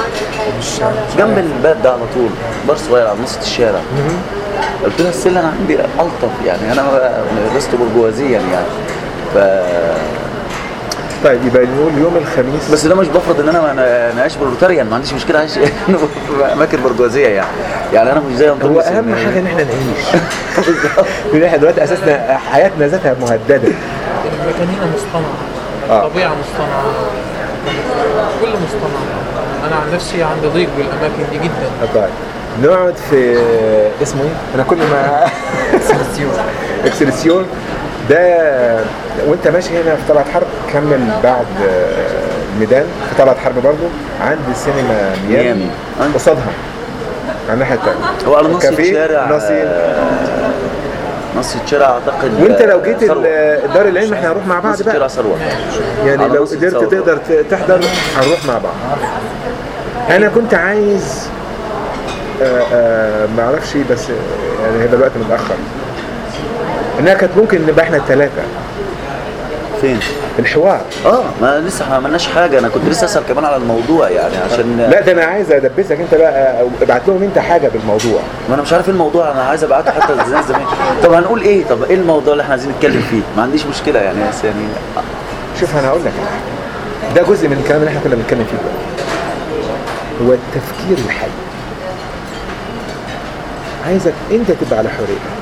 جنب الباب ده على طول بار صغير على نص الشارع قلت لها ستيلا انا عندي الطف يعني انا لست برجوازيا يعني ف طيب يبقى نقول يوم الخميس بس ده مش بفرض ان انا انا أنا عايش بروتاريان ما عنديش مشكله اعيش في اماكن برجوازيه يعني يعني انا مش زي هو انطونيوس اهم إن- حاجه ان احنا نعيش لان احنا دلوقتي اساسنا حياتنا ذاتها مهدده المكان هنا مصطنع آه. الطبيعة مصطنعة كل مصطنع أنا عن نفسي عندي ضيق بالأماكن دي جدا طيب نقعد في اسمه ايه؟ انا كل ما اكسلسيون ده وانت ماشي هنا في طلعت حرب كمل بعد آه، الميدان في طلعت حرب برضه عند السينما ميامي ميامي. أيوة. قصادها على الناحيه الثانيه هو على نص كافيه الشارع ناصية. آه، نص الشارع اعتقد وانت لو آه، جيت ثروت. ال- دار العلم احنا هنروح مع بعض نص الشارع بقى ثروت يعني على لو نص قدرت الثروت. تقدر ت- تحضر هنروح مع بعض انا كنت عايز آه، آه، ما اعرفش بس آه، يعني هيبقى الوقت متاخر انها كانت ممكن نبقى احنا الثلاثه فين؟ الحوار اه ما لسه احنا ما عملناش حاجه انا كنت لسه اسال كمان على الموضوع يعني عشان لا ده انا عايز ادبسك انت بقى أو ابعت لهم انت حاجه بالموضوع ما انا مش عارف ايه الموضوع انا عايز ابعته حتى للناس زمان طب هنقول ايه طب ايه الموضوع اللي احنا عايزين نتكلم فيه ما عنديش مشكله يعني بس يعني شوف انا هقول لك على حاجة. ده جزء من الكلام اللي احنا كنا بنتكلم فيه دلوقتي هو التفكير الحي عايزك انت تبقى على حريه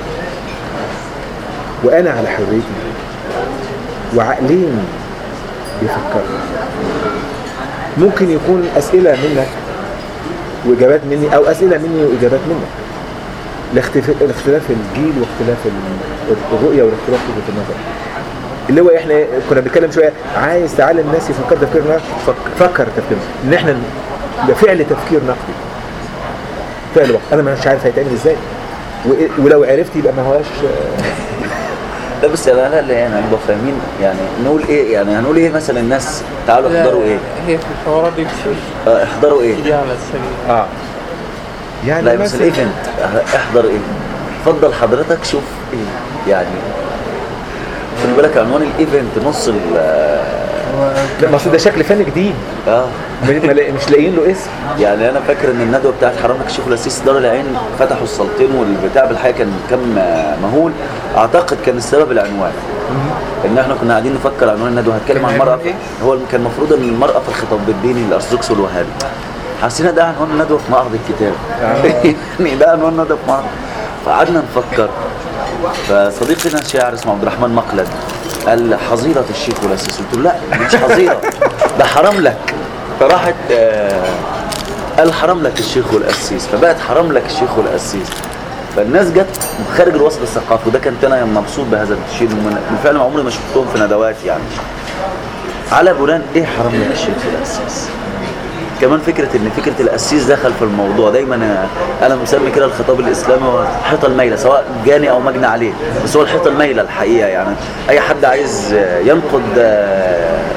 وانا على حريتي وعقلين بيفكروا ممكن يكون اسئله منك واجابات مني او اسئله مني واجابات منك الاختف- الاختلاف الجيل واختلاف ال- الرؤيه والاختلاف في وجهه النظر اللي هو احنا كنا بنتكلم شويه عايز تعلم الناس يفكر تفكير نقدي فك- فكر تفكير ان احنا ده فعل تفكير نقدي فعل وقت انا مش عارف هيتعمل ازاي وإيه- ولو عرفت يبقى ما هواش لا بس لا لا لا يعني نبقى فاهمين يعني نقول ايه يعني هنقول ايه مثلا الناس تعالوا لا، احضروا ايه هي في الحوارات دي كتير آه، احضروا ايه تيجي على السريع اه يعني لا بس مثلا الايفنت اه، احضر ايه اتفضل حضرتك شوف ايه يعني خلي بالك عنوان الايفنت نص ال لا ما أصل ده شكل فني جديد اه ما- ما لا- مش لاقيين له اسم يعني انا فاكر ان الندوه بتاعت حرامك الشيخ الاسيس دار العين فتحوا السلطين والبتاع بالحقيقه كان كم مهول اعتقد كان السبب العنوان ان احنا كنا قاعدين نفكر عنوان الندوه هتكلم عن كان المراه عنوان إيه؟ هو كان المفروض ان المراه في الخطاب الديني الارثوذكس والوهابي حسينا ده عنوان الندوه في معرض الكتاب يعني ده عنوان الندوه في معرض فقعدنا نفكر فصديقنا الشاعر اسمه عبد الرحمن مقلد قال حظيرة الشيخ والأسيس قلت له لا مش حظيرة ده حرام لك فراحت آه، قال حرام لك الشيخ والقسيس فبقت حرام لك الشيخ والقسيس فالناس جت خارج الوسط الثقافي وده كنت انا مبسوط بهذا الشيء من من فعلا عمري ما شفتهم في ندوات يعني على بناء ايه حرام لك الشيخ والقسيس كمان فكره ان فكره القسيس دخل في الموضوع دايما أنا- انا مسمي كده الخطاب الاسلامي هو الحيطه المايله سواء جاني او مجني عليه بس هو الحيطه المايله الحقيقه يعني اي حد عايز ينقد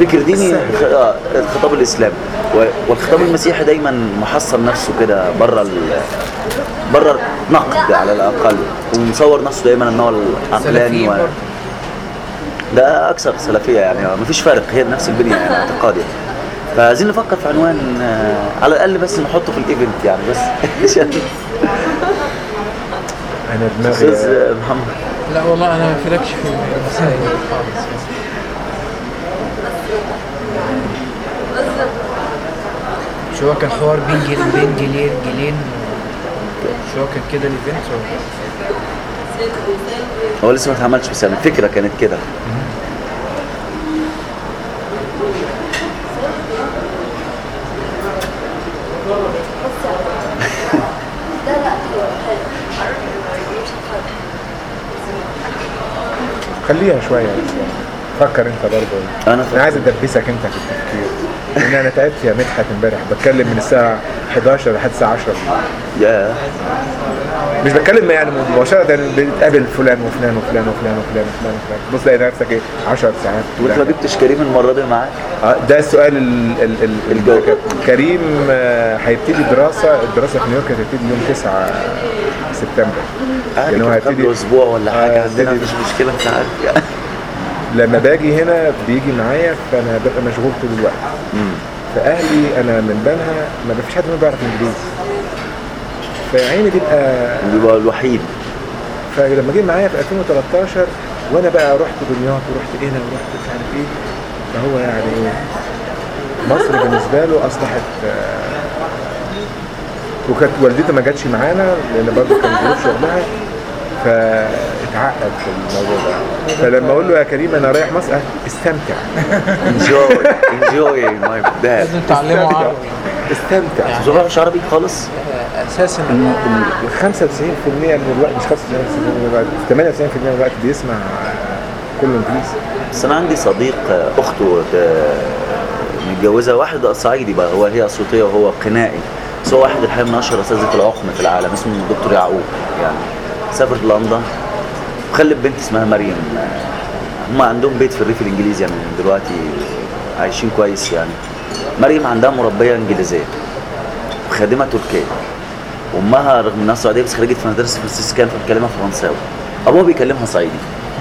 فكر ديني السهل. خ- آه، الخطاب الاسلامي و- والخطاب المسيحي دايما محصل نفسه كده بره ال بره النقد على الاقل ومصور نفسه دايما ان هو العقلاني سلفي و... برضه. ده اكثر سلفيه يعني مفيش فرق هي نفس البنيه يعني اعتقادي فعايزين نفكر في عنوان آه، على الاقل بس نحطه في الايفنت يعني بس عشان انا استاذ دماغي آه، محمد لا والله انا ما فيلكش في المسائل دي خالص مش هو كان حوار بين جيل بين جيلين جيلين مش هو كان كده الايفنت ولا؟ هو لسه ما اتعملش بس يعني الفكره كانت كده خليها شويه بس. فكر انت برضه أنا انا فكر. عايز ادبسك انت في التفكير لان انا تعبت يا مدحت امبارح بتكلم من الساعه 11 لحد الساعه 10 يا مش بتكلم يعني مباشره بتقابل فلان وفلان وفلان وفلان وفلان وفلان وفلان بص تلاقي نفسك ايه 10 ساعات وانت ما جبتش كريم المره دي معاك آه، ده السؤال ال ال ال الجو. كريم آه، هيبتدي دراسه الدراسه في نيويورك هتبتدي يوم 9 سبتمبر عادي يعني هو كان قبله هيبتدي اسبوع ولا حاجه آه، عندنا هيبتدي- مفيش مشكله انت عارف يعني لما باجي هنا بيجي معايا فانا ببقى مشغول طول الوقت فاهلي انا من بنها ما فيش حد منهم بيعرف انجليزي فعيني بيبقى بيبقى الوحيد فلما جه معايا في 2013 وانا بقى رحت دمياط ورحت هنا ورحت مش عارف ايه فهو يعني ايه مصر بالنسبه له اصبحت آه، وكانت والدتي ما جاتش معانا لان برضه كان ظروف شغلها فاتعقد في الموضوع ده فلما اقول له يا كريم انا رايح مصر قال استمتع انجوي انجوي ماي داد لازم تعلموا استمتع. عربي استمتع يعني- ما مش عربي خالص اساسا ال 95% من الوقت مش 95% من الوقت 98% من الوقت بيسمع كله انجليزي بس انا عندي صديق آه، اخته آه، متجوزه واحد صعيدي بقى هو هي صوتيه وهو قنائي بس هو واحد الحقيقه من اشهر اساتذه العقم في العالم اسمه الدكتور يعقوب يعني سافر لندن وخلف بنت اسمها مريم آه، هم عندهم بيت في الريف الانجليزي يعني دلوقتي عايشين كويس يعني مريم عندها مربيه انجليزيه وخادمه تركيه امها رغم انها سعوديه بس خريجه في مدرسه فرنسيسكان فبتكلمها فرنساوي ابوها بيكلمها صعيدي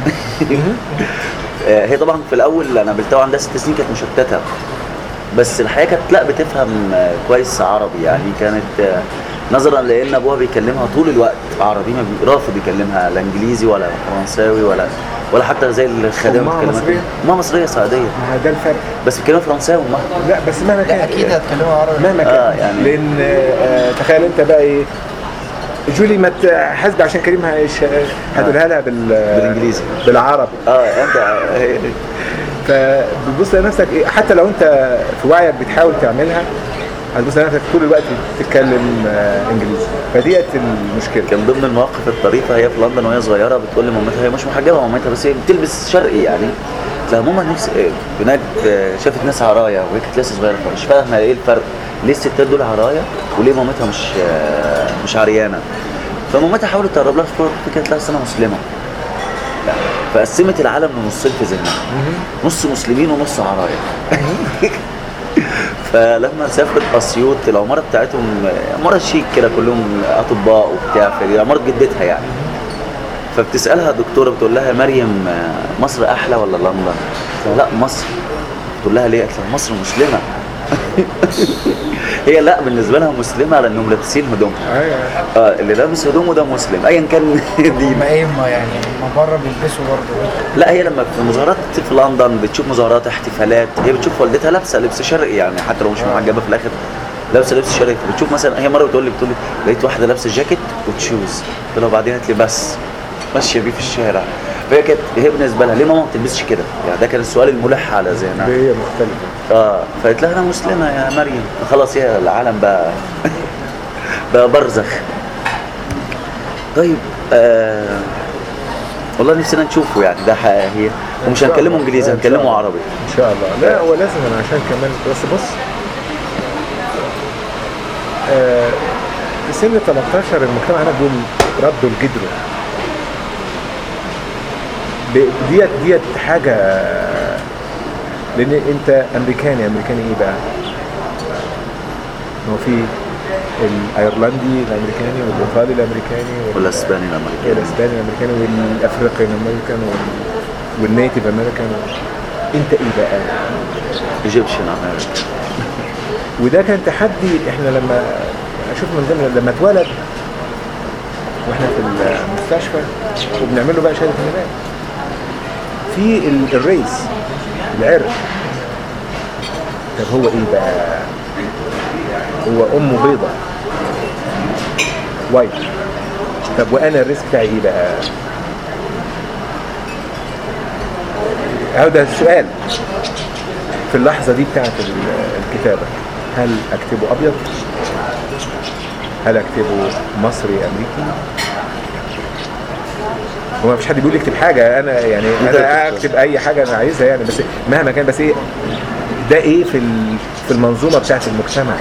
آه، هي طبعا في الاول انا قابلتها وعندها ست سنين كانت مشتته بس الحقيقه كانت لا بتفهم آه، كويس عربي يعني كانت آه، نظرا لان ابوها بيكلمها طول الوقت عربي ما بي- رافض يكلمها لا انجليزي ولا فرنساوي ولا ولا حتى زي الخادمه أمها بتكلمها مصرية؟ امها مصريه سعوديه ما ده الفرق بس بتكلمها فرنساوي امها لا بس مهما كان لا اكيد هتكلموا عربي مهما كان آه، يعني- لان آه، تخيل انت بقى ايه جولي ما تحاسب عشان كريم هيش- هتقولها لها بال بالإنجليزي. بالعربي اه انت هي- فبتبص لنفسك ايه حتى لو انت في وعيك بتحاول تعملها هتبص لنفسك طول الوقت بتتكلم آه، انجليزي فديت المشكله كان ضمن المواقف الطريفه هي في لندن وهي صغيره بتقول لمامتها هي مش محجبه مامتها بس هي بتلبس شرقي يعني قلت لها ماما نفسي إيه؟ هناك آه، شافت ناس عرايا وهي كانت لسه صغيره فمش فاهمه ايه الفرق ليه الستات دول عرايا وليه مامتها مش آه، مش عريانه فمامتها حاولت تقرب لها في فكره لها أصل انا مسلمه فقسمت العالم لنصين في ذهنها نص مسلمين ونص عرايا فلما سافرت اسيوط العماره بتاعتهم عماره شيك كده كلهم اطباء وبتاع في عماره جدتها يعني فبتسالها الدكتوره بتقول لها يا مريم مصر احلى ولا لندن؟ قالت لها لا مصر تقول لها ليه؟ قالت لها مصر مسلمه هي لا بالنسبه لها مسلمه لانهم لابسين هدومها ايوه اه اللي لابس هدومه ده مسلم ايا كان دين ما ايه ما يعني ما بره بيلبسوا برضه لا هي لما في مظاهرات في لندن بتشوف مظاهرات احتفالات هي بتشوف والدتها لابسه لبس شرقي يعني حتى لو مش محجبه في الاخر لابسه لبس شرقي بتشوف مثلا هي مره بتقول لي بتقول لي لقيت واحده لابسه جاكيت وتشوز قلت لها وبعدين قالت لي بس ماشيه بيه في الشارع فهي كانت هي بالنسبه لها ليه ماما ما بتلبسش كده؟ يعني ده كان السؤال الملح على ذهنها هي مختلفه اه فقلت لها انا مسلمه يا مريم خلاص هي العالم بقى بقى برزخ طيب آه والله نفسنا نشوفه يعني ده حقيقي ومش هنكلمه انجليزي إن شاء هنكلمه الله. عربي ان شاء الله لا هو لازم انا عشان كمان بس بص آه في سن 13 المجتمع هنا دول ردوا لجدره ب- ديت ديت حاجه لان انت امريكاني امريكاني ايه بقى هو في الايرلندي الامريكاني والايطالي الامريكاني وال- والاسباني الامريكي الاسباني الامريكاني والافريقي الامريكان والنيتيف امريكان انت ايه بقى ايجيبشن امريكا وده كان تحدي احنا لما اشوف من ضمن لما اتولد واحنا في المستشفى وبنعمل له بقى شهاده ميلاد في ال- الريس العرق طب هو ايه بقى هو امه بيضة وايت طب وانا الريس بتاعي ايه بقى اهو ده السؤال في اللحظة دي بتاعت ال- الكتابة هل اكتبه ابيض هل اكتبه مصري امريكي هو مفيش حد بيقول لي اكتب حاجة انا يعني أنت انا اللي اكتب اي حاجة انا عايزها يعني بس مهما كان بس ايه ده ايه في ال- في المنظومة بتاعت المجتمع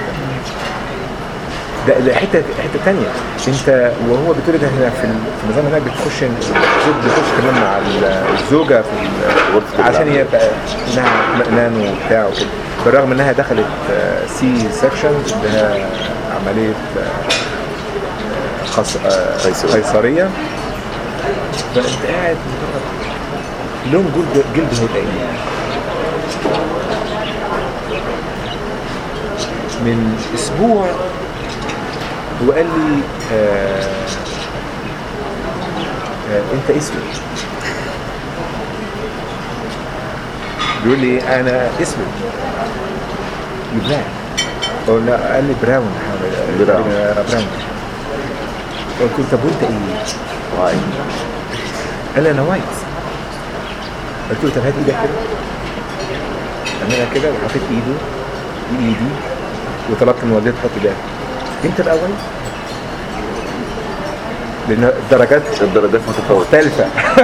ده ده حته حته ثانيه انت وهو بتولد احنا في ال- في النظام هناك بتخش الزوج بيخش كمان مع ال- الزوجه في ال- غرفة عشان هي العمل. بقى انها اطمئنان وبتاع وكده بالرغم انها دخلت سي سكشن انها عمليه آه، خص... آه، قيصرية. قيصريه فانت قاعد لون جلد جلد هيبقى ايه؟ من اسبوع هو قال لي آه آه انت اسود بيقول لي انا اسود بلاك قلنا قال لي براون براون. آه، براون قلت له طب وانت ايه؟ واي قال لي انا وايت قلت له طب هات ايدك كده عملها كده وحطيت ايده ايدي وطلبت من والدتي تحط ايدها انت بقى وايت لان الدرجات الدرجات متفاوتة مختلفه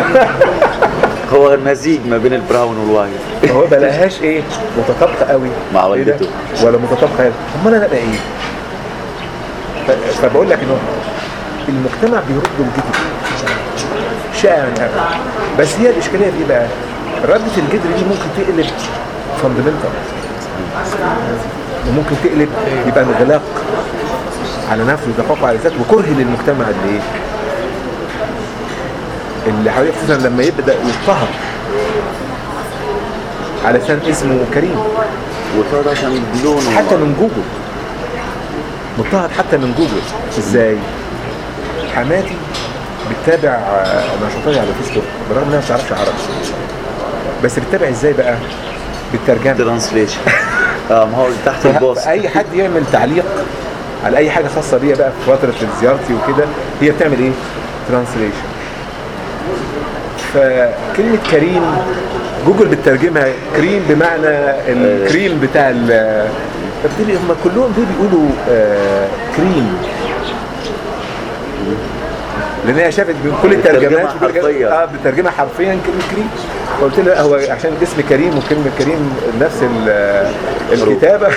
هو مزيج ما بين البراون والوايت هو بلاقيهاش ايه متطابقه قوي مع إيه ده؟ والدته. ولا متطابقه قوي امال انا بقى ايه ف- فبقول لك انه المجتمع بيرد الجدر شائع من أبد بس هي الاشكاليه في ايه بقى ردة الجدر دي ممكن تقلب فاندمنتال وممكن تقلب يبقى انغلاق على نفسه وتفوق على الذات وكره للمجتمع اللي ايه اللي حواليه خصوصا لما يبدا يضطهد علشان اسمه كريم وطلع عشان لونه حتى من جوجل مضطهد حتى من جوجل ازاي حماتي بتتابع آه، نشاطاتي على فيسبوك بالرغم انها ما بتعرفش عربي بس بتتابع ازاي بقى بالترجمه ترانسليشن اه ما هو تحت البوست اي حد يعمل تعليق على اي حاجه خاصه بيا بقى في فتره زيارتي وكده هي بتعمل ايه ترانسليشن فكلمه كريم جوجل بتترجمها كريم بمعنى الكريم بتاع ال فبالتالي هم كلهم دول بيقولوا آه كريم لان هي شافت من كل الترجمات بتترجمها حرفياً. اه بتترجمها حرفيا كلمه كريم فقلت له لا، هو عشان اسم كريم وكلمه كريم نفس ال- الكتابه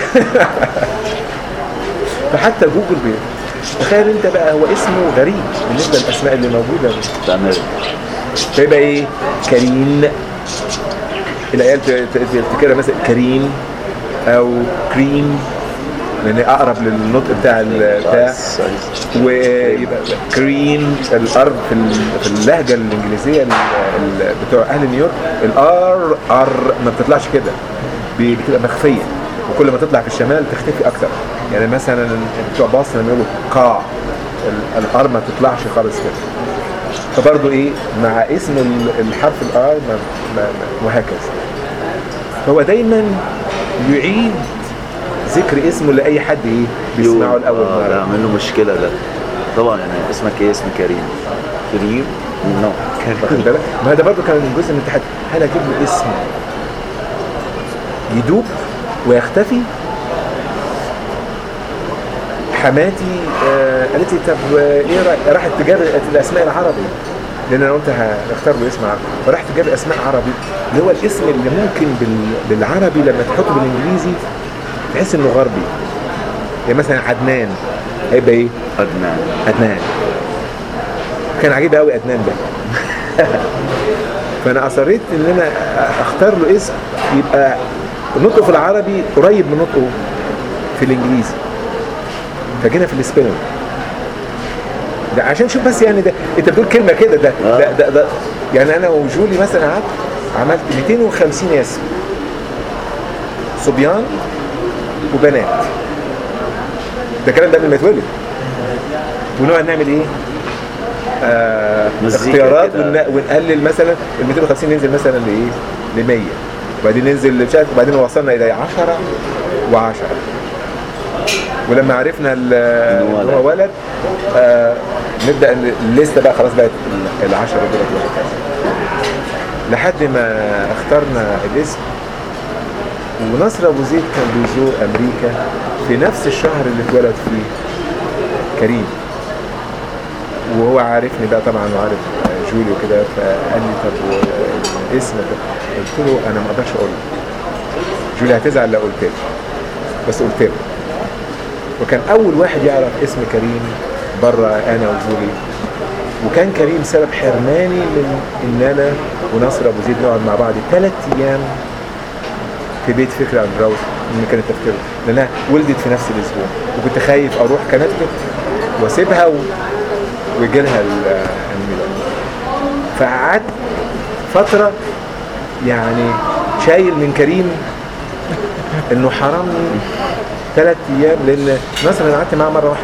فحتى جوجل بي تخيل انت بقى هو اسمه غريب بالنسبه للاسماء اللي موجوده في امريكا فيبقى ايه كريم العيال ت- ت- تفتكرها مثلا كريم او كريم لان اقرب للنطق بتاع البتاع كويس، كويس. ويبقى كريم الار في ال- في اللهجه الانجليزيه ال- ال- بتوع اهل نيويورك الار ار ما بتطلعش كده ب- بتبقى مخفيه وكل ما تطلع في الشمال تختفي اكتر يعني مثلا بتوع باص لما يقولوا قاع ال- الار ما تطلعش خالص كده فبرضه ايه مع اسم ال- الحرف الار ما ما ما- وهكذا فهو دايما يعيد ذكر اسمه لاي حد ايه بيسمعه لاول آه، ده مره عامل له مشكله ده طبعا يعني اسمك ايه اسم كريم كريم نو واخد بالك ما ده برضه كان جزء من التحدي هل اجيب له اسم يدوب ويختفي حماتي آه قالت لي طب آه، ايه رايك راحت تجاب الاسماء العربي لان انا قلت هختار له اسم عربي فرحت تجاب اسماء عربي اللي هو الاسم اللي ممكن بال- بالعربي لما تحطه بالانجليزي تحس انه غربي يعني مثلا عدنان هيبقى ايه؟ عدنان عدنان كان عجيب قوي عدنان ده فانا اصريت ان انا اختار له اسم يبقى نطقه في العربي قريب من نطقه في الانجليزي فجينا في الاسبانيول ده عشان شوف بس يعني ده انت بتقول كلمه كده ده ده, ده, ده يعني انا وجولي مثلا قعدت عملت 250 اسم صبيان وبنات ده الكلام ده قبل ما يتولد ونقعد نعمل ايه؟ آه مزيكا اختيارات كده. ون- ونقلل مثلا ال 250 ننزل مثلا لايه؟ ل 100 وبعدين ننزل مش عارف وبعدين وصلنا الى 10 و10 ولما عرفنا ال- إن هو ان هو ولد آه نبدا ال- الليسته بقى خلاص بقت ال 10 دول وهكذا لحد ما اخترنا الاسم ونصر ابو زيد كان بيزور امريكا في نفس الشهر اللي اتولد فيه كريم وهو عارفني بقى طبعا وعارف جولي وكده فقال لي طب الاسم ده قلت له انا ما اقدرش اقول لك جولي هتزعل لو قلت له بس قلت له وكان اول واحد يعرف اسم كريم بره انا وجولي وكان كريم سبب حرماني من ان انا ونصر ابو زيد نقعد مع بعض ثلاث ايام في بيت فكري عند راوس من كان التفكير لانها ولدت في نفس الاسبوع وكنت خايف اروح كنتكت واسيبها و... ويجي لها ال- الميلاد فقعدت فتره يعني شايل من كريم انه حرمني ثلاث ايام لان نصر انا قعدت معاه مره واحده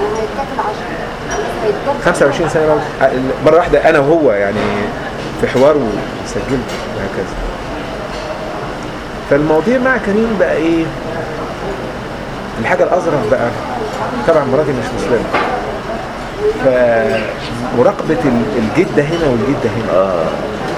25 سنه بقى. مره واحده انا وهو يعني في حوار وسجلت وهكذا فالمواضيع مع كريم بقى ايه الحاجه الاظرف بقى طبعا مراتي مش مسلمه فمراقبه ال- الجده هنا والجده هنا اه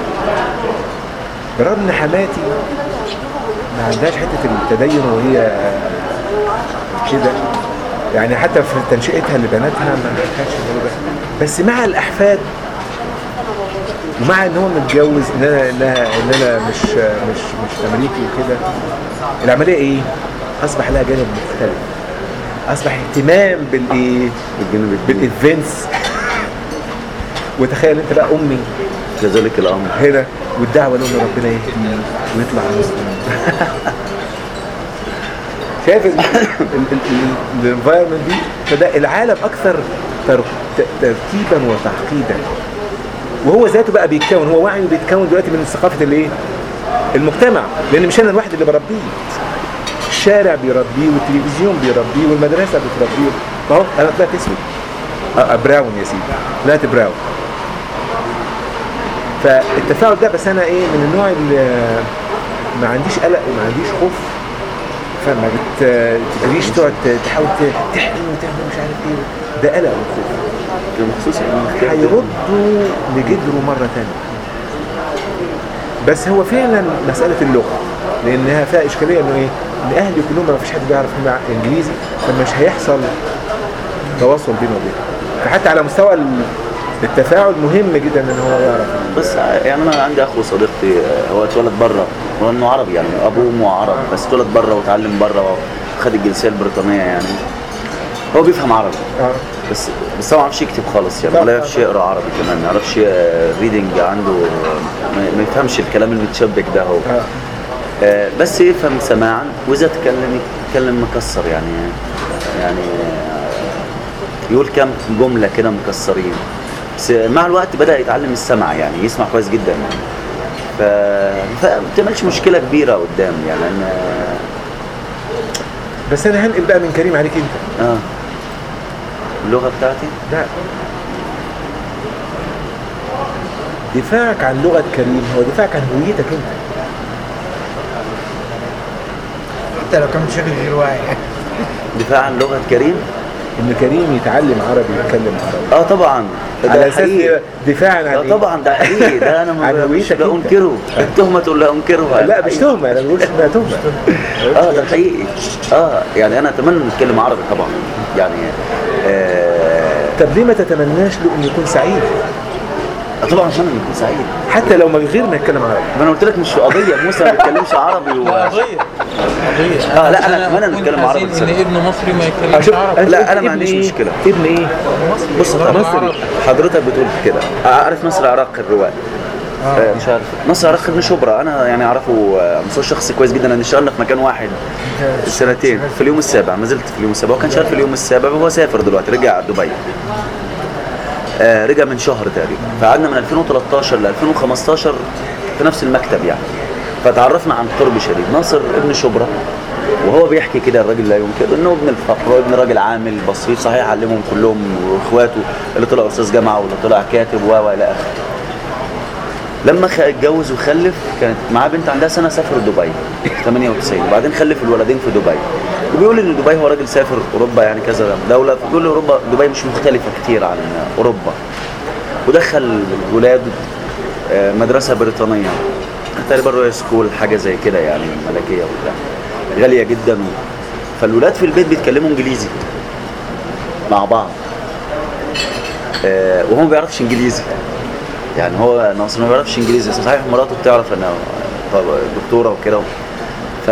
برغم ان حماتي ما عندهاش حته التدين وهي كده يعني حتى في تنشئتها لبناتها ما كانش الموضوع ده. بس مع الاحفاد ومع ان هو متجوز ان انا ان انا, إن أنا مش مش مش امريكي وكده العمليه ايه؟ اصبح لها جانب مختلف اصبح اهتمام بالايه؟ الجانب الديني بالايفنتس وتخيل انت بقى امي كذلك الامر هنا والدعوه لهم ربنا يهديه ويطلع مسلم شايف الانفايرمنت دي فده العالم اكثر تر- ت- ترتيبا وتعقيدا وهو ذاته بقى بيتكون هو وعي بيتكون دلوقتي من ثقافه الايه؟ المجتمع لان مش انا الواحد اللي بربيه الشارع بيربيه والتلفزيون بيربيه والمدرسه بتربيه اهو انا طلعت اسمي آه، براون يا سيدي طلعت براون فالتفاعل ده بس انا ايه من النوع اللي ما عنديش قلق وما عنديش خوف فما بتجريش تقعد تحاول تحلم وتعمل مش عارف ايه ده قلق وخوف بخصوص المختلف هيردوا لجدره مرة تانية بس هو فعلا مسألة اللغة لأنها فيها إشكالية إنه إيه؟ إن أهلي كلهم ما فيش حد بيعرف مع إنجليزي فمش هيحصل تواصل بينه وبينه فحتى على مستوى ال- التفاعل مهم جدا إن هو يعرف بس يعني انا عندي اخو صديقتي آه، هو اتولد بره هو انه عربي يعني ابوه وامه عرب بس اتولد بره وتعلم بره وخد الجنسيه البريطانيه يعني هو بيفهم عربي آه. بس بس هو ما يعرفش يكتب خالص يعني لا، ولا لا، يعرفش يقرا عربي كمان ما يعرفش ريدنج عنده آه، ما ما يفهمش الكلام المتشبك ده هو آه. آه، بس يفهم سماعا واذا تكلم يتكلم مكسر يعني يعني آه، يقول كام جمله كده مكسرين بس مع الوقت بدا يتعلم السمع يعني يسمع كويس جدا يعني ف فما بتعملش مشكله كبيره قدام يعني لان بس أنا هنقل بقى من كريم عليك أنت اه اللغه بتاعتي لا دفاعك عن لغة كريم هو دفاعك عن هويتك أنت حتى لو كان بشكل غير واعي دفاع عن لغه كريم إن كريم يتعلم عربي ويتكلم عربي اه طبعا ده على أساس حقيقي. دفاعا عن لا إيه؟ طبعا ده حقيقي ده انا عن ما- مش هويتك لا أنت. انكره التهمه تقول لا انكرها لا مش تهمة أنا ما بقولش إنها تهمة اه ده حقيقي اه يعني انا اتمنى نتكلم عربي طبعا يعني آه طب ليه ما تتمناش له انه يكون سعيد طبعا عشان يكون سعيد حتى لو من غير ما يتكلم عربي ما انا قلت لك مش قضيه موسى ما بيتكلمش عربي و... لا قضية قضية آه، لا، أنا عشان أتمنى أكون نتكلم عربي حزين بصراحة. إن ابن مصري ما يتكلمش أشوف عربي لا، أنا ما ابن عنديش إيه؟ مشكلة. ابن ايه مصري بص والله مصري عربي. حضرتك بتقول كده عارف مصر عراق الرواق آه، مش عارف ناصر عراق ابن شبرا انا يعني اعرفه آه، مستوى شخصي كويس جدا لان اشتغلنا في مكان واحد سنتين في اليوم السابع ما زلت في اليوم السابع هو كان شغال في اليوم السابع وهو سافر دلوقتي رجع دبي آه رجع من شهر تقريبا فقعدنا من 2013 ل 2015 في نفس المكتب يعني فتعرفنا عن قرب شديد ناصر ابن شبرا وهو بيحكي كده الراجل لا ينكر انه ابن الفقر وابن راجل عامل بسيط صحيح علمهم كلهم واخواته اللي طلع استاذ جامعه واللي طلع كاتب و و الى اخره لما خ- اتجوز وخلف كانت معاه بنت عندها سنه سافر دبي 98 وبعدين خلف الولدين في دبي وبيقول ان دبي هو راجل سافر اوروبا يعني كذا دوله فبيقول لي اوروبا دبي مش مختلفه كتير عن اوروبا ودخل الولاد آه، مدرسه بريطانيه تقريبا رويال سكول حاجه زي كده يعني ملكيه وبتاع غاليه جدا فالولاد في البيت بيتكلموا انجليزي مع بعض آه، وهو ما بيعرفش انجليزي يعني هو ناصر ما بيعرفش انجليزي صحيح مراته بتعرف انها طب- دكتوره وكده ف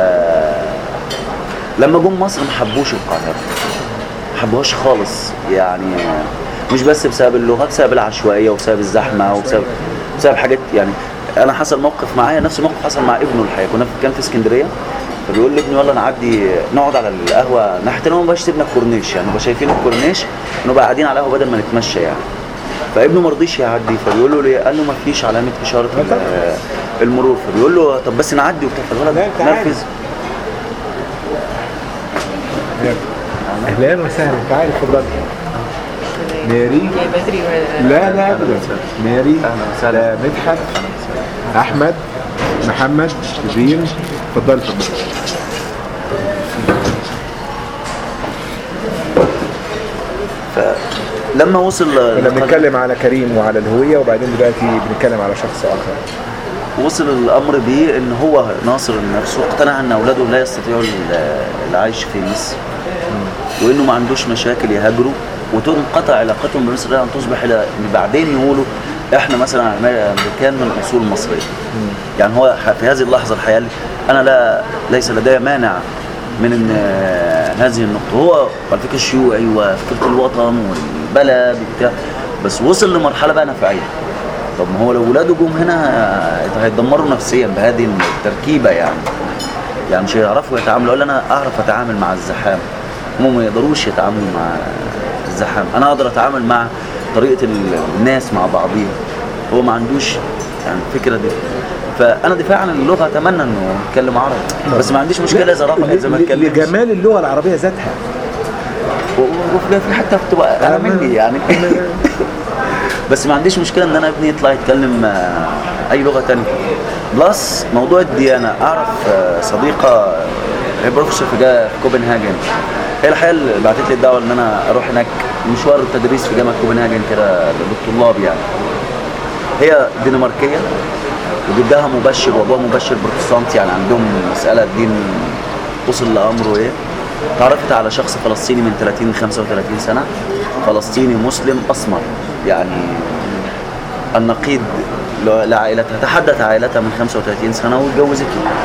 لما جم مصر ما حبوش القاهره ما حبوهاش خالص يعني مش بس بسبب اللغه بسبب العشوائيه وبسبب الزحمه وبسبب بسبب حاجات يعني انا حصل موقف معايا نفس الموقف حصل مع ابنه الحقيقه كنا في- كان في اسكندريه فبيقول لابني يلا نعدي نقعد على القهوه ناحيه ما بقاش سيبنا الكورنيش يعني نبقى شايفين الكورنيش ونبقى قاعدين على القهوه بدل ما نتمشى يعني فابنه ما رضيش يعدي فبيقول له ليه؟ قال له ما فيش علامه اشاره ال- المرور فبيقول له طب بس نعدي وبتاع فالولد لا، تعالى. نرفز اهلا وسهلا تعالي اتفضلي ماري جاي بدري ولا لا لا ابدا ماري وسهلا. آه، مدحت احمد محمد زين اتفضلي اتفضلي لما وصل كنا لقد- بنتكلم على كريم وعلى الهويه وبعدين دلوقتي بنتكلم على شخص اخر وصل الامر بيه ان هو ناصر نفسه اقتنع ان اولاده لا يستطيعوا ال- العيش في مصر وانه ما عندوش مشاكل يهاجروا وتنقطع علاقتهم بمصر الى ان تصبح الى إن بعدين يقولوا احنا مثلا امريكان من اصول مصريه يعني هو ح- في هذه اللحظه الحقيقه انا لا ليس لدي مانع من ان آه، هذه النقطه هو الفكر الشيوعي وفكره الوطن والبلد وبتاع بس وصل لمرحله بقى نفعيه طب ما هو لو ولاده جم هنا آه، هيتدمروا نفسيا بهذه التركيبه يعني يعني مش هيعرفوا يتعاملوا ولا انا اعرف اتعامل مع الزحام هم ما يقدروش يتعاملوا مع الزحام انا اقدر اتعامل مع طريقه ال- الناس مع بعضيها هو ما عندوش يعني الفكره دي فانا دفاع عن اللغه اتمنى انه يتكلم عربي بس ما عنديش مشكله اذا رفض اذا ما ل- اتكلمش لجمال اللغه العربيه ذاتها و- وفي في حتى بتبقى انا مني يعني بس ما عنديش مشكله ان انا ابني يطلع يتكلم آه، اي لغه تانية بلس موضوع الديانه اعرف آه، صديقه هي بروفيسور في جا- في كوبنهاجن هي الحقيقه اللي بعتت لي الدعوه ان انا اروح هناك مشوار التدريس في جامعه كوبنهاجن كده للطلاب يعني هي دنماركيه وجدها مبشر وابوها مبشر بروتستانتي يعني عندهم مساله الدين وصل لامره ايه تعرفت على شخص فلسطيني من 30 ل 35 سنه فلسطيني مسلم اسمر يعني النقيض ل- لعائلتها تحدث عائلتها من 35 سنه واتجوزته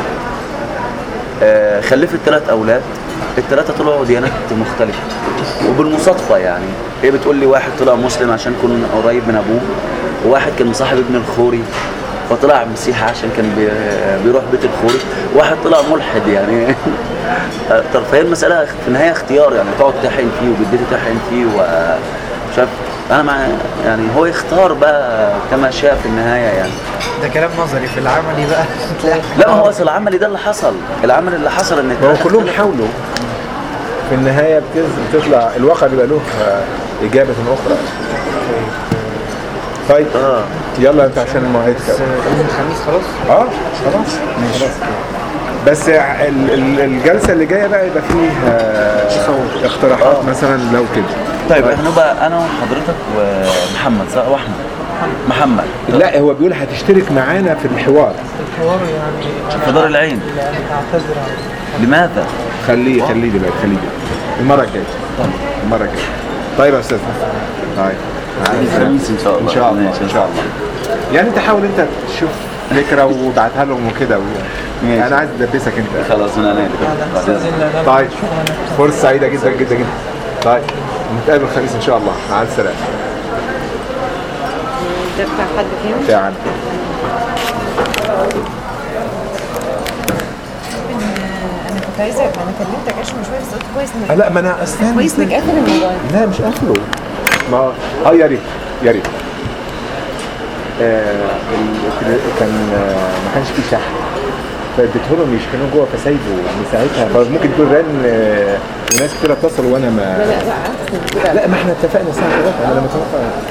آه، خلفت ثلاث اولاد الثلاثه طلعوا ديانات مختلفه وبالمصادفه يعني هي بتقول لي واحد طلع مسلم عشان يكون قريب من ابوه وواحد كان مصاحب ابن الخوري فطلع مسيحي عشان كان بي- بيروح بيت الخوري واحد طلع ملحد يعني طب فهي المساله في النهايه اختيار يعني تقعد تحقن فيه وجدتي تحقن فيه ومش عارف انا مع يعني هو يختار بقى كما شاء في النهايه يعني ده كلام نظري في العملي بقى تلاقي لا ما هو اصل العملي ده اللي حصل العمل اللي حصل ان ما هو التلاتة كلهم اختلفوا. حاولوا في النهايه بتز- بتطلع الواقع بيبقى له آه، اجابه اخرى طيب اه يلا انت عشان المواعيد بس كده. يوم الخميس خلاص اه خلاص خلاص بس ال- ال- الجلسه اللي جايه بقى يبقى فيه اقتراحات مثلا لو كده طيب احنا بقى انا وحضرتك ومحمد صح واحمد محمد لا هو بيقول هتشترك معانا في الحوار الحوار يعني في دار العين يعني اعتذر عن لماذا؟ خليه خليه دلوقتي خليه دلوقتي المره الجايه المره الجايه طيب يا استاذ طيب الخميس ان شاء الله ان شاء الله ماشي. ان شاء الله يعني انت حاول انت تشوف فكره وتبعتها لهم وكده و... ماشي. انا عايز ادبسك انت خلاص من انا استاذن لنا طيب فرصه سعيده جدا جدا جدا طيب نتقابل الخميس ان شاء الله مع السلامه ده بتاع حد فيهم بتاعنا انا كنت عايزه انا كلمتك عشان مش بس قلت كويس آه، انك لا ما انا استنى كويس انك استنى. قافل الموبايل لا مش قافله ما اه يا ريت يا ريت آه ال- كان آه ما كانش فيه شحن فاديته لهم يشحنوه جوه فسايبه من ساعتها فممكن يكون رن آه وناس كتير اتصلوا وانا ما لا لا لا لا ما احنا اتفقنا الساعه 3 انا متوقع